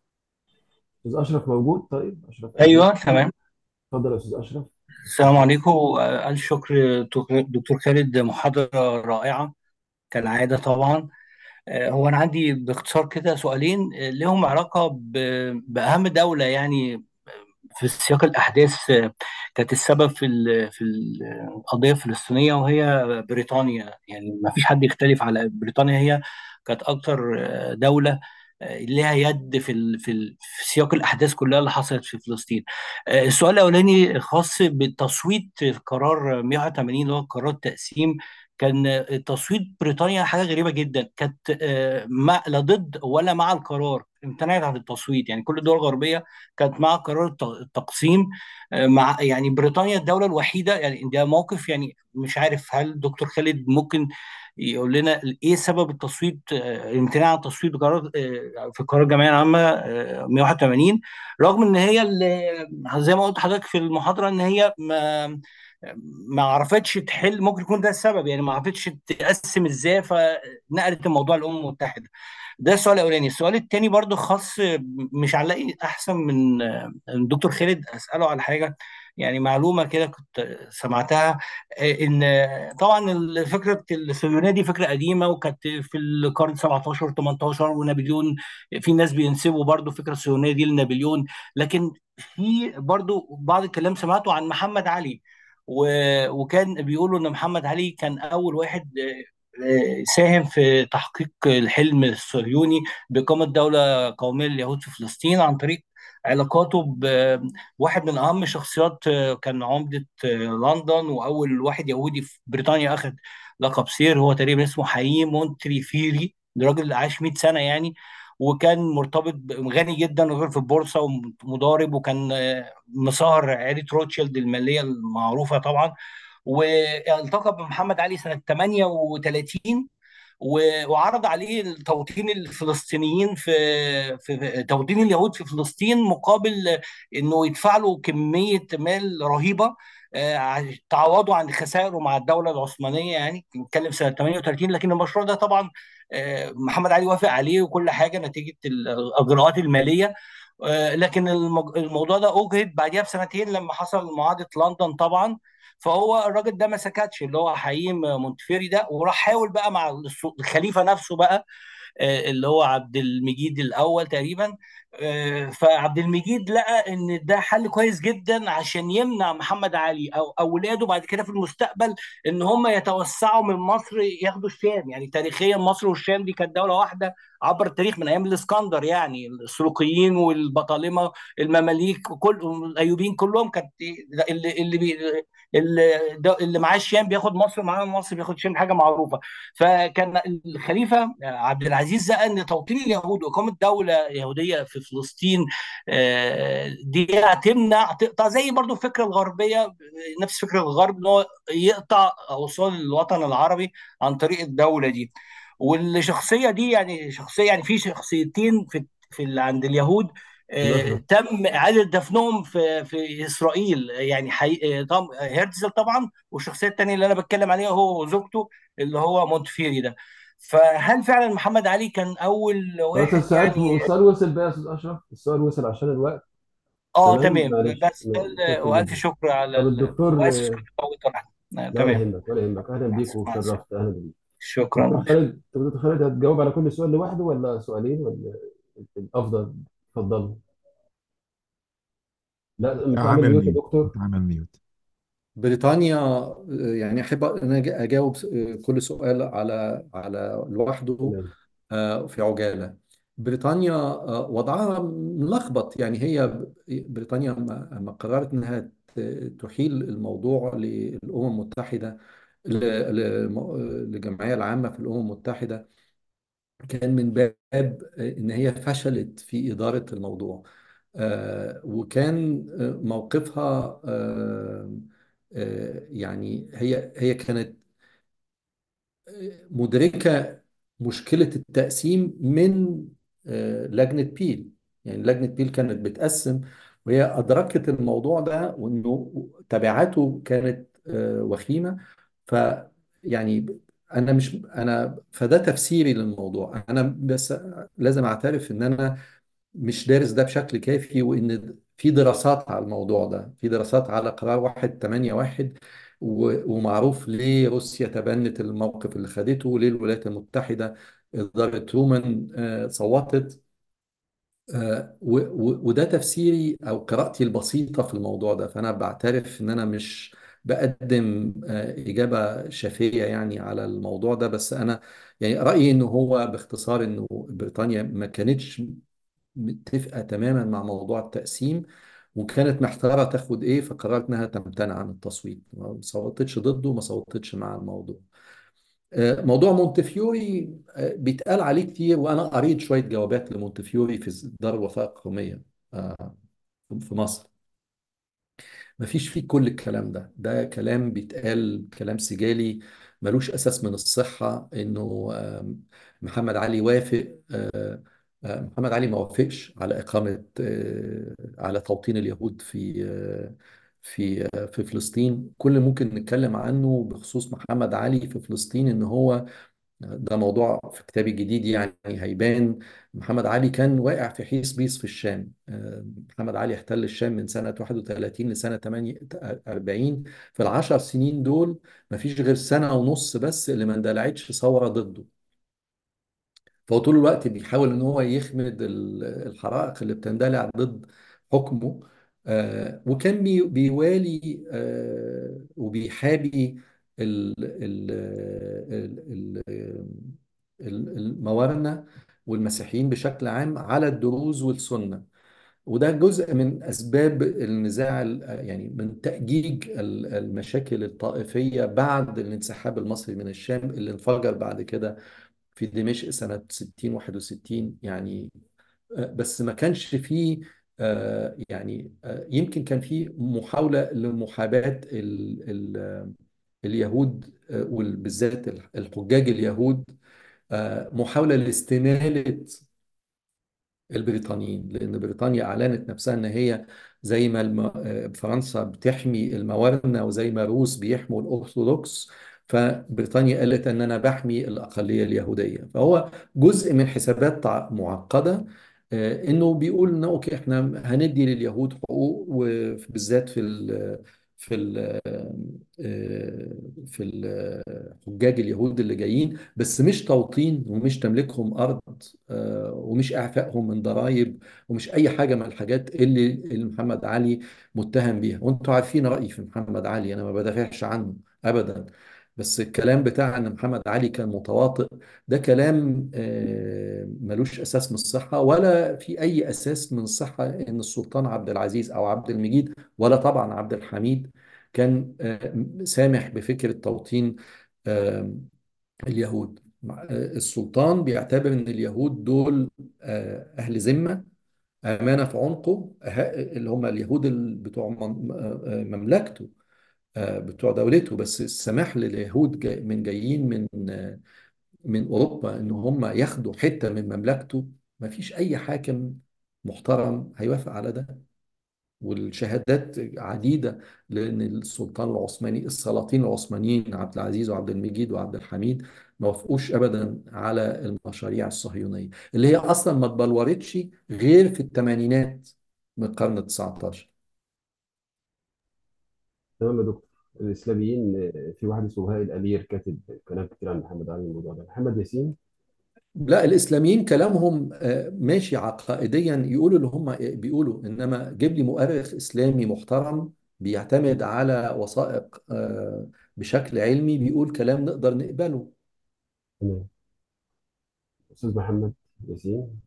أستاذ أشرف موجود طيب أشرف قلبي ايوه تمام اتفضل يا أستاذ أشرف السلام عليكم آه، الف شكر دكتور دكتور خالد محاضره رائعه كالعاده طبعا آه، هو انا عندي باختصار كده سؤالين آه، لهم علاقه ب- باهم دوله يعني في سياق الأحداث آه، كانت السبب في ال- في القضية الفلسطينية وهي بريطانيا يعني ما فيش حد يختلف على بريطانيا هي كانت أكتر آه، دولة آه، لها يد في ال- في ال- في سياق الأحداث كلها اللي حصلت في فلسطين. آه، السؤال الأولاني خاص بتصويت قرار 181 اللي هو قرار التقسيم كان آه، تصويت بريطانيا حاجة غريبة جدا كانت آه، ما لا ضد ولا مع القرار امتنعت عن التصويت يعني كل الدول الغربية كانت مع قرار الت- التقسيم آه، مع يعني بريطانيا الدولة الوحيدة يعني ده موقف يعني مش عارف هل دكتور خالد ممكن يقول لنا ايه سبب التصويت آه، الامتناع عن التصويت قرار آه، في قرار الجمعية العامة آه، 181 رغم ان هي اللي- زي ما قلت لحضرتك في المحاضرة ان هي ما ما عرفتش تحل ممكن يكون ده السبب يعني ما عرفتش تقسم ازاي فنقلت الموضوع للامم المتحده ده السؤال الاولاني السؤال الثاني برضو خاص مش هنلاقي احسن من من دكتور خالد اساله على حاجه يعني معلومه كده كنت سمعتها ان طبعا فكره الصهيونيه دي فكره قديمه وكانت في القرن 17 18 ونابليون في ناس بينسبوا برضو فكره الصهيونيه دي لنابليون لكن في برضو بعض الكلام سمعته عن محمد علي و- وكان بيقولوا ان محمد علي كان اول واحد آه، ساهم في تحقيق الحلم الصهيوني بإقامة دولة قومية لليهود في فلسطين عن طريق علاقاته بواحد من أهم شخصيات آه، كان عمدة آه، لندن وأول واحد يهودي في بريطانيا أخذ لقب سير هو تقريبا اسمه حيي مونتريفيري ده راجل عاش 100 سنة يعني وكان مرتبط ب- غني جدا غير في البورصة ومضارب وكان آه، مصاهر عائلة روتشيلد المالية المعروفة طبعا والتقى بمحمد علي سنة 38 و- وعرض عليه توطين الفلسطينيين في في توطين اليهود في فلسطين مقابل انه يدفع له كميه مال رهيبه آه، ع- تعوضه عن خسائره مع الدوله العثمانيه يعني نتكلم سنه 38 لكن المشروع ده طبعا آه، محمد علي وافق عليه وكل حاجه نتيجه الاجراءات الماليه آه، لكن المج- الموضوع ده اجهد بعديها بسنتين لما حصل معاهده لندن طبعا فهو الراجل ده ما سكتش اللي هو حييم مونتفيري ده وراح حاول بقى مع الس- الخليفه نفسه بقى آه، اللي هو عبد المجيد الاول تقريبا آه، فعبد المجيد لقى ان ده حل كويس جدا عشان يمنع محمد علي او اولاده بعد كده في المستقبل ان هم يتوسعوا من مصر ياخدوا الشام يعني تاريخيا مصر والشام دي كانت دوله واحده عبر التاريخ من ايام الاسكندر يعني السلوقيين والبطالمه المماليك كل الايوبيين كلهم كانت اللي اللي بي اللي, ده- اللي معاه الشام بياخد مصر معاه مصر بياخد الشام حاجه معروفه فكان الخليفه عبد العزيز لقى ان توطين اليهود واقامه دوله يهوديه في فلسطين آه، دي هتمنع تقطع زي برضو الفكره الغربيه نفس فكره الغرب ان هو يقطع اوصال الوطن العربي عن طريق الدوله دي والشخصيه دي يعني شخصيه يعني في شخصيتين في في ال- عند اليهود آه، الأشرف تم إعادة دفنهم في في إسرائيل يعني حي... آه، طب هرتزل طبعا والشخصية التانية اللي أنا بتكلم عليها هو وزوجته اللي هو مونتفيري ده فهل فعلا محمد علي كان اول خلاص واحد السؤال يعني السؤال وصل بقى يا استاذ اشرف السؤال وصل عشان الوقت اه تمام تمام معلش بس شكرا والف جدا شكر على طب ال... الدكتور واسف كنت فوت ولا حاجة. آه، لا ولا تمام يهمك ولا يهمك اهلا مع بيك السلامة مع السلامة. وشرفت اهلا بيك شكرا دكتور مع السلامة. خالد طب دكتور خالد هتجاوب على كل سؤال لوحده ولا سؤالين ولا الافضل اتفضل لا انت عامل عامل ميوت يا ميوت دكتور انت عامل ميوت بريطانيا آه، يعني احب ان أنا اجاوب آه، كل سؤال على على لوحده تمام آه، في عجالة بريطانيا آه، وضعها ملخبط يعني هي ب- بريطانيا لما لما قررت انها ت- تحيل الموضوع للامم المتحدة ل- ل- للجمعية العامة في الامم المتحدة كان من باب ان هي فشلت في إدارة الموضوع آه، وكان آه، موقفها آه، آه، يعني هي هي كانت مدركة مشكلة التقسيم من آه، لجنة بيل يعني لجنة بيل كانت بتقسم وهي أدركت الموضوع ده وإنه تبعاته كانت آه، وخيمة ف يعني أنا مش أنا فده تفسيري للموضوع أنا بس لازم أعترف إن أنا مش دارس ده بشكل كافي وان في دراسات على الموضوع ده في دراسات على قرار واحد تمانية واحد و- ومعروف ليه روسيا تبنت الموقف اللي خدته وليه الولايات المتحدة إدارة ترومان آه، صوتت آه، و- و- وده تفسيري أو قراءتي البسيطة في الموضوع ده فأنا بعترف إن أنا مش بقدم آه، إجابة شافية يعني على الموضوع ده بس أنا يعني رأيي إنه هو باختصار إنه بريطانيا ما كانتش متفقة تماما مع موضوع التقسيم وكانت محتارة تاخد ايه فقررت انها تمتنع عن التصويت ما صوتتش ضده ما صوتتش مع الموضوع آه، موضوع مونتفيوري آه، بيتقال عليه كتير وانا قريت شوية جوابات لمونتفيوري في دار الوثائق القومية آه، في مصر مفيش فيه كل الكلام ده ده كلام بيتقال كلام سجالي ملوش أساس من الصحة إنه آم، محمد علي وافق آه، آه، محمد علي ما وافقش على إقامة آه، على توطين اليهود في آه، في آه، في فلسطين كل اللي ممكن نتكلم عنه بخصوص محمد علي في فلسطين إن هو ده موضوع في كتابي الجديد يعني هيبان محمد علي كان واقع في حيث بيس في الشام آه، محمد علي احتل الشام من سنة 31 لسنة 48 في العشر سنين دول مفيش غير سنة ونص بس اللي ما اندلعتش ثورة ضده فهو طول الوقت بيحاول ان هو يخمد ال- الحرائق اللي بتندلع ضد حكمه آه، وكان بي- بيوالي آه، وبيحابي ال- ال- ال- ال- الموارنة والمسيحيين بشكل عام على الدروز والسنة وده جزء من أسباب النزاع ال- يعني من تأجيج ال- المشاكل الطائفية بعد الانسحاب المصري من الشام اللي انفجر بعد كده في دمشق سنة 60 61 يعني آه، بس ما كانش فيه آه، يعني آه، يمكن كان في محاولة لمحاباة ال- ال- آه، اليهود آه، وبالذات الحجاج اليهود آه، محاولة لاستمالة البريطانيين لأن بريطانيا أعلنت نفسها إن هي زي ما الم... آه، فرنسا بتحمي الموارنة وزي ما الروس بيحموا الأرثوذكس فبريطانيا قالت إن أنا بحمي الأقلية اليهودية فهو جزء من حسابات تع- معقدة آه، إنه بيقول إن أوكي إحنا هندي لليهود حقوق وبالذات في ال... في ال... آه، في الحجاج اليهود اللي جايين بس مش توطين ومش تملكهم أرض آه، ومش إعفائهم من ضرائب ومش أي حاجة من الحاجات اللي اللي محمد علي متهم بيها وأنتوا عارفين رأيي في محمد علي أنا ما بدافعش عنه أبدا بس الكلام بتاع ان محمد علي كان متواطئ ده كلام آه، ملوش اساس من الصحه ولا في اي اساس من الصحه ان السلطان عبد العزيز او عبد المجيد ولا طبعا عبد الحميد كان آه، سامح بفكره توطين آه، اليهود مع- آه، السلطان بيعتبر ان اليهود دول آه، اهل ذمه امانه في عنقه ه- اللي هم اليهود ال- بتوع مم- آه، آه، مملكته آه، بتوع دولته بس السماح لليهود جاي من جايين من آه، من اوروبا ان هم ياخدوا حته من مملكته ما فيش اي حاكم محترم هيوافق على ده والشهادات عديدة لأن السلطان العثماني السلاطين العثمانيين عبد العزيز وعبد المجيد وعبد الحميد ما وافقوش أبدا على المشاريع الصهيونية اللي هي أصلا ما اتبلورتش غير في الثمانينات من القرن ال 19 تمام يا دكتور الاسلاميين آه، في واحد اسمه وائل الامير كاتب كلام كتير عن محمد علي الموضوع ده محمد ياسين لا الاسلاميين كلامهم آه، ماشي عقائديا يقولوا اللي هم بيقولوا انما جيب لي مؤرخ اسلامي محترم بيعتمد على وثائق آه، بشكل علمي بيقول كلام نقدر نقبله تمام استاذ محمد ياسين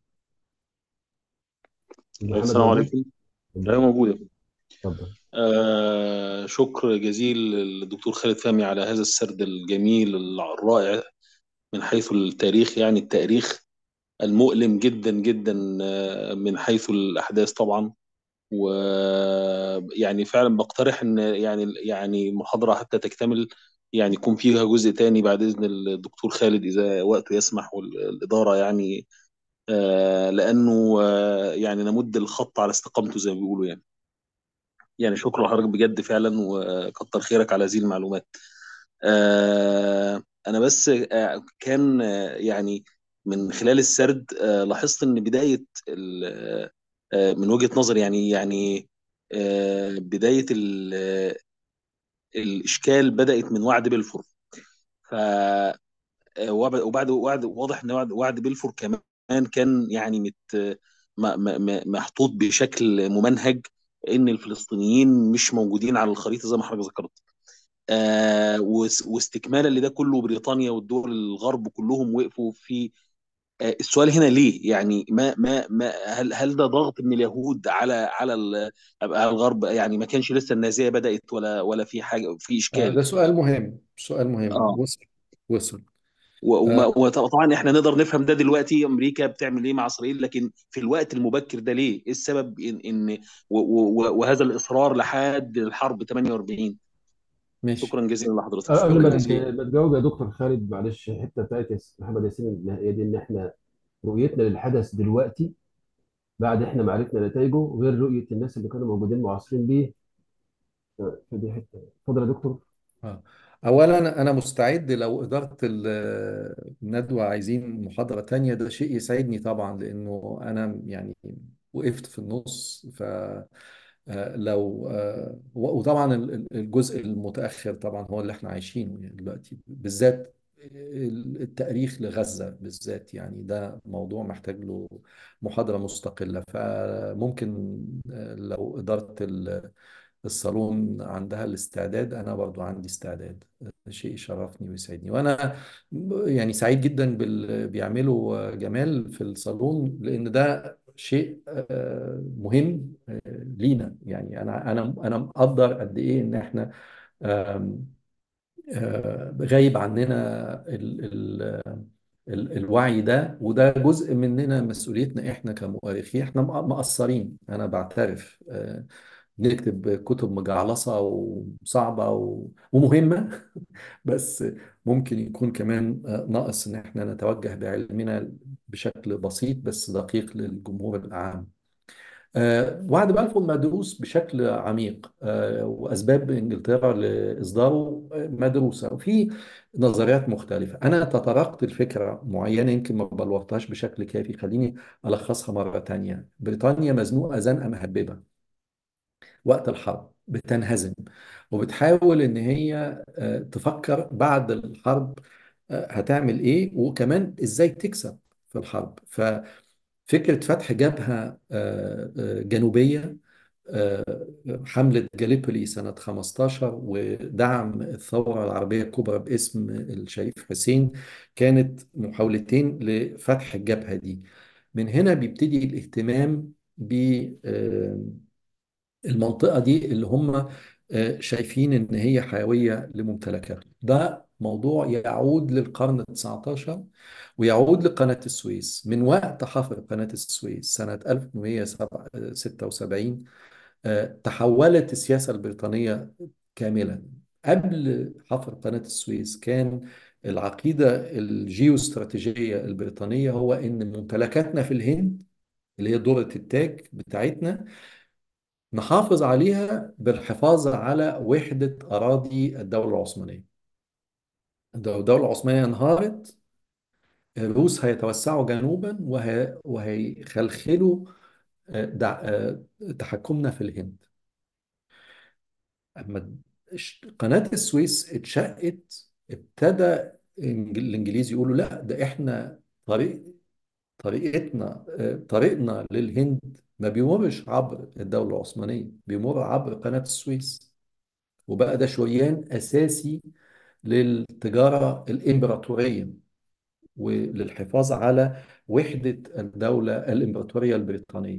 أستاذ محمد السلام موجود عليكم اتفضل ايوه موجودة اتفضل آه شكر جزيل للدكتور خالد فهمي على هذا السرد الجميل الرائع من حيث التاريخ يعني التاريخ المؤلم جدا جدا آه، من حيث الأحداث طبعا ويعني فعلا بقترح ان يعني يعني المحاضرة حتى تكتمل يعني يكون فيها جزء تاني بعد إذن الدكتور خالد إذا وقته يسمح والإدارة يعني آه، لأنه آه، يعني نمد الخط على استقامته زي ما بيقولوا يعني يعني شكرا لحضرتك بجد فعلا وكتر خيرك على هذه المعلومات آه، انا بس آه، كان آه، يعني من خلال السرد آه، لاحظت ان بدايه ال- آه، من وجهه نظري يعني يعني آه، بدايه ال- آه، الاشكال بدات من وعد بلفور ف آه، وبعد وبعد وعد واضح ان وعد وعد بلفور كمان كان يعني مت م- م- م- محطوط بشكل ممنهج ان الفلسطينيين مش موجودين على الخريطه زي ما حضرتك ذكرت آه واس- واستكمالا لده كله بريطانيا والدول الغرب كلهم وقفوا في آه السؤال هنا ليه يعني ما ما ما هل هل ده ضغط من اليهود على على ال- على الغرب يعني ما كانش لسه النازيه بدات ولا ولا في حاجه في آه، اشكال ده سؤال مهم سؤال مهم اه وصل وصل و- وما- آه، وطبعا احنا نقدر نفهم ده دلوقتي امريكا بتعمل ايه مع اسرائيل لكن في الوقت المبكر ده ليه؟ ايه السبب ان ان و- و- وهذا الاصرار لحد الحرب 48 ماشي شكرا جزيلا لحضرتك قبل شكرا ما جزيلا ما تجاوب يا دكتور خالد معلش الحته بتاعت ياس- محمد ياسين النهائيه دي ان احنا رؤيتنا للحدث دلوقتي بعد احنا ما عرفنا نتائجه غير رؤيه الناس اللي كانوا موجودين معاصرين بيه ف- فدي حته اتفضل يا دكتور آه. أولا أنا مستعد لو إدارة ال- الندوة عايزين محاضرة تانية ده شيء يسعدني طبعا لأنه أنا يعني وقفت في النص ف آه، لو آه، و- وطبعا ال- ال- الجزء المتأخر طبعا هو اللي احنا عايشينه يعني دلوقتي بالذات ال- التأريخ لغزة بالذات يعني ده موضوع محتاج له محاضرة مستقلة فممكن آه، لو إدارة ال- الصالون عندها الاستعداد أنا برضو عندي استعداد شيء يشرفني ويسعدني وأنا يعني سعيد جدا باللي بيعمله جمال في الصالون لأن ده شيء آه، مهم آه، لينا يعني أنا أنا أنا مقدر قد إيه إن إحنا آم، آه، غايب عننا ال ال ال الوعي ده وده جزء مننا مسؤوليتنا احنا كمؤرخين احنا مق- مقصرين انا بعترف آه، بنكتب كتب مجعلصة وصعبة و- ومهمة بس ممكن يكون كمان آه، ناقص ان احنا نتوجه بعلمنا بشكل بسيط بس دقيق للجمهور العام آه، وعد بلفور مدروس بشكل عميق آه، وأسباب إنجلترا لإصداره آه، مدروسة وفي نظريات مختلفة أنا تطرقت الفكرة معينة يمكن ما بلورتهاش بشكل كافي خليني ألخصها مرة تانية بريطانيا مزنوقة زنقة مهببة وقت الحرب بتنهزم وبتحاول إن هي آه، تفكر بعد الحرب آه، هتعمل إيه وكمان إزاي تكسب في الحرب ففكرة فتح جبهة آه، آه، جنوبية آه، حملة جاليبولي سنة 15 ودعم الثورة العربية الكبرى باسم الشريف حسين كانت محاولتين لفتح الجبهة دي من هنا بيبتدي الاهتمام بالمنطقة دي اللي هم آه، شايفين إن هي حيوية لممتلكاتهم ده موضوع يعود للقرن ال 19 ويعود لقناة السويس من وقت حفر قناة السويس سنة 1876 آه، تحولت السياسة البريطانية كاملا قبل حفر قناة السويس كان العقيدة الجيوستراتيجية البريطانية هو إن ممتلكاتنا في الهند اللي هي دورة التاج بتاعتنا نحافظ عليها بالحفاظ على وحدة أراضي الدولة العثمانية لو الدولة العثمانية انهارت الروس هيتوسعوا جنوبا وهي وهيخلخلوا آه، دع- آه، تحكمنا في الهند اما الش- قناة السويس اتشقت ابتدى إنج- الانجليز يقولوا لا ده احنا طريق طريقتنا آه، طريقنا للهند ما بيمرش عبر الدولة العثمانية بيمر عبر قناة السويس وبقى ده شريان أساسي للتجارة الإمبراطورية وللحفاظ على وحدة الدولة الإمبراطورية البريطانية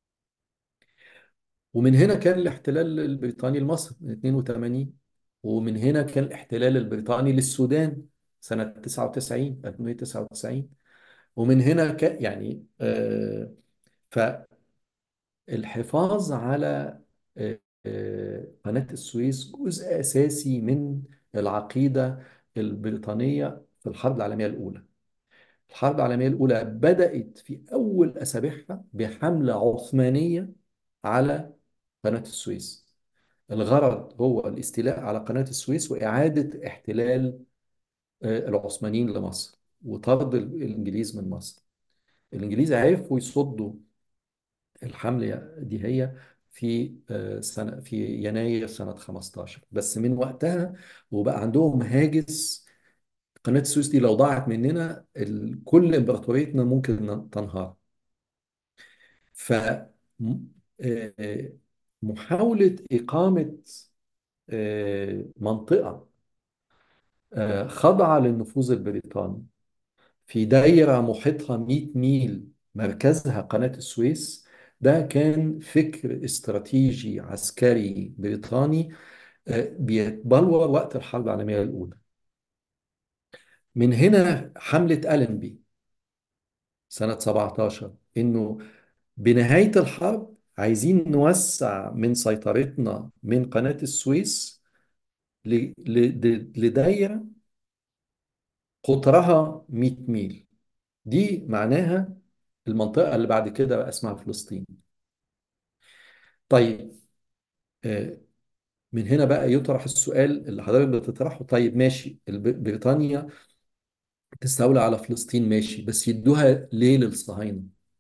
ومن هنا كان الاحتلال البريطاني لمصر من 82 ومن هنا كان الاحتلال البريطاني للسودان سنة 99 1999 ومن هنا كان يعني آه فالحفاظ على آه آه، قناة السويس جزء أساسي من العقيدة البريطانية في الحرب العالمية الأولى الحرب العالمية الأولى بدأت في أول أسابيعها بحملة عثمانية على قناة السويس الغرض هو الاستيلاء على قناة السويس وإعادة احتلال آه، العثمانيين لمصر وطرد ال- الإنجليز من مصر الإنجليز عرفوا يصدوا الحملة دي هي في آه، سنة في يناير سنة 15 بس من وقتها وبقى عندهم هاجس قناة السويس دي لو ضاعت مننا ال- كل إمبراطوريتنا ممكن ن- تنهار ف م- آه، آه، محاولة إقامة آه، منطقة آه، خاضعة للنفوذ البريطاني في دايرة محيطها 100 ميل مركزها قناة السويس ده كان فكر استراتيجي عسكري بريطاني آه، بيتبلور وقت الحرب العالمية الأولى من هنا حملة ألنبي سنة 17 إنه بنهاية الحرب عايزين نوسع من سيطرتنا من قناة السويس ل- ل- لدايرة قطرها 100 ميل دي معناها المنطقة اللي بعد كده بقى اسمها فلسطين طيب آه، من هنا بقى يطرح السؤال اللي حضرتك بتطرحه طيب ماشي الب- بريطانيا تستولى على فلسطين ماشي بس يدوها ليه للصهاينة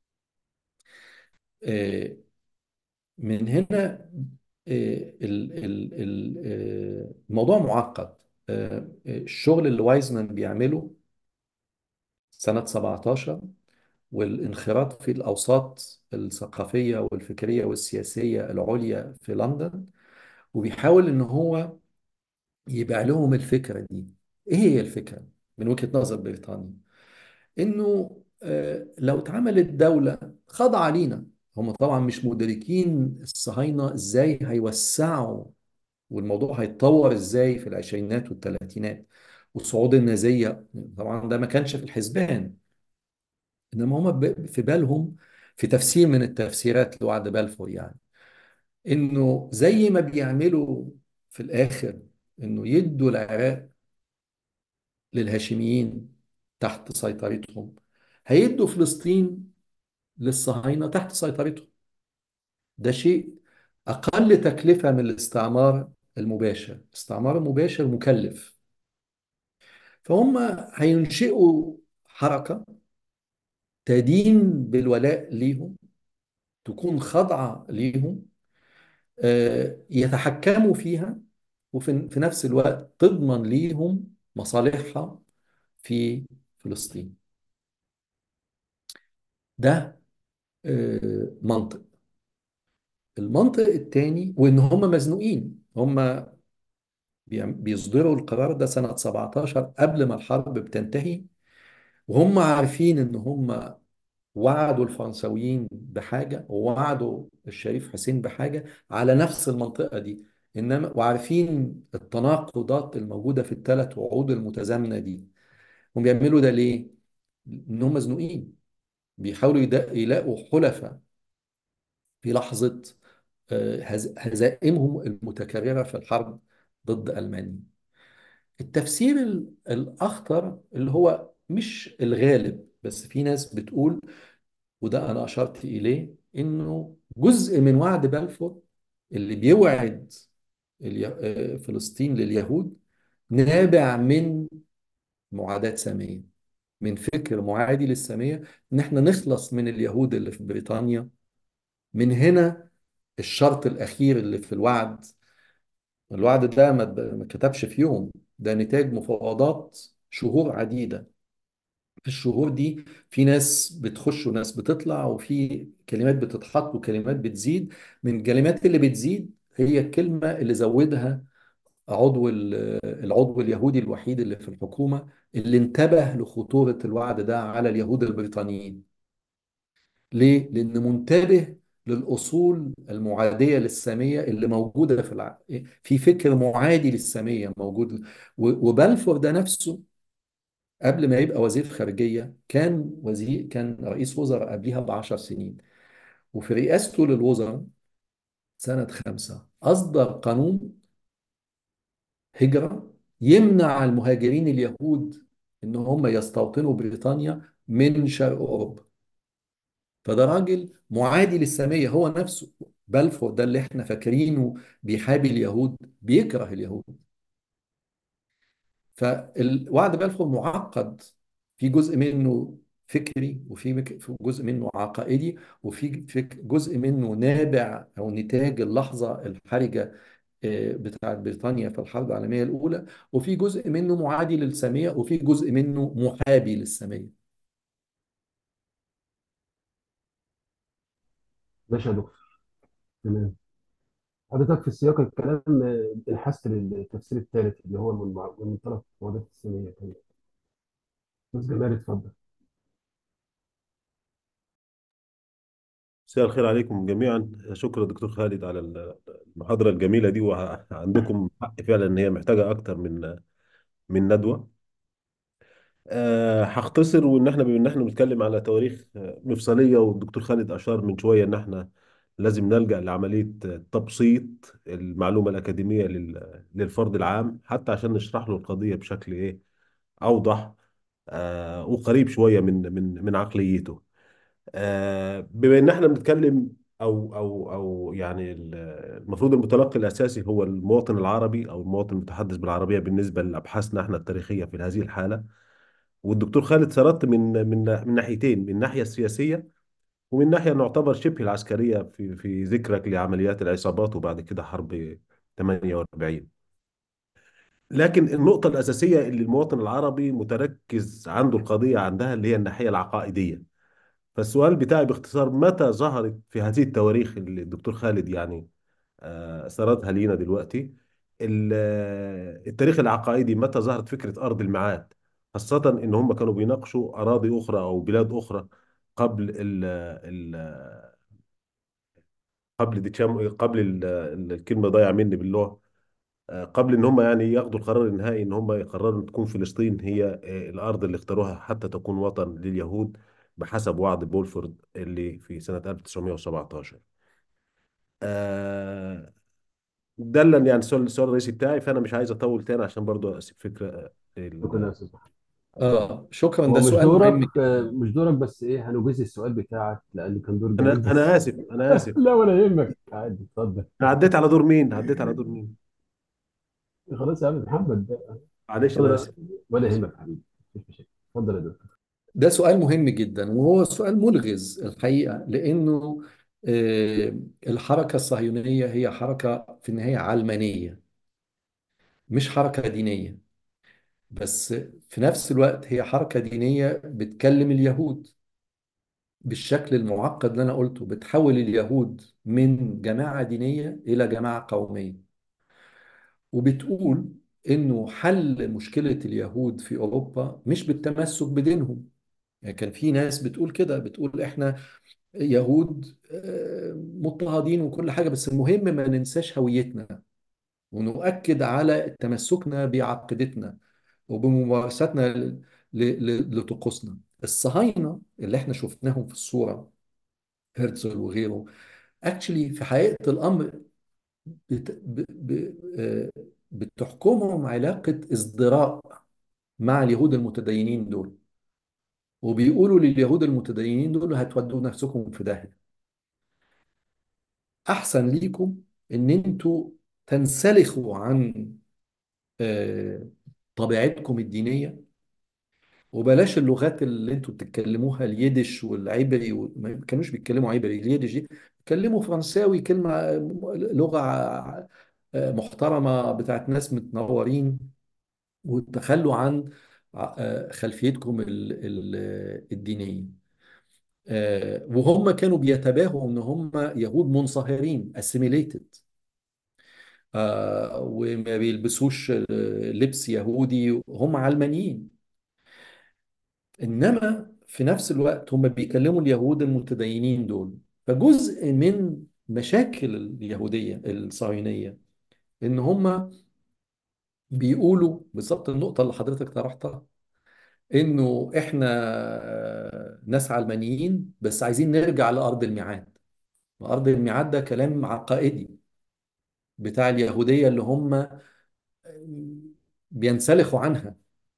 آه، من هنا آه، ال- ال- ال- آه، الموضوع معقد آه، آه، الشغل اللي وايزمان بيعمله سنة 17 والانخراط في الأوساط الثقافية والفكرية والسياسية العليا في لندن وبيحاول إن هو يبيع لهم الفكرة دي إيه هي الفكرة من وجهة نظر بريطانيا إنه آه، لو اتعملت دولة خاضعة لينا هم طبعا مش مدركين الصهاينة إزاي هيوسعوا والموضوع هيتطور إزاي في العشرينات والثلاثينات والصعود النازية طبعا ده ما كانش في الحسبان انما هم ب- في بالهم في تفسير من التفسيرات لوعد بلفور يعني انه زي ما بيعملوا في الاخر انه يدوا العراق للهاشميين تحت سيطرتهم هيدوا فلسطين للصهاينة تحت سيطرتهم ده شيء اقل تكلفة من الاستعمار المباشر الاستعمار المباشر مكلف فهم هينشئوا حركة تدين بالولاء ليهم تكون خاضعة ليهم آه، يتحكموا فيها وفي في نفس الوقت تضمن ليهم مصالحها في فلسطين ده آه، منطق المنطق الثاني وان هم مزنوقين هم بيعم- بيصدروا القرار ده سنة 17 قبل ما الحرب بتنتهي وهم عارفين ان هم وعدوا الفرنساويين بحاجة ووعدوا الشريف حسين بحاجة على نفس المنطقة دي إنما وعارفين التناقضات الموجودة في الثلاث وعود المتزامنة دي هم بيعملوا ده ليه؟ إن هم مزنوقين بيحاولوا يدا- يلاقوا حلفاء في لحظة آه، هز- هزائمهم المتكررة في الحرب ضد ألمانيا التفسير ال- الأخطر اللي هو مش الغالب بس في ناس بتقول وده أنا أشرت إليه إنه جزء من وعد بلفور اللي بيوعد الي- آه، فلسطين لليهود نابع من معاداة سامية من فكر معادي للسامية ان احنا نخلص من اليهود اللي في بريطانيا من هنا الشرط الاخير اللي في الوعد الوعد ده ما ما اتكتبش في يوم ده نتاج مفاوضات شهور عديدة في الشهور دي في ناس بتخش وناس بتطلع وفي كلمات بتتحط وكلمات بتزيد من الكلمات اللي بتزيد هي الكلمة اللي زودها عضو ال- العضو اليهودي الوحيد اللي في الحكومة اللي انتبه لخطورة الوعد ده على اليهود البريطانيين ليه؟ لأنه منتبه للأصول المعادية للسامية اللي موجودة في الع... في فكر معادي للسامية موجود و- وبلفور ده نفسه قبل ما يبقى وزير خارجية كان وزير كان رئيس وزراء قبلها بعشر سنين وفي رئاسته للوزراء سنة خمسة أصدر قانون هجرة يمنع المهاجرين اليهود إن هم يستوطنوا بريطانيا من شرق أوروبا فده راجل معادي للسامية هو نفسه بلفور ده اللي احنا فاكرينه بيحابي اليهود بيكره اليهود فالوعد بلفور معقد في جزء منه فكري وفي مك- في جزء منه عقائدي وفي فك- جزء منه نابع او نتاج اللحظه الحرجه آه، بتاعت بريطانيا في الحرب العالميه الاولى وفي جزء منه معادي للساميه وفي جزء منه محابي للساميه ماشي يا دكتور تمام حضرتك في سياق الكلام آه، انحست للتفسير الثالث اللي هو من مع- من منطلق معادلة السامية كمان بس جمال اتفضل مساء الخير عليكم جميعا شكرا دكتور خالد على المحاضرة الجميلة دي وعندكم حق فعلا ان هي محتاجة اكتر من من ندوة أه هختصر وان احنا بما ان احنا بنتكلم على تواريخ آه، مفصلية والدكتور خالد اشار من شوية ان احنا لازم نلجأ لعملية تبسيط المعلومة الأكاديمية لل- للفرد العام حتى عشان نشرح له القضية بشكل ايه اوضح أه وقريب شوية من من من عقليته آه، بما ان احنا بنتكلم او او او يعني ال- المفروض المتلقي الاساسي هو المواطن العربي او المواطن المتحدث بالعربيه بالنسبه لابحاثنا احنا التاريخيه في هذه الحاله والدكتور خالد سردت من من من ناحيتين من الناحيه السياسيه ومن ناحيه نعتبر شبه العسكريه في في ذكرك لعمليات العصابات وبعد كده حرب 48 لكن النقطه الاساسيه اللي المواطن العربي متركز عنده القضيه عندها اللي هي الناحيه العقائديه فالسؤال بتاعي باختصار متى ظهرت في هذه التواريخ اللي الدكتور خالد يعني آه، سردها لينا دلوقتي ال- آه، التاريخ العقائدي متى ظهرت فكرة أرض الميعاد خاصة إن هم كانوا بيناقشوا أراضي أخرى أو بلاد أخرى قبل ال ال قبل ديتشام قبل ال- ال- الكلمة ضايعة مني باللغة آه، قبل إن هم يعني ياخدوا القرار النهائي إن هم يقرروا إن تكون فلسطين هي آه، الأرض اللي اختاروها حتى تكون وطن لليهود بحسب وعد بولفورد اللي في سنة 1917 آه، ده اللي يعني السؤال السؤال الرئيسي بتاعي فانا مش عايز اطول تاني عشان برضو اسيب فكره شكرا يا لل... استاذ محمد اه شكرا هو ده مش سؤال مهم دورك آه، جدا مش دورك بس ايه هنجيز السؤال بتاعك لان كان دور جميل انا انا بس اسف انا اسف لا ولا يهمك عادي اتفضل انا عديت على دور مين عديت على دور مين خلاص يا عم محمد معلش انا ولا اسف ولا اسف يهمك يا حبيبي مفيش مشاكل اتفضل يا دكتور ده سؤال مهم جدا وهو سؤال ملغز الحقيقة لأنه آه، الحركة الصهيونية هي حركة في النهاية علمانية مش حركة دينية بس في نفس الوقت هي حركة دينية بتكلم اليهود بالشكل المعقد اللي أنا قلته بتحول اليهود من جماعة دينية إلى جماعة قومية وبتقول إنه حل مشكلة اليهود في أوروبا مش بالتمسك بدينهم يعني كان في ناس بتقول كده بتقول إحنا يهود آه، مضطهدين وكل حاجة بس المهم ما ننساش هويتنا ونؤكد على تمسكنا بعقيدتنا وبممارستنا ل- ل- لطقوسنا الصهاينة اللي احنا شفناهم في الصورة هرتزل وغيره اكشلي في حقيقة الأمر بت... ب... ب... آه، بتحكمهم علاقة ازدراء مع اليهود المتدينين دول وبيقولوا لليهود المتدينين دول هتودوا نفسكم في داهية أحسن ليكم ان انتوا تنسلخوا عن آه، طبيعتكم الدينية وبلاش اللغات اللي انتوا بتتكلموها اليدش والعبري و- ما كانوش بيتكلموا عبري اليدش دي بيتكلموا فرنساوي كلمة لغة آه، محترمة بتاعت ناس متنورين وتخلوا عن آه، خلفيتكم ال- ال- الدينية آه، وهم كانوا بيتباهوا ان هم يهود منصهرين assimilated آه، وما بيلبسوش آه، لبس يهودي هم علمانيين انما في نفس الوقت هم بيكلموا اليهود المتدينين دول فجزء من مشاكل اليهودية الصهيونية ان هم بيقولوا بالظبط النقطة اللي حضرتك طرحتها انه احنا آه، ناس علمانيين بس عايزين نرجع لأرض الميعاد وأرض الميعاد ده كلام عقائدي بتاع اليهودية اللي هم بينسلخوا عنها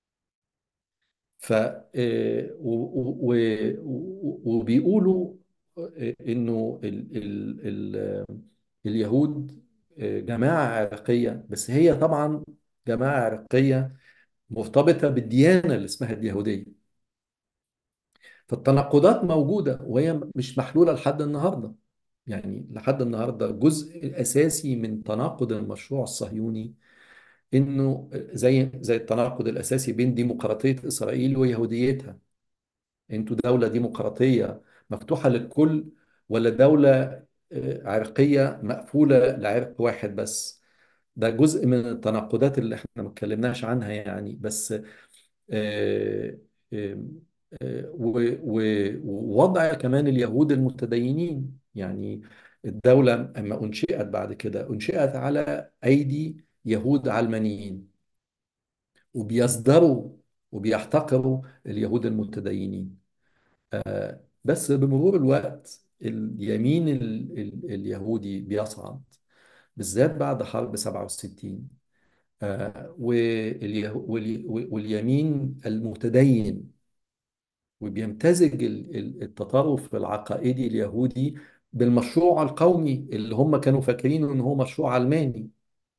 ف آه، و- و- و- وبيقولوا آه، انه ال ال ال اليهود آه، جماعة عرقية بس هي طبعا جماعة عرقية مرتبطة بالديانة اللي اسمها اليهودية فالتناقضات موجودة وهي مش محلولة لحد النهاردة يعني لحد النهاردة جزء أساسي من تناقض المشروع الصهيوني إنه زي زي التناقض الأساسي بين ديمقراطية إسرائيل ويهوديتها انتوا دولة ديمقراطية مفتوحة للكل ولا دولة آه، عرقية مقفولة لعرق واحد بس ده جزء من التناقضات اللي احنا ما اتكلمناش عنها يعني بس آه، آه، آه، و- و- ووضع كمان اليهود المتدينين يعني الدولة أما أنشئت بعد كده أنشئت على أيدي يهود علمانيين وبيصدروا وبيحتقروا اليهود المتدينين بس بمرور الوقت اليمين ال ال اليهودي بيصعد بالذات بعد حرب 67 آه، واليه- والي- واليمين المتدين وبيمتزج ال- ال- التطرف العقائدي اليهودي بالمشروع القومي اللي هم كانوا فاكرينه ان هو مشروع علماني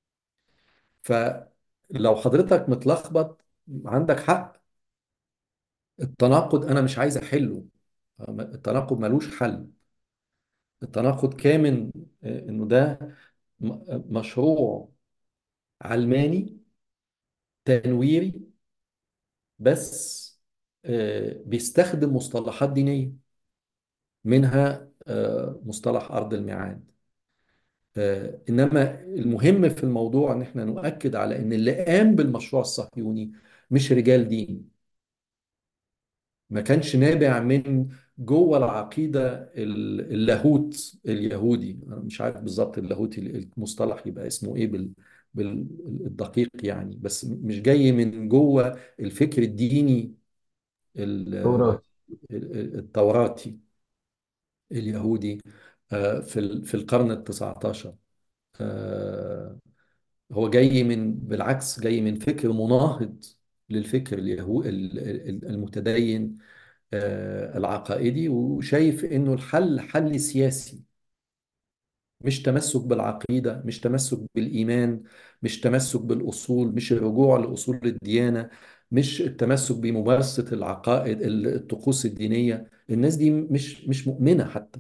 فلو حضرتك متلخبط عندك حق التناقض انا مش عايز احله التناقض ملوش حل التناقض كامن آه، انه ده م- مشروع علماني تنويري بس آه، بيستخدم مصطلحات دينية منها آه، مصطلح أرض الميعاد آه، إنما المهم في الموضوع إن إحنا نؤكد على إن اللي قام بالمشروع الصهيوني مش رجال دين ما كانش نابع من جوه العقيدة ال- اللاهوت اليهودي أنا مش عارف بالظبط اللاهوت المصطلح يبقى اسمه إيه بال بالدقيق يعني بس مش جاي من جوه الفكر الديني ال- توراتي ال- التوراتي اليهودي آه، في ال- في القرن ال 19 آه، هو جاي من بالعكس جاي من فكر مناهض للفكر اليهو ال- ال- المتدين آه، العقائدي وشايف انه الحل حل سياسي مش تمسك بالعقيدة مش تمسك بالإيمان مش تمسك بالأصول مش الرجوع لأصول الديانة مش التمسك بممارسة العقائد الطقوس الدينية الناس دي مش مش مؤمنة حتى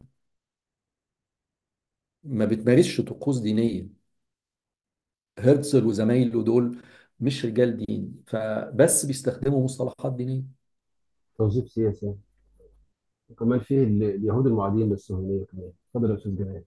ما بتمارسش طقوس دينية هرتزل وزمايله دول مش رجال دين فبس بيستخدموا مصطلحات دينية توظيف سياسي وكمان فيه ال- اليهود المعادين للصهيونية كمان اتفضل يا أستاذ جمال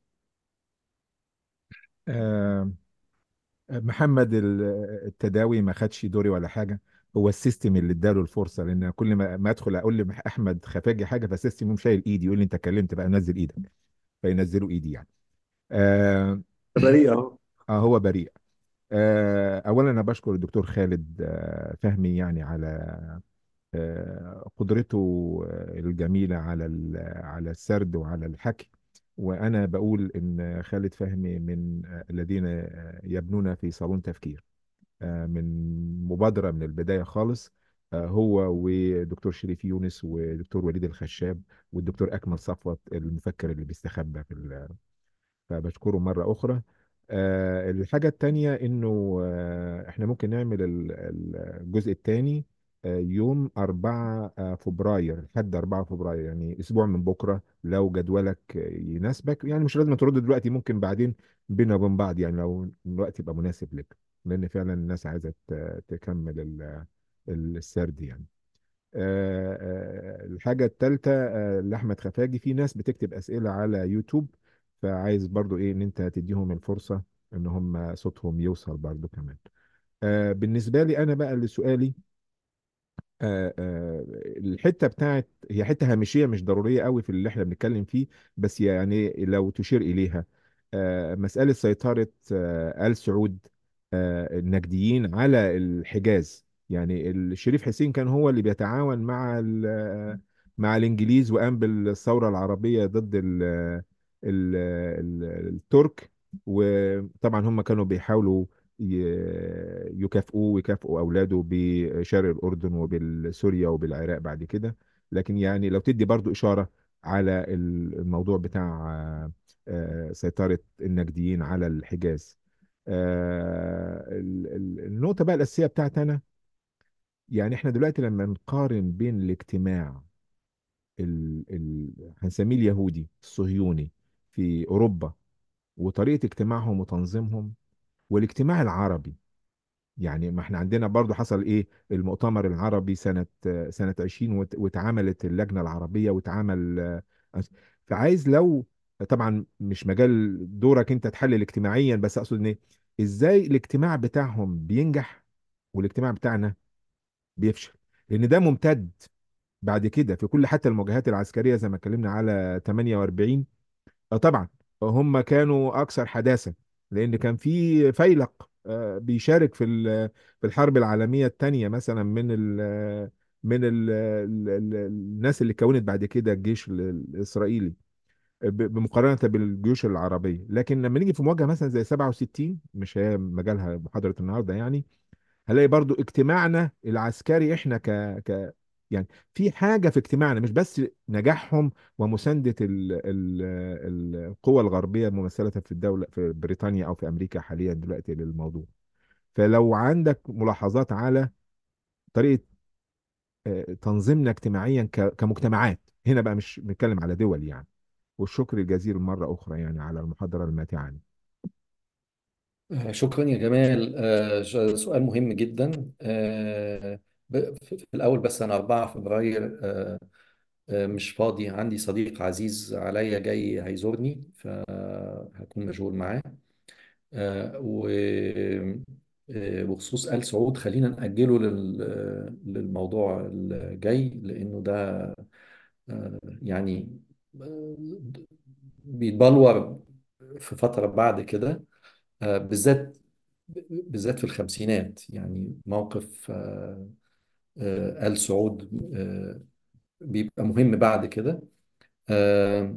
آه، محمد ال- التداوي ما خدش دوري ولا حاجه هو السيستم اللي اداله الفرصه لان كل ما ما ادخل اقول لمح- احمد خفاجي حاجه فالسيستم يقوم شايل ايدي يقول لي انت اتكلمت بقى نزل ايدك فينزلوا ايدي يعني آه, بريء اهو اه هو بريء آه اولا انا بشكر الدكتور خالد آه فهمي يعني على آه قدرته آه، الجميله على ال- على السرد وعلى الحكي وانا بقول ان خالد فهمي من آه، الذين آه، يبنون في صالون تفكير آه، من مبادرة من البداية خالص آه، هو ودكتور شريف يونس ودكتور وليد الخشاب والدكتور أكمل صفوت المفكر اللي بيستخبى في ال- فبشكره مرة أخرى آه، الحاجة التانية إنه آه، إحنا ممكن نعمل ال- ال- الجزء التاني آه، يوم 4 آه، فبراير لحد 4 فبراير يعني أسبوع من بكرة لو جدولك آه، يناسبك يعني مش لازم ترد دلوقتي ممكن بعدين بينا وبين بعض يعني لو الوقت يبقى مناسب لك لأن فعلا الناس عايزة ت- تكمل ال- السرد يعني آه، آه، الحاجة التالتة آه، لأحمد خفاجي في ناس بتكتب أسئلة على يوتيوب فعايز برضو إيه إن أنت تديهم الفرصة إن هم صوتهم يوصل برضو كمان آه، بالنسبة لي أنا بقى لسؤالي آه، آه، الحته بتاعت هي حته هامشيه مش ضروريه قوي في اللي احنا بنتكلم فيه بس يعني لو تشير اليها آه، مساله سيطره آه، ال سعود آه، النجديين على الحجاز يعني الشريف حسين كان هو اللي بيتعاون مع ال- آه، مع الانجليز وقام بالثوره العربيه ضد ال ال ال الترك وطبعا هم كانوا بيحاولوا ي- يكافئوه ويكافئوا اولاده بشرق الاردن وبالسوريا وبالعراق بعد كده لكن يعني لو تدي برضو اشاره على الموضوع بتاع آه، آه، سيطره النجديين على الحجاز آه، ال- ال- النقطه بقى الاساسيه بتاعتي انا يعني احنا دلوقتي لما نقارن بين الاجتماع ال ال هنسميه اليهودي الصهيوني في اوروبا وطريقه اجتماعهم وتنظيمهم والاجتماع العربي يعني ما احنا عندنا برضو حصل ايه المؤتمر العربي سنة سنة 20 وت- واتعملت اللجنة العربية واتعمل آه، فعايز لو طبعا مش مجال دورك انت تحلل اجتماعيا بس اقصد ان إيه؟ ازاي الاجتماع بتاعهم بينجح والاجتماع بتاعنا بيفشل لان ده ممتد بعد كده في كل حتى المواجهات العسكرية زي ما اتكلمنا على 48 اه طبعا هم كانوا اكثر حداثه لان كان في فيلق آه، بيشارك في ال- في الحرب العالميه الثانيه مثلا من ال من ال ال ال الناس اللي كونت بعد كده الجيش ال- الاسرائيلي ب- بمقارنه بالجيوش العربيه لكن لما نيجي في مواجهه مثلا زي 67 مش هي مجالها محاضره النهارده يعني هلاقي برضو اجتماعنا العسكري احنا ك ك يعني في حاجة في اجتماعنا مش بس نجاحهم ومساندة ال... ال... ال- القوى الغربية الممثلة في الدولة في بريطانيا أو في أمريكا حاليا دلوقتي للموضوع فلو عندك ملاحظات على طريقة آه، تنظيمنا اجتماعيا ك... كمجتمعات هنا بقى مش بنتكلم على دول يعني والشكر الجزيل مرة أخرى يعني على المحاضرة الماتعة دي. آه، شكرا يا جمال آه، ج- سؤال مهم جدا آه، ب- في في الأول بس أنا 4 فبراير آه، آه، مش فاضي عندي صديق عزيز عليا جاي هيزورني فهكون مشغول معاه آه، و آه، وخصوص آل سعود خلينا نأجله لل- للموضوع الجاي لأنه ده آه، يعني آه، بيتبلور في فترة بعد كده آه، بالذات بالذات في الخمسينات يعني موقف آه، آه، آل سعود آه، بيبقى مهم بعد كده آه،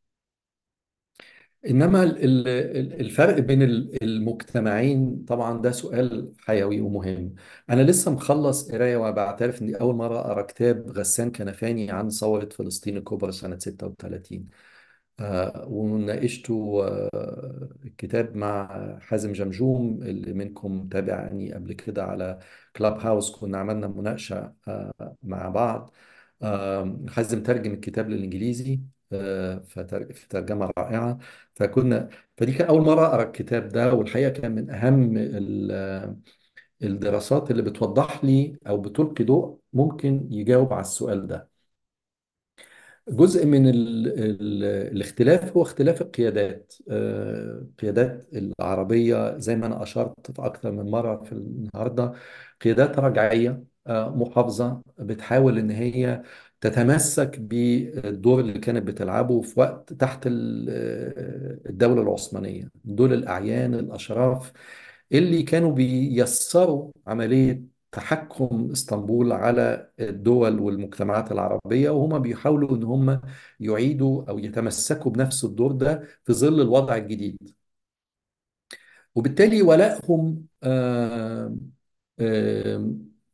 انما ال- ال- ال- الفرق بين ال- المجتمعين طبعا ده سؤال حيوي ومهم انا لسه مخلص قرايه وبعترف اني اول مره اقرا كتاب غسان كنفاني عن ثوره فلسطين الكبرى سنه 36 آه، وناقشته آه، الكتاب مع حازم جمجوم اللي منكم تابعني قبل كده على كلاب هاوس كنا عملنا مناقشة آه، مع بعض آه، حازم ترجم الكتاب للإنجليزي آه، فتر- في ترجمة رائعة فكنا فدي كان أول مرة أقرأ الكتاب ده والحقيقة كان من أهم ال- الدراسات اللي بتوضح لي أو بتلقي ضوء ممكن يجاوب على السؤال ده جزء من ال ال الاختلاف هو اختلاف القيادات آه، القيادات العربية زي ما أنا أشرت في أكثر من مرة في النهاردة قيادات رجعية آه، محافظة بتحاول إن هي تتمسك بالدور اللي كانت بتلعبه في وقت تحت ال- آه، الدولة العثمانية دول الأعيان الأشراف اللي كانوا بييسروا عملية تحكم اسطنبول على الدول والمجتمعات العربية وهم بيحاولوا ان هم يعيدوا او يتمسكوا بنفس الدور ده في ظل الوضع الجديد وبالتالي ولائهم آه، آه،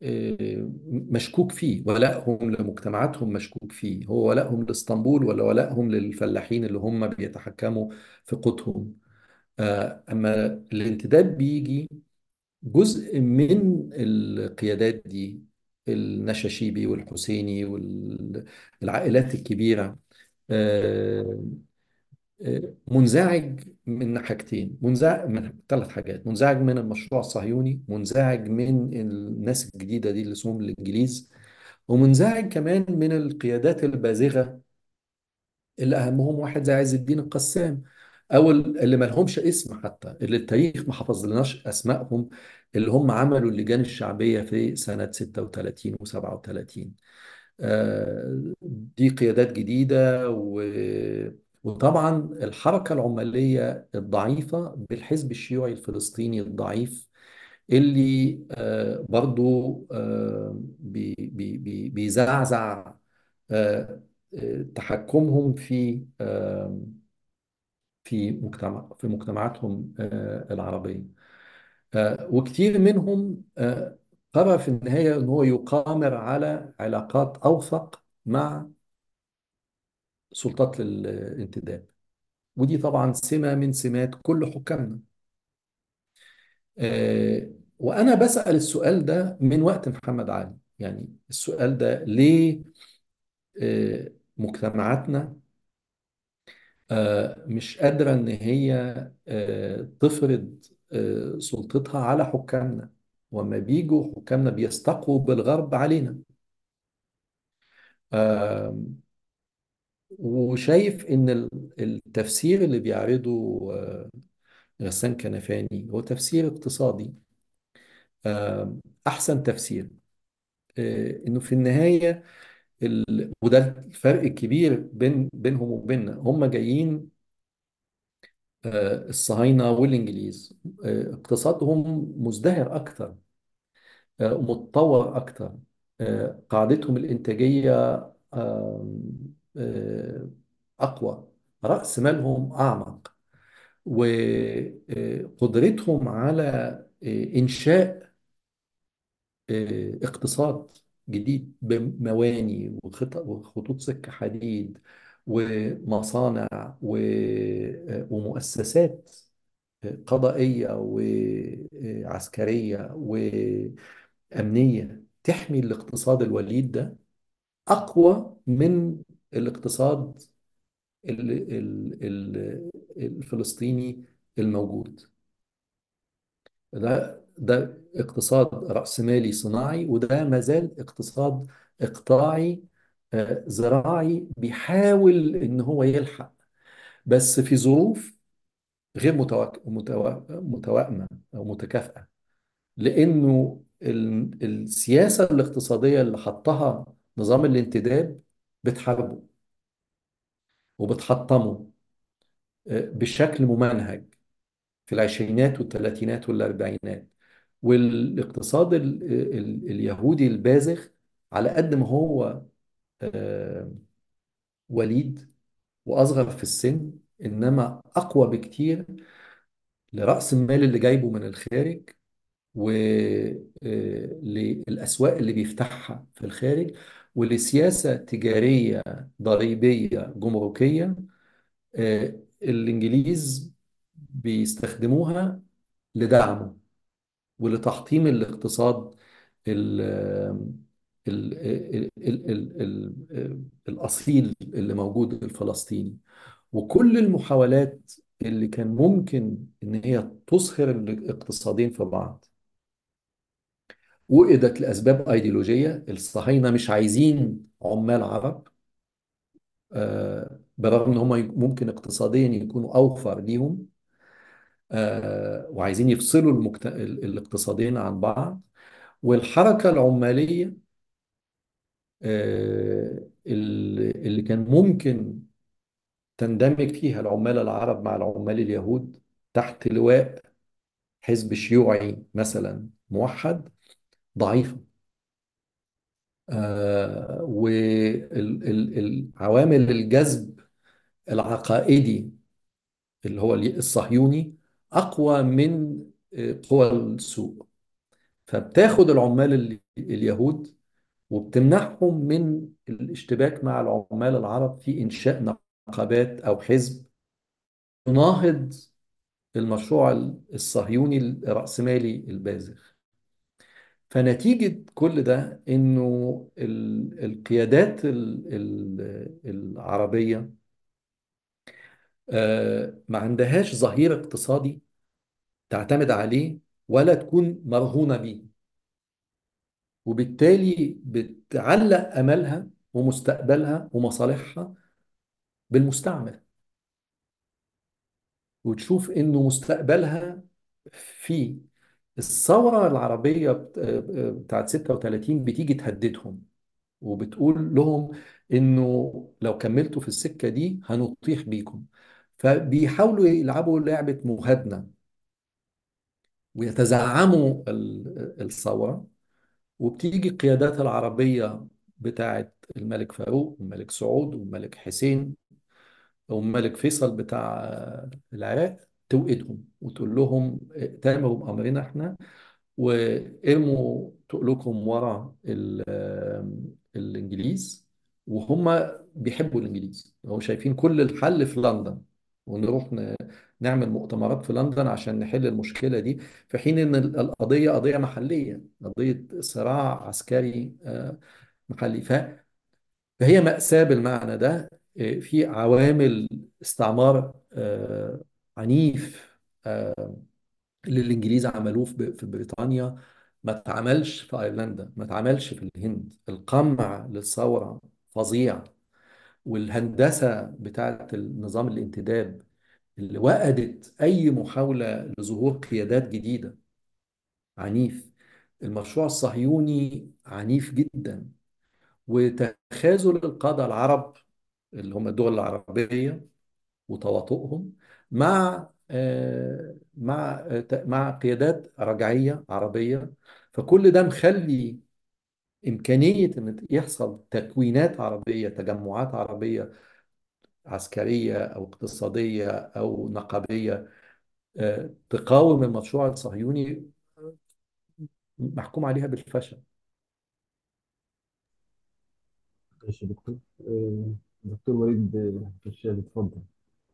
آه، مشكوك فيه ولائهم لمجتمعاتهم مشكوك فيه هو ولائهم لاسطنبول ولا ولائهم للفلاحين اللي هم بيتحكموا في قوتهم آه، أما الانتداب بيجي جزء من القيادات دي النشاشيبي والحسيني والعائلات الكبيرة آه، آه، منزعج من حاجتين منزعج من ثلاث حاجات منزعج من المشروع الصهيوني منزعج من الناس الجديدة دي اللي اسمهم الإنجليز ومنزعج كمان من القيادات البازغة اللي أهمهم واحد زي عز الدين القسام أو اللي ما لهمش اسم حتى اللي التاريخ ما حفظلناش أسمائهم اللي هم عملوا اللجان الشعبية في سنة 36 و37 دي قيادات جديدة و... وطبعا الحركة العمالية الضعيفة بالحزب الشيوعي الفلسطيني الضعيف اللي آه، برضو آه، بي بي بي بيزعزع آه، آه، تحكمهم في آه، في مجتمع في مجتمعاتهم آه، العربية آه، وكتير منهم آه، قرر في النهاية أن هو يقامر على علاقات أوثق مع سلطات الانتداب ودي طبعا سمة من سمات كل حكامنا آه، وأنا بسأل السؤال ده من وقت محمد علي يعني السؤال ده ليه آه، مجتمعاتنا آه، مش قادرة إن هي آه، تفرض آه، سلطتها على حكامنا وما بيجوا حكامنا بيستقوا بالغرب علينا آه، وشايف إن ال- التفسير اللي بيعرضه آه، غسان كنفاني هو تفسير اقتصادي آه، أحسن تفسير آه، إنه في النهاية ال... وده الفرق الكبير بين بينهم وبيننا هم جايين آه، الصهاينة والإنجليز آه، اقتصادهم مزدهر أكثر آه، متطور أكثر آه، قاعدتهم الإنتاجية آم، آه، أقوى رأس مالهم أعمق وقدرتهم على آه، إنشاء آه، اقتصاد جديد بمواني وخط- وخطوط سكة حديد ومصانع و- آه، ومؤسسات قضائية وعسكرية وأمنية تحمي الاقتصاد الوليد ده أقوى من الاقتصاد ال- ال- ال- الفلسطيني الموجود ده ده اقتصاد رأسمالي صناعي وده ما زال اقتصاد إقطاعي آه، زراعي بيحاول إن هو يلحق بس في ظروف غير متواك- متوا- متوائمة أو متكافئة لأنه ال- السياسة الاقتصادية اللي حطها نظام الانتداب بتحاربه وبتحطمه آه، بشكل ممنهج في العشرينات والثلاثينات والأربعينات والاقتصاد ال ال اليهودي البازغ على قد ما هو آه، وليد وأصغر في السن إنما أقوى بكتير لرأس المال اللي جايبه من الخارج وللأسواق اللي بيفتحها في الخارج ولسياسة تجارية ضريبية جمركية آه، الإنجليز بيستخدموها لدعمه ولتحطيم الاقتصاد ال ال ال ال ال ال الأصيل اللي موجود الفلسطيني وكل المحاولات اللي كان ممكن إن هي تصهر الاقتصادين في بعض وقدت لأسباب أيديولوجية الصهاينة مش عايزين عمال عرب آه، برغم إن هم ممكن اقتصاديا يكونوا أوفر ليهم آه، وعايزين يفصلوا المكت... ال- الاقتصادين عن بعض والحركة العمالية آه، اللي اللي كان ممكن تندمج فيها العمال العرب مع العمال اليهود تحت لواء حزب شيوعي مثلا موحد ضعيفة والعوامل الجذب العقائدي اللي هو الصهيوني أقوى من آه، قوى السوق فبتاخد العمال ال- اليهود وبتمنعهم من الاشتباك مع العمال العرب في إنشاء نقابات أو حزب يناهض المشروع الصهيوني الرأسمالي البازغ فنتيجة كل ده إنه ال- القيادات ال- ال- العربية آه، ما عندهاش ظهير اقتصادي تعتمد عليه ولا تكون مرهونة بيه وبالتالي بتعلق أملها ومستقبلها ومصالحها بالمستعمر وتشوف إنه مستقبلها في الثورة العربية بت- بتاعت 36 بتيجي تهددهم وبتقول لهم إنه لو كملتوا في السكة دي هنطيح بيكم فبيحاولوا يلعبوا لعبة مهادنة ويتزعموا ال- الثورة وبتيجي القيادات العربية بتاعت الملك فاروق والملك سعود والملك حسين والملك فيصل بتاع العراق توقدهم وتقول لهم ائتمروا بأمرنا احنا وارموا تقلكم ورا ال- الإنجليز وهم بيحبوا الإنجليز هم شايفين كل الحل في لندن ونروح ن- نعمل مؤتمرات في لندن عشان نحل المشكلة دي في حين إن ال- القضية قضية محلية قضية صراع عسكري آه، محلي ف- فهي مأساة بالمعنى ده آه، في عوامل استعمار آه، عنيف آه، اللي الانجليز عملوه في في بريطانيا ما اتعملش في ايرلندا ما اتعملش في الهند القمع للثوره فظيع والهندسه بتاعت النظام الانتداب اللي وقدت اي محاوله لظهور قيادات جديده عنيف المشروع الصهيوني عنيف جدا وتخاذل القاده العرب اللي هم الدول العربيه وتواطؤهم مع آه، مع آه، مع قيادات رجعية عربية فكل ده مخلي إمكانية إن يحصل تكوينات عربية تجمعات عربية عسكرية أو اقتصادية أو نقابية آه، تقاوم المشروع الصهيوني محكوم عليها بالفشل ماشي يا دكتور آه، دكتور وليد آه، الشاذ اتفضل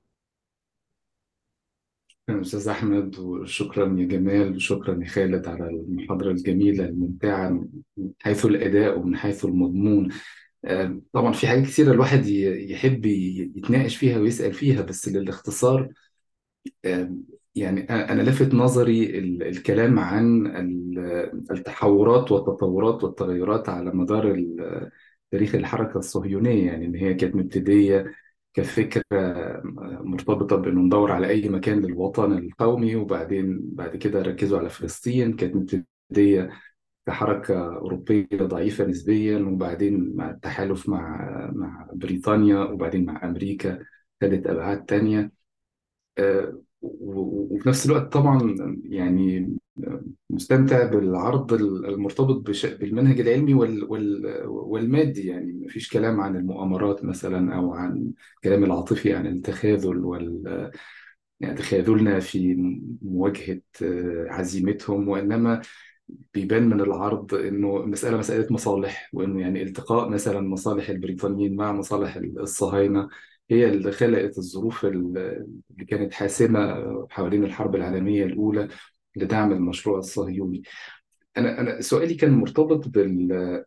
شكرا أستاذ أحمد وشكرا يا جمال وشكرا يا خالد على المحاضرة الجميلة الممتعة من حيث الأداء ومن حيث المضمون آه، طبعا في حاجات كثيرة الواحد ي- يحب ي- يتناقش فيها ويسأل فيها بس للاختصار آه، يعني أنا أنا لفت نظري ال- الكلام عن ال- التحورات والتطورات والتغيرات على مدار ال- تاريخ الحركة الصهيونية يعني إن هي كانت مبتدية كفكرة مرتبطة بإنه ندور على أي مكان للوطن القومي وبعدين بعد كده ركزوا على فلسطين كانت مبتدية كحركة أوروبية ضعيفة نسبيا وبعدين مع التحالف مع مع بريطانيا وبعدين مع أمريكا خدت أبعاد تانية آه، و- و- وفي نفس الوقت طبعا يعني مستمتع بالعرض المرتبط بش- بالمنهج العلمي وال وال والمادي يعني مفيش كلام عن المؤامرات مثلا أو عن كلام العاطفي عن التخاذل وال يعني تخاذلنا في مواجهة آه، عزيمتهم وإنما بيبان من العرض انه المساله مساله مصالح وانه يعني التقاء مثلا مصالح البريطانيين مع مصالح الصهاينه هي اللي خلقت الظروف اللي كانت حاسمه حوالين الحرب العالميه الاولى لدعم المشروع الصهيوني. انا انا سؤالي كان مرتبط بال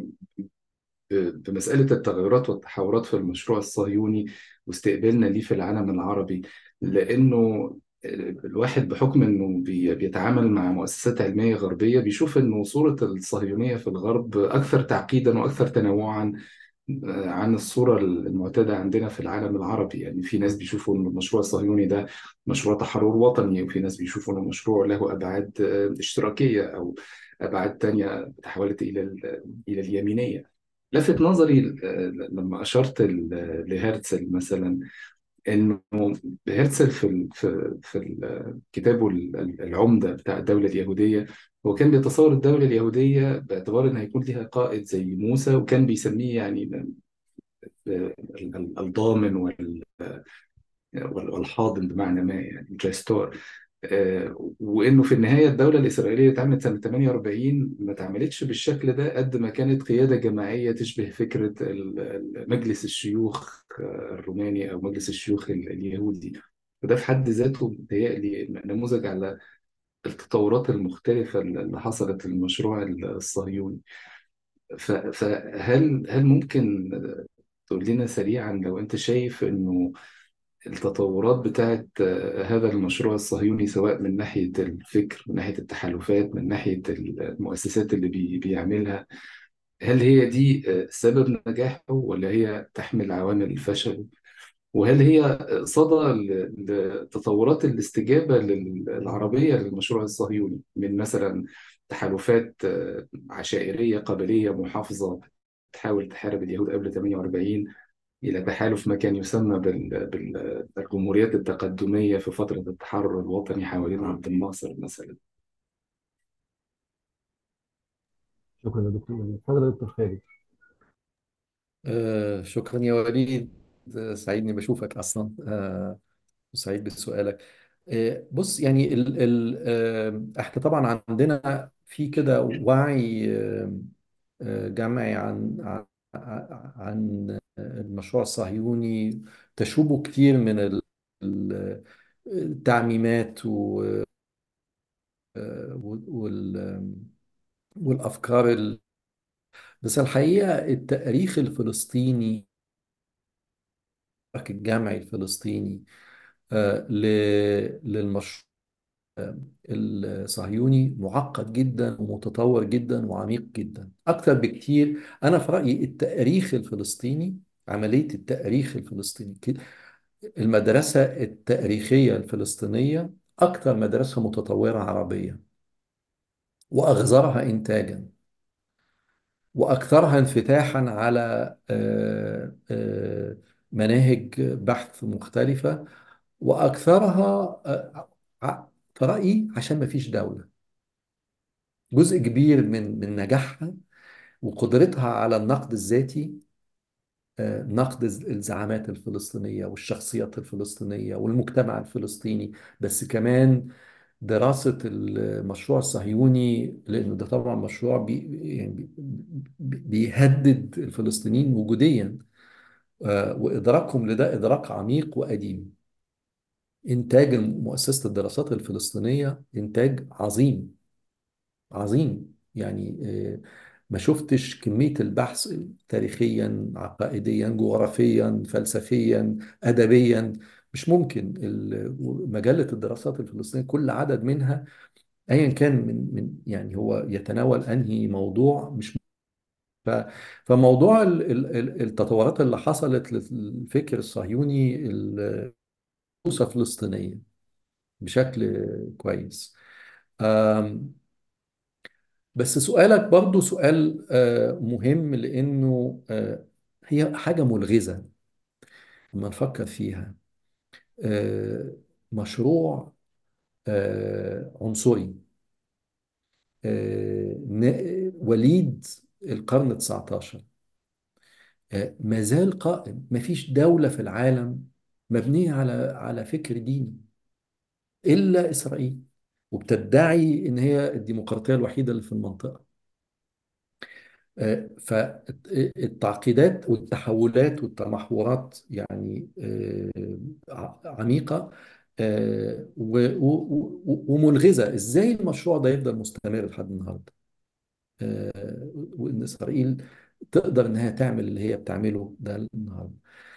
بمسألة التغيرات والتحورات في المشروع الصهيوني واستقبالنا ليه في العالم العربي لأنه الواحد بحكم أنه بي- بيتعامل مع مؤسسات علمية غربية بيشوف أنه صورة الصهيونية في الغرب أكثر تعقيدا وأكثر تنوعا عن الصورة المعتادة عندنا في العالم العربي يعني في ناس بيشوفوا أن المشروع الصهيوني ده مشروع تحرر وطني وفي ناس بيشوفوا أنه مشروع له أبعاد اشتراكية أو أبعاد تانية تحولت إلى ال- إلى اليمينية لفت نظري آه، لما أشرت ل- لهرتزل مثلا إنه هرتزل في ال- في في ال- كتابه ال- العمدة بتاع الدولة اليهودية هو كان بيتصور الدولة اليهودية باعتبار إن هيكون لها قائد زي موسى وكان بيسميه يعني ال- ال- الضامن وال- وال- والحاضن بمعنى ما يعني الجاستور آه، وانه في النهايه الدوله الاسرائيليه اتعملت سنه 48 ما اتعملتش بالشكل ده قد ما كانت قياده جماعيه تشبه فكره ال- ال- مجلس الشيوخ آه، الروماني او مجلس الشيوخ ال- اليهودي وده في حد ذاته بيتهيألي نموذج على التطورات المختلفه اللي حصلت في المشروع الصهيوني ف- فهل هل ممكن تقول لنا سريعا لو انت شايف انه التطورات بتاعت آه، هذا المشروع الصهيوني سواء من ناحية الفكر من ناحية التحالفات من ناحية المؤسسات اللي بي بيعملها هل هي دي آه، سبب نجاحه ولا هي تحمل عوامل الفشل وهل هي صدى ل- لتطورات الاستجابة لل- العربية للمشروع الصهيوني من مثلا تحالفات آه، عشائرية قبلية محافظة تحاول تحارب اليهود قبل 48 إلى تحالف ما كان يسمى بال- بال- بالجمهوريات التقدمية في فترة التحرر الوطني حوالين عبد الناصر مثلا شكرا يا دكتور اتفضل يا دكتور خالد آه شكرا يا وليد آه، سعيدني بشوفك أصلا آه وسعيد بسؤالك آه بص يعني ال ال آه احنا طبعا عندنا في كده وعي آه آه، جمعي عن عن عن المشروع الصهيوني تشوبه كتير من ال- ال- التعميمات و- وال- والأفكار ال- بس الحقيقة التاريخ الفلسطيني الجمعي الفلسطيني آه، ل- للمشروع الصهيوني معقد جدا ومتطور جدا وعميق جدا أكثر بكتير أنا في رأيي التاريخ الفلسطيني عملية التاريخ الفلسطيني كده المدرسة التاريخية الفلسطينية أكثر مدرسة متطورة عربية وأغزرها إنتاجا وأكثرها انفتاحا على آه، آه، مناهج بحث مختلفة وأكثرها آه، ع- في رأيي عشان ما فيش دولة جزء كبير من من نجاحها وقدرتها على النقد الذاتي آه، نقد الز- الزعامات الفلسطينية والشخصيات الفلسطينية والمجتمع الفلسطيني بس كمان دراسة المشروع الصهيوني لأنه ده طبعا مشروع بي يعني بي بي- بيهدد الفلسطينيين وجوديا آه، وإدراكهم لده إدراك عميق وقديم إنتاج مؤسسة الدراسات الفلسطينية إنتاج عظيم عظيم يعني آه، ما شفتش كمية البحث تاريخيا عقائديا جغرافيا فلسفيا أدبيا مش ممكن ال- مجلة الدراسات الفلسطينية كل عدد منها ايا كان من من يعني هو يتناول انهي موضوع مش ف فموضوع ال- ال- ال- التطورات اللي حصلت للفكر الصهيوني الدروس فلسطينية بشكل كويس آم، بس سؤالك برضو سؤال آه، مهم لأنه آه، هي حاجة ملغزة لما نفكر فيها آه، مشروع آه، عنصري آه، ن- وليد القرن 19 آه، ما زال قائم ما فيش دولة في العالم مبنية على على فكر ديني إلا إسرائيل وبتدعي إن هي الديمقراطية الوحيدة اللي في المنطقة آه، فالتعقيدات والتحولات والتمحورات يعني آه، ع- عميقة آه، و- و- و- وملغزة إزاي المشروع ده يفضل مستمر لحد النهاردة آه، وإن إسرائيل تقدر إنها تعمل اللي هي بتعمله ده النهاردة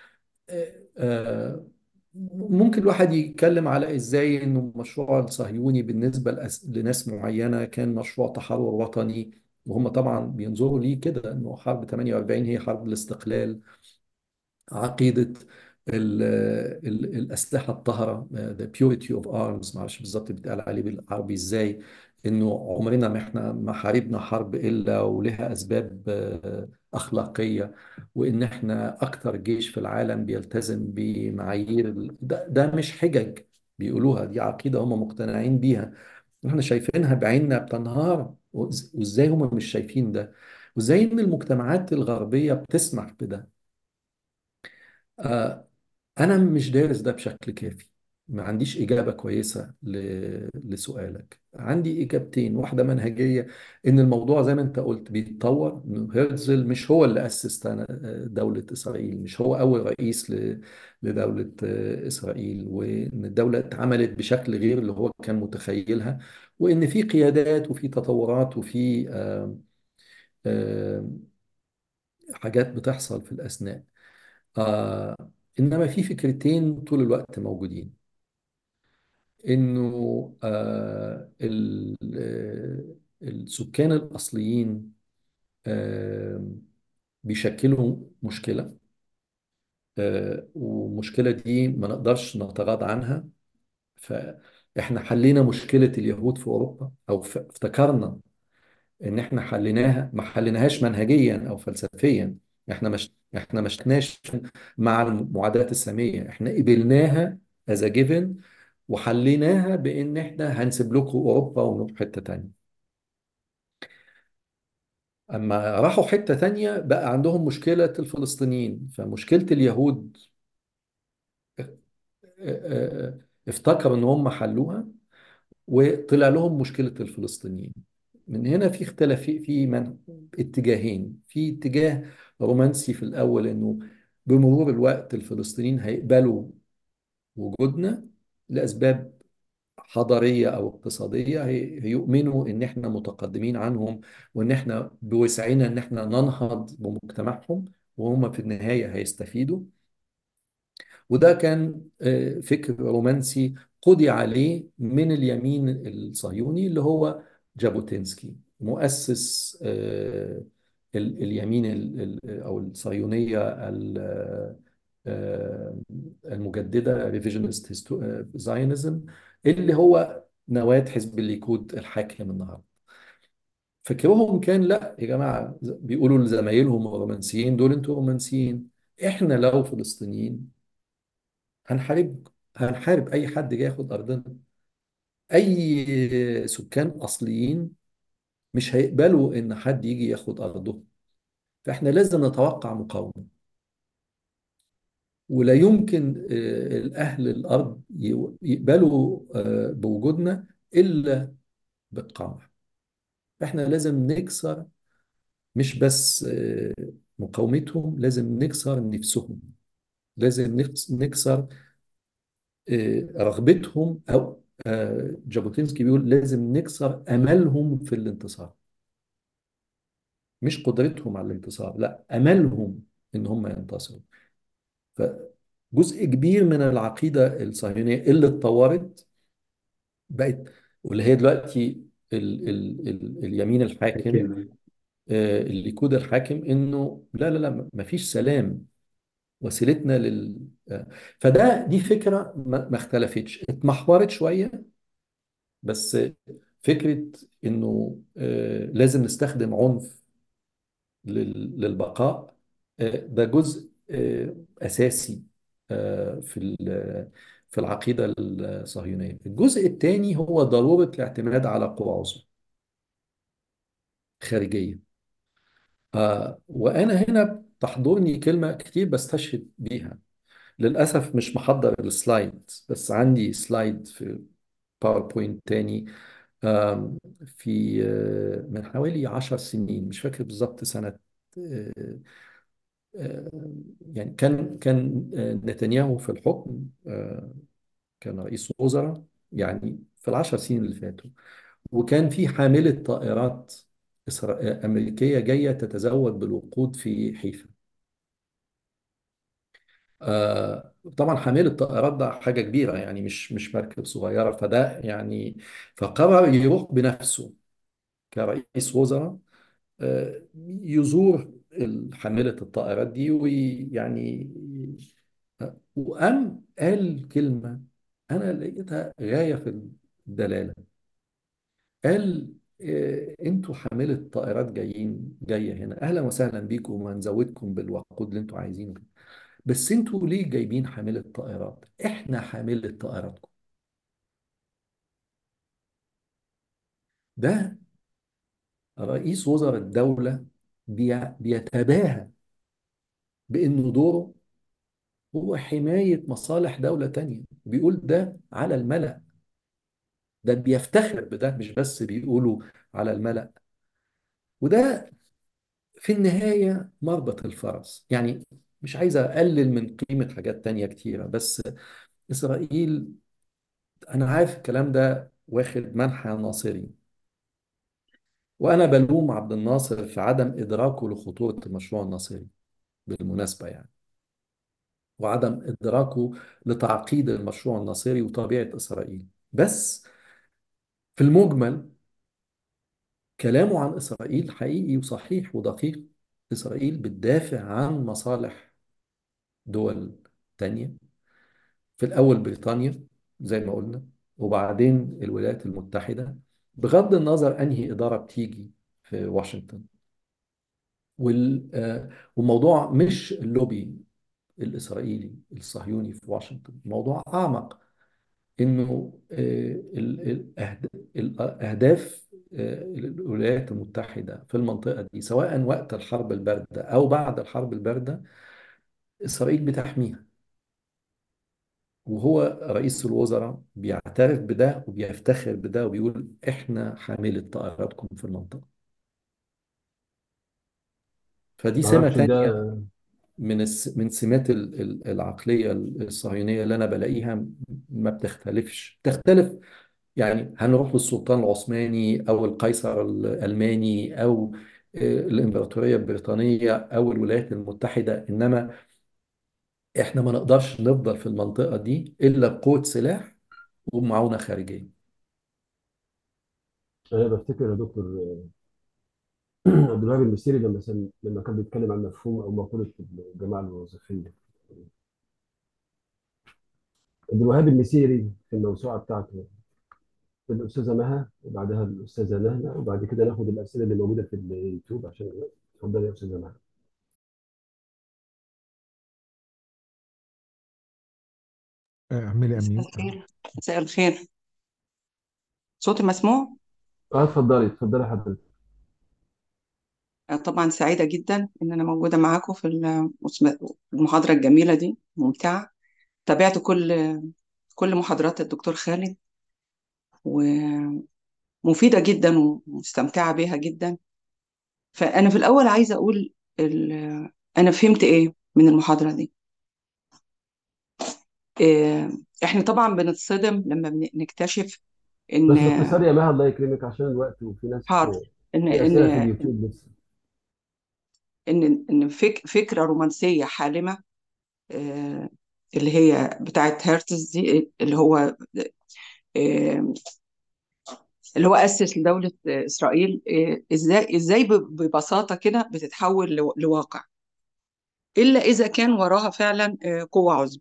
آه، ممكن الواحد يتكلم على ازاي انه المشروع الصهيوني بالنسبه لأس- لناس معينه كان مشروع تحرر وطني وهم طبعا بينظروا ليه كده انه حرب 48 هي حرب الاستقلال عقيدة ال ال الأسلحة الطاهرة the purity of arms معرفش بالظبط بيتقال عليه بالعربي إزاي إنه عمرنا ما إحنا ما حاربنا حرب إلا ولها أسباب آه، أخلاقية وإن إحنا أكتر جيش في العالم بيلتزم بمعايير ال- ده, ده مش حجج بيقولوها دي عقيدة هم مقتنعين بيها إحنا شايفينها بعيننا بتنهار وإز- وإزاي هم مش شايفين ده وإزاي إن المجتمعات الغربية بتسمح بده آه، أنا مش دارس ده بشكل كافي ما عنديش إجابة كويسة ل- لسؤالك عندي إجابتين واحدة منهجية إن الموضوع زي ما أنت قلت بيتطور إنه هرتزل مش هو اللي أسس تنا- دولة إسرائيل مش هو أول رئيس ل- لدولة إسرائيل وإن الدولة اتعملت بشكل غير اللي هو كان متخيلها وإن في قيادات وفي تطورات وفي آم، آم، حاجات بتحصل في الأثناء آه، إنما في فكرتين طول الوقت موجودين انه آه، ال- آه، السكان الاصليين آه، بيشكلوا مشكله آه، والمشكله دي ما نقدرش نتغاضى عنها فاحنا حلينا مشكله اليهود في اوروبا او ف- افتكرنا ان احنا حليناها ما حليناهاش منهجيا او فلسفيا احنا مش احنا ما شفناش مع المعادلات الساميه احنا قبلناها as a given وحليناها بان احنا هنسيب لكم اوروبا ونروح حته تانيه اما راحوا حته تانيه بقى عندهم مشكله الفلسطينيين فمشكله اليهود آه، آه، آه، افتكروا ان هم حلوها وطلع لهم مشكله الفلسطينيين من هنا في اختلاف في في من اتجاهين في اتجاه رومانسي في الاول انه بمرور الوقت الفلسطينيين هيقبلوا وجودنا لاسباب حضارية أو اقتصادية هي- هيؤمنوا إن إحنا متقدمين عنهم وإن إحنا بوسعنا إن إحنا ننهض بمجتمعهم وهم في النهاية هيستفيدوا وده كان آه، فكر رومانسي قضي عليه من اليمين الصهيوني اللي هو جابوتينسكي مؤسس آه، ال- اليمين ال- ال- أو الصهيونية ال- آه، المجددة ريفيجنست زاينزم اللي هو نواة حزب الليكود الحاكم النهارده فكرهم كان لا يا جماعة بيقولوا لزمايلهم الرومانسيين دول انتوا رومانسيين احنا لو فلسطينيين هنحارب هنحارب اي حد جاي ياخد ارضنا اي سكان اصليين مش هيقبلوا ان حد يجي ياخد ارضهم فاحنا لازم نتوقع مقاومة ولا يمكن آه، الاهل الارض ي- يقبلوا آه، بوجودنا الا بالقمع احنا لازم نكسر مش بس آه، مقاومتهم لازم نكسر نفسهم لازم نكس- نكسر آه، رغبتهم او آه، جابوتينسكي بيقول لازم نكسر املهم في الانتصار مش قدرتهم على الانتصار لا املهم ان هم ينتصروا فجزء كبير من العقيده الصهيونيه اللي اتطورت بقت واللي هي دلوقتي ال ال ال اليمين الحاكم كده آه، الليكود الحاكم انه لا لا لا ما فيش سلام وسيلتنا لل آه، فده دي فكره ما ما اختلفتش اتمحورت شويه بس فكره انه آه، لازم نستخدم عنف لل- للبقاء آه، ده جزء آه، اساسي آه، في ال- في العقيده الصهيونيه الجزء الثاني هو ضروره الاعتماد على قوى عظمى خارجيه آه وأنا هنا تحضرني كلمة كتير بستشهد بيها للأسف مش محضر السلايد بس عندي سلايد في باوربوينت تاني آم، في آه، من حوالي عشر سنين مش فاكر بالظبط سنة آه، آه، يعني كان كان آه، نتنياهو في الحكم آه، كان رئيس وزراء يعني في العشر سنين اللي فاتوا وكان في حاملة طائرات إسرا- أمريكية جاية تتزود بالوقود في حيفا آه، طبعا حامل الطائرات ده حاجة كبيرة يعني مش مش مركب صغيرة فده يعني فقرر يروح بنفسه كرئيس وزراء آه، يزور حاملة الطائرات دي ويعني آه، وقام قال كلمة أنا لقيتها غاية في الدلالة قال آه، انتوا حاملة طائرات جايين جاية هنا أهلا وسهلا بيكم وهنزودكم بالوقود اللي انتوا عايزينه بس انتوا ليه جايبين حاملة طائرات؟ احنا حاملة طائراتكم. ده رئيس وزراء الدولة بي- بيتباهى بانه دوره هو حماية مصالح دولة تانية بيقول ده على الملأ ده بيفتخر بده مش بس بيقولوا على الملأ وده في النهاية مربط الفرس يعني مش عايز أقلل من قيمة حاجات تانية كتيرة بس إسرائيل أنا عارف الكلام ده واخد منحى ناصري وأنا بلوم عبد الناصر في عدم إدراكه لخطورة المشروع الناصري بالمناسبة يعني وعدم إدراكه لتعقيد المشروع الناصري وطبيعة إسرائيل بس في المجمل كلامه عن إسرائيل حقيقي وصحيح ودقيق إسرائيل بتدافع عن مصالح دول تانية في الأول بريطانيا زي ما قلنا وبعدين الولايات المتحدة بغض النظر أنهي إدارة بتيجي في واشنطن وال... آه، والموضوع مش اللوبي الإسرائيلي الصهيوني في واشنطن موضوع أعمق إنه آه، ال- الأهد- الأهداف آه، الولايات المتحدة في المنطقة دي سواء وقت الحرب الباردة أو بعد الحرب الباردة إسرائيل بتحميها وهو رئيس الوزراء بيعترف بده وبيفتخر بده وبيقول إحنا حاملة طائراتكم في المنطقة فدي سمة معرفش ده تانية من الس... من سمات ال- ال- العقلية الصهيونية اللي أنا بلاقيها ما بتختلفش تختلف يعني هنروح للسلطان العثماني أو القيصر الألماني أو آه، الإمبراطورية البريطانية أو الولايات المتحدة إنما إحنا ما نقدرش نفضل في المنطقة دي إلا بقوة سلاح ومعونة خارجية انا بفتكر يا دكتور عبد الوهاب المسيري لما سن... لما كان بيتكلم عن مفهوم او مقوله الجماعه الوظيفيه عبد الوهاب المسيري في الموسوعه بتاعته الاستاذه مها وبعدها الاستاذه نهله وبعد كده ناخد الاسئله اللي موجوده في اليوتيوب عشان الوقت اتفضل يا استاذه مها آه، اعملي مساء اميوت الخير مساء الخير صوتي مسموع اه اتفضلي اتفضلي حضرتك آه، طبعا سعيدة جدا إن أنا موجودة معاكم في المسم- المحاضرة الجميلة دي ممتعة تابعت كل كل محاضرات الدكتور خالد ومفيدة جدا ومستمتعة بيها جدا فأنا في الأول عايزة أقول ال- أنا فهمت إيه من المحاضرة دي آه، إحنا طبعا بنتصدم لما بن- نكتشف إن بس باختصار يا مها الله يكرمك عشان الوقت وفي ناس حاضر إن في اسئله في إن اليوتيوب لسه إن إن فك فكرة رومانسية حالمة آه، اللي هي بتاعت هرتز دي اللي هو آه، اللي هو أسس لدولة آه، إسرائيل آه، إزاي إزاي ب- ببساطة كده بتتحول لو- لواقع إلا إذا كان وراها فعلا آه، قوة عظمى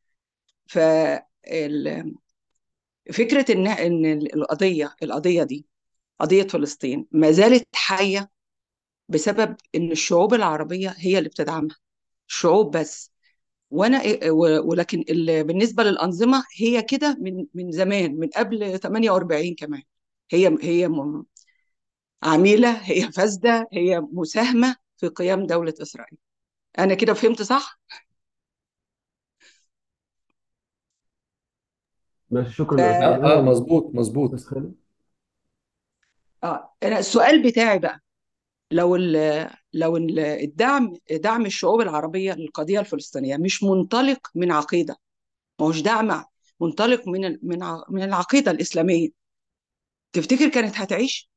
ففكرة إن إن القضية القضية دي قضية فلسطين ما زالت حية بسبب إن الشعوب العربية هي اللي بتدعمها الشعوب بس وانا و- ولكن ال- بالنسبه للانظمه هي كده من من زمان من قبل 48 كمان هي هي م- عميله هي فاسده هي مساهمه في قيام دوله اسرائيل انا كده فهمت صح ماشي ف شكرا يا استاذ آه, آه مها مظبوط مظبوط استاذ خالد اه انا السؤال بتاعي بقى لو ال لو ال- الدعم دعم الشعوب العربيه للقضيه الفلسطينيه مش منطلق من عقيده ما هوش دعم منطلق من ال- من ع- من العقيده الاسلاميه تفتكر كانت هتعيش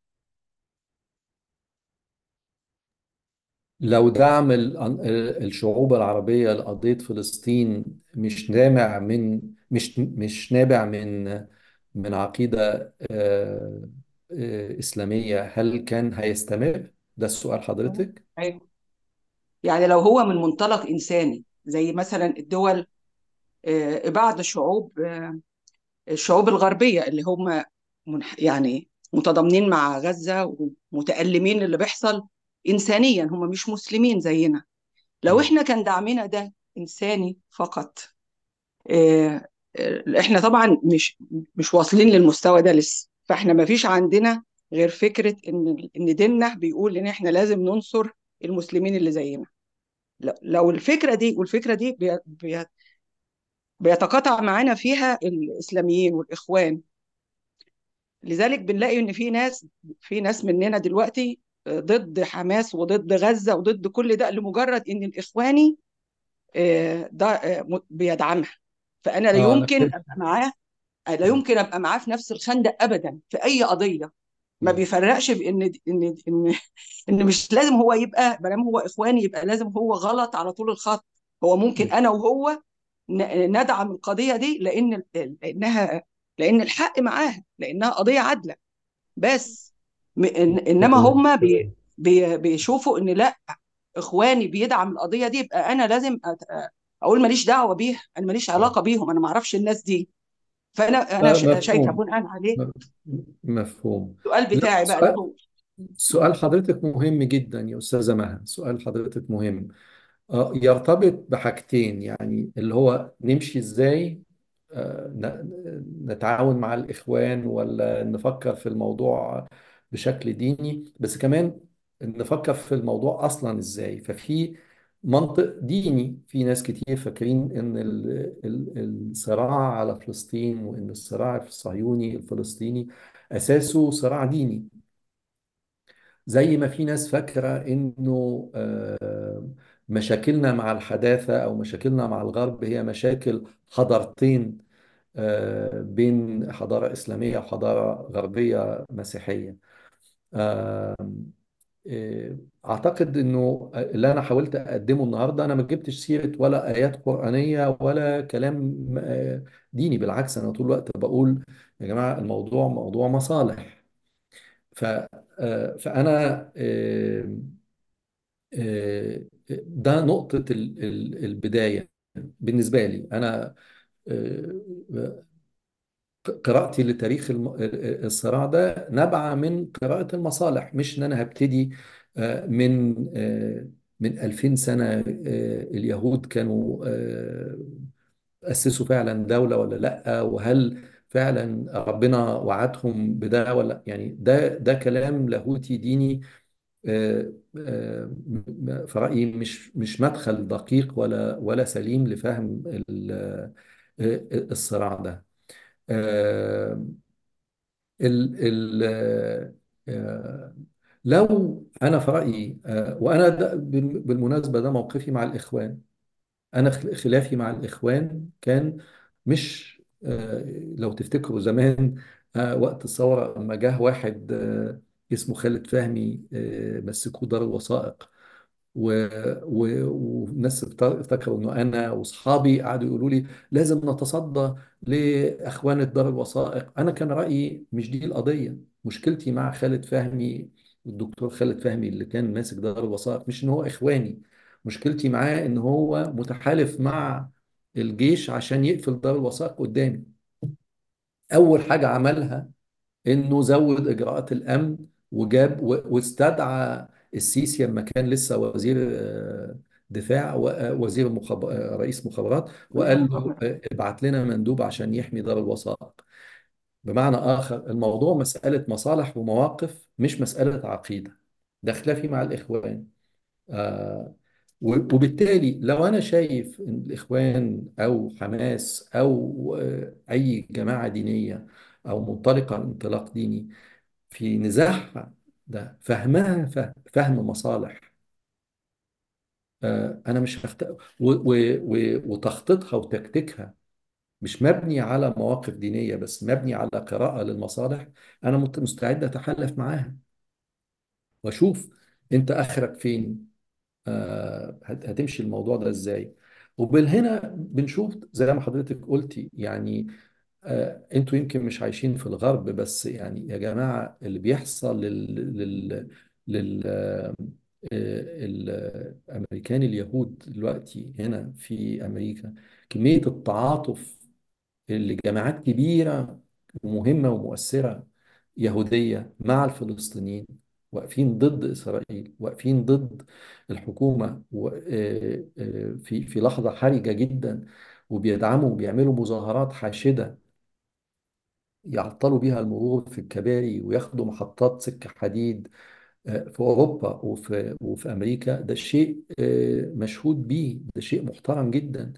لو دعم ال- الشعوب العربية لقضية فلسطين مش نابع من مش مش نابع من من عقيدة آه، آه، إسلامية هل كان هيستمر؟ ده السؤال حضرتك؟ ايوه يعني لو هو من منطلق إنساني زي مثلا الدول آه، بعض الشعوب آه، الشعوب الغربية اللي هم منح- يعني متضامنين مع غزة ومتألمين اللي بيحصل إنسانيا هم مش مسلمين زينا لو إحنا كان دعمنا ده إنساني فقط آه، آه، إحنا طبعا مش مش واصلين للمستوى ده لسه فإحنا ما فيش عندنا غير فكرة إن إن ديننا بيقول إن إحنا لازم ننصر المسلمين اللي زينا لو لو الفكره دي والفكره دي بي بي بيتقاطع معانا فيها الإسلاميين والإخوان لذلك بنلاقي إن في ناس في ناس مننا دلوقتي ضد حماس وضد غزة وضد كل ده لمجرد إن الإخواني آه، ده آه، م- بيدعمها فأنا لا اه انا يمكن فهمت أبقى معاه لا يمكن أبقى معاه في نفس الخندق أبدا في أي قضية ما مم. بيفرقش بإن إن إن إن مش لازم هو يبقى ما دام هو إخواني يبقى لازم هو غلط على طول الخط هو ممكن مم. أنا وهو ن- ندعم القضية دي لأن لأنها لأن الحق معاها لأنها قضية عادلة بس م- إن- إنما تمام هم بي بي بيشوفوا إن لا إخواني بيدعم القضية دي يبقى أنا لازم أت- أقول ماليش دعوة بيها أنا ماليش علاقة بيهم أنا ما أعرفش الناس دي فأنا أنا آه، ش- شايفة مفهوم بناء عليه م- مفهوم السؤال لا بتاعي بقى سؤال له سؤال حضرتك مهم جدا يا أستاذة مها سؤال حضرتك مهم آه، يرتبط بحاجتين يعني اللي هو نمشي ازاي آه، ن- نتعاون مع الإخوان ولا نفكر في الموضوع بشكل ديني بس كمان نفكر في الموضوع أصلا ازاي ففي منطق ديني في ناس كتير فاكرين ان ال- ال- الصراع على فلسطين وان الصراع الصهيوني الفلسطيني أساسه صراع ديني زي ما في ناس فاكرة إنه آه، مشاكلنا مع الحداثة أو مشاكلنا مع الغرب هي مشاكل حضارتين آه، بين حضارة إسلامية وحضارة غربية مسيحية آه، آه، أعتقد إنه اللي أنا حاولت أقدمه النهاردة أنا ما جبتش سيرة ولا آيات قرآنية ولا كلام آه، ديني بالعكس أنا طول الوقت بقول يا جماعة الموضوع موضوع مصالح ف آه، فأنا آه، آه، ده نقطة ال- ال- البداية بالنسبة لي أنا آه، قراءتي لتاريخ الم- الصراع ده نابعة من قراءة المصالح مش إن أنا هبتدي آه، من آه، من 2000 سنة آه، اليهود كانوا آه، أسسوا فعلا دولة ولا لأ وهل فعلا ربنا وعدهم بده ولا يعني ده ده كلام لاهوتي ديني آه، آه، م- في رأيي مش مش مدخل دقيق ولا ولا سليم لفهم ال- آه، الصراع ده آه، ال ال آه، لو أنا في رأيي آه، وأنا ده بال- بالمناسبة ده موقفي مع الإخوان أنا خل- خلافي مع الإخوان كان مش آه، لو تفتكروا زمان آه، وقت الثورة لما جه واحد آه، اسمه خالد فهمي آه، مسكوه دار الوثائق و... و... والناس افتر- افتكروا انه انا واصحابي قعدوا يقولوا لي لازم نتصدى لاخوان دار الوثائق انا كان رايي مش دي القضيه مشكلتي مع خالد فهمي الدكتور خالد فهمي اللي كان ماسك دار الوثائق مش ان هو اخواني مشكلتي معاه ان هو متحالف مع الجيش عشان يقفل دار الوثائق قدامي اول حاجه عملها انه زود اجراءات الامن وجاب و- واستدعى السيسي لما كان لسه وزير آه، دفاع ووزير مخب... آه، رئيس مخابرات وقال له آه، ابعت لنا مندوب عشان يحمي دار الوثائق بمعنى اخر الموضوع مساله مصالح ومواقف مش مساله عقيده ده خلافي مع الاخوان آه، و- وبالتالي لو انا شايف ان الاخوان او حماس او آه، اي جماعه دينيه او منطلقه انطلاق ديني في نزاعها ده فهمها فهم, فهم مصالح آه، انا مش هخت... و... و... و... وتخطيطها وتكتيكها مش مبني على مواقف دينيه بس مبني على قراءه للمصالح انا مت- مستعد اتحالف معاها واشوف انت اخرك فين آه، هت- هتمشي الموضوع ده ازاي وبالهنا بنشوف زي ما حضرتك قلتي يعني آه، انتوا يمكن مش عايشين في الغرب بس يعني يا جماعة اللي بيحصل لل لل لل آه، الامريكان اليهود دلوقتي هنا في امريكا كمية التعاطف اللي جماعات كبيرة ومهمة ومؤثرة يهودية مع الفلسطينيين واقفين ضد إسرائيل واقفين ضد الحكومة و- آه، آه، في في لحظة حرجة جدا وبيدعموا وبيعملوا مظاهرات حاشدة يعطلوا بيها المرور في الكباري وياخدوا محطات سكة حديد آه، في أوروبا وفي وفي أمريكا ده شيء آه، مشهود بيه ده شيء محترم جدا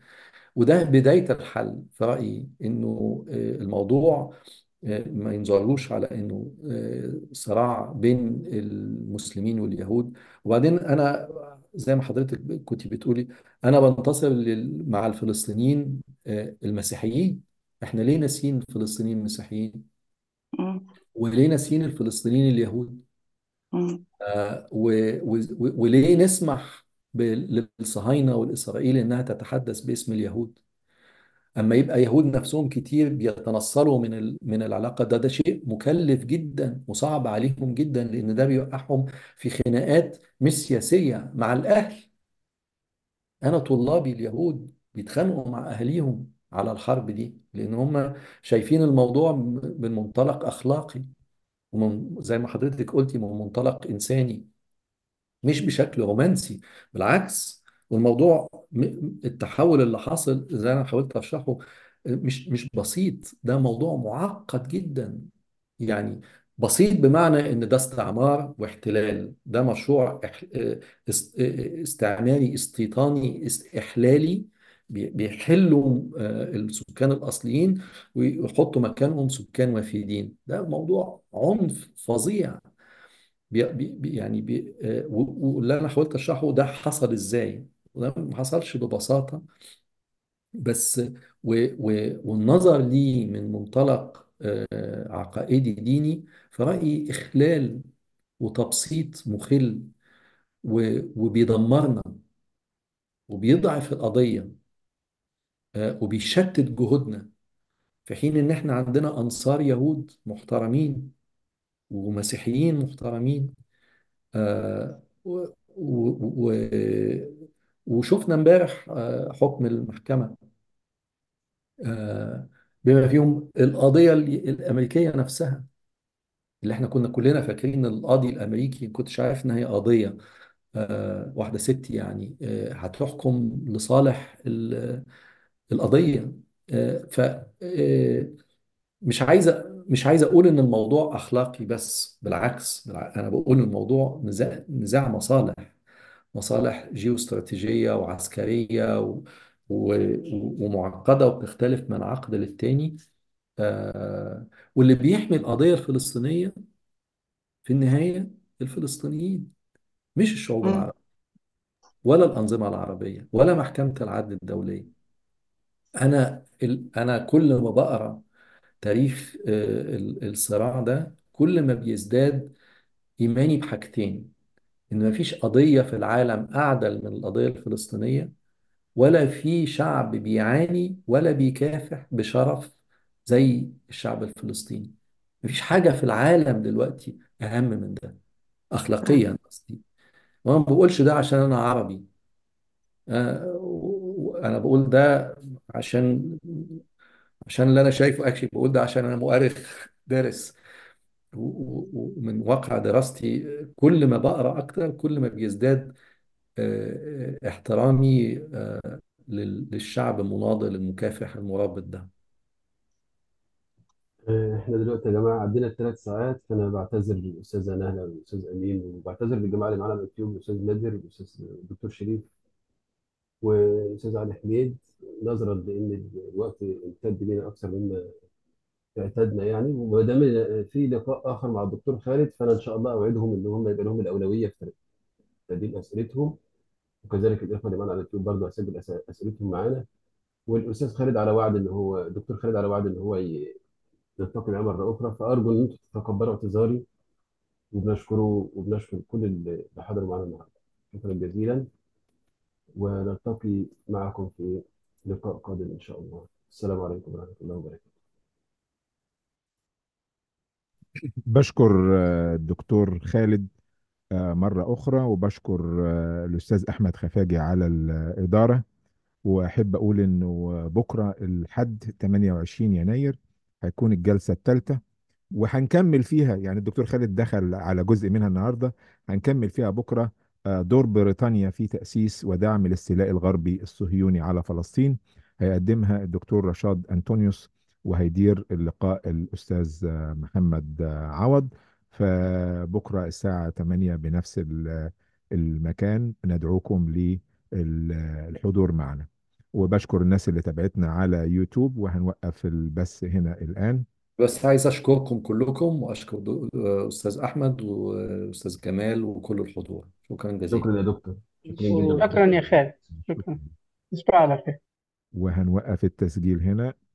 وده بداية الحل في رأيي إنه آه، الموضوع آه، ما ينظرلوش على إنه آه، صراع بين المسلمين واليهود وبعدين أنا زي ما حضرتك كنت بتقولي أنا بنتصر لل- مع الفلسطينيين آه، المسيحيين إحنا ليه ناسيين الفلسطينيين المسيحيين مم. وليه ناسيين الفلسطينيين اليهود مم. آه، و- و- و- وليه نسمح ب- للصهاينة والإسرائيل إنها تتحدث باسم اليهود اما يبقى يهود نفسهم كتير بيتنصلوا من ال- من العلاقه ده ده شيء مكلف جدا وصعب عليهم جدا لان ده بيوقعهم في خناقات مش سياسيه مع الاهل انا طلابي اليهود بيتخانقوا مع اهاليهم على الحرب دي لان هم شايفين الموضوع م- من منطلق اخلاقي ومن زي ما حضرتك قلتي من منطلق انساني مش بشكل رومانسي بالعكس والموضوع م- التحول اللي حاصل زي ما حاولت اشرحه مش مش بسيط ده موضوع معقد جدا يعني بسيط بمعنى ان ده استعمار واحتلال ده مشروع إح- است- استعماري استيطاني است- احلالي بي- بيحلوا آه، السكان الاصليين ويحطوا مكانهم سكان وافدين ده موضوع عنف فظيع بي بي يعني بي آه، و- واللي انا حاولت اشرحه ده حصل ازاي ده ما حصلش ببساطه بس و و والنظر ليه من منطلق آه، عقائدي ديني في رايي اخلال وتبسيط مخل و- وبيدمرنا وبيضعف القضيه آه، وبيشتت جهودنا في حين ان احنا عندنا انصار يهود محترمين ومسيحيين محترمين آه، و- و- و- وشفنا امبارح آه، حكم المحكمة آه، بما فيهم القضية ال- الأمريكية نفسها اللي احنا كنا كلنا فاكرين إن القاضي الأمريكي ما كنتش عارف إن هي قضية آه، واحدة ست يعني آه، هتحكم لصالح ال- القضية آه، ف آه، مش عايزة مش عايز أقول إن الموضوع أخلاقي بس بالعكس بالع- أنا بقول الموضوع نزاع نزاع مصالح مصالح جيوستراتيجية وعسكرية و... و... ومعقدة وبتختلف من عقد للتاني آه... واللي بيحمي القضية الفلسطينية في النهاية الفلسطينيين مش الشعوب مم. العربية ولا الأنظمة العربية ولا محكمة العدل الدولية أنا ال... أنا كل ما بقرأ تاريخ آه، ال- الصراع ده كل ما بيزداد إيماني بحاجتين إن مفيش قضية في العالم أعدل من القضية الفلسطينية ولا في شعب بيعاني ولا بيكافح بشرف زي الشعب الفلسطيني مفيش حاجة في العالم دلوقتي أهم من ده أخلاقيا قصدي وأنا ما بقولش ده عشان أنا عربي آه، و- أنا بقول ده عشان عشان اللي أنا شايفه أكشلي بقول ده عشان أنا مؤرخ دارس و- و- ومن واقع دراستي كل ما بقرأ أكتر كل ما بيزداد آه، آه، احترامي آه، لل- للشعب المناضل المكافح المرابط ده آه، احنا دلوقتي يا جماعه عدينا الثلاث ساعات فانا بعتذر للاستاذه نهله والاستاذ امين وبعتذر للجماعه اللي معانا على اليوتيوب الاستاذ نادر والاستاذ الدكتور شريف والاستاذ علي حميد نظرا لان الوقت امتد بينا اكثر مما اعتدنا يعني وما دام في لقاء اخر مع الدكتور خالد فانا ان شاء الله اوعدهم ان هم يبقى لهم الاولويه في تقديم اسئلتهم وكذلك الاخوه اللي معانا على اليوتيوب برضه اسجل أس- اسئلتهم معانا والاستاذ خالد على وعد ان هو الدكتور خالد على وعد ان هو ي- نلتقي معاه مره اخرى فارجو ان انتم تتقبلوا اعتذاري وبنشكره وبنشكر كل اللي حضروا معانا النهارده شكرا جزيلا ونلتقي معكم في لقاء قادم ان شاء الله السلام عليكم ورحمه الله وبركاته بشكر آه، الدكتور خالد آه، مرة أخرى وبشكر آه، الأستاذ أحمد خفاجي على الإدارة وأحب أقول إنه بكرة الحد 28 يناير هيكون الجلسة الثالثة وهنكمل فيها يعني الدكتور خالد دخل على جزء منها النهارده هنكمل فيها بكره آه، دور بريطانيا في تأسيس ودعم الاستيلاء الغربي الصهيوني على فلسطين هيقدمها الدكتور رشاد أنطونيوس وهيدير اللقاء الأستاذ آه، محمد آه، عوض فبكرة الساعة 8 بنفس ال- المكان ندعوكم للحضور معنا وبشكر الناس اللي تابعتنا على يوتيوب وهنوقف البث هنا الآن بس عايز أشكركم كلكم وأشكر دو- أستاذ أحمد وأستاذ جمال وكل الحضور شكرا جزيلا شكرا يا دكتور شكرا جدا شكرا يا خالد شكرا تصبح على خير وهنوقف التسجيل هنا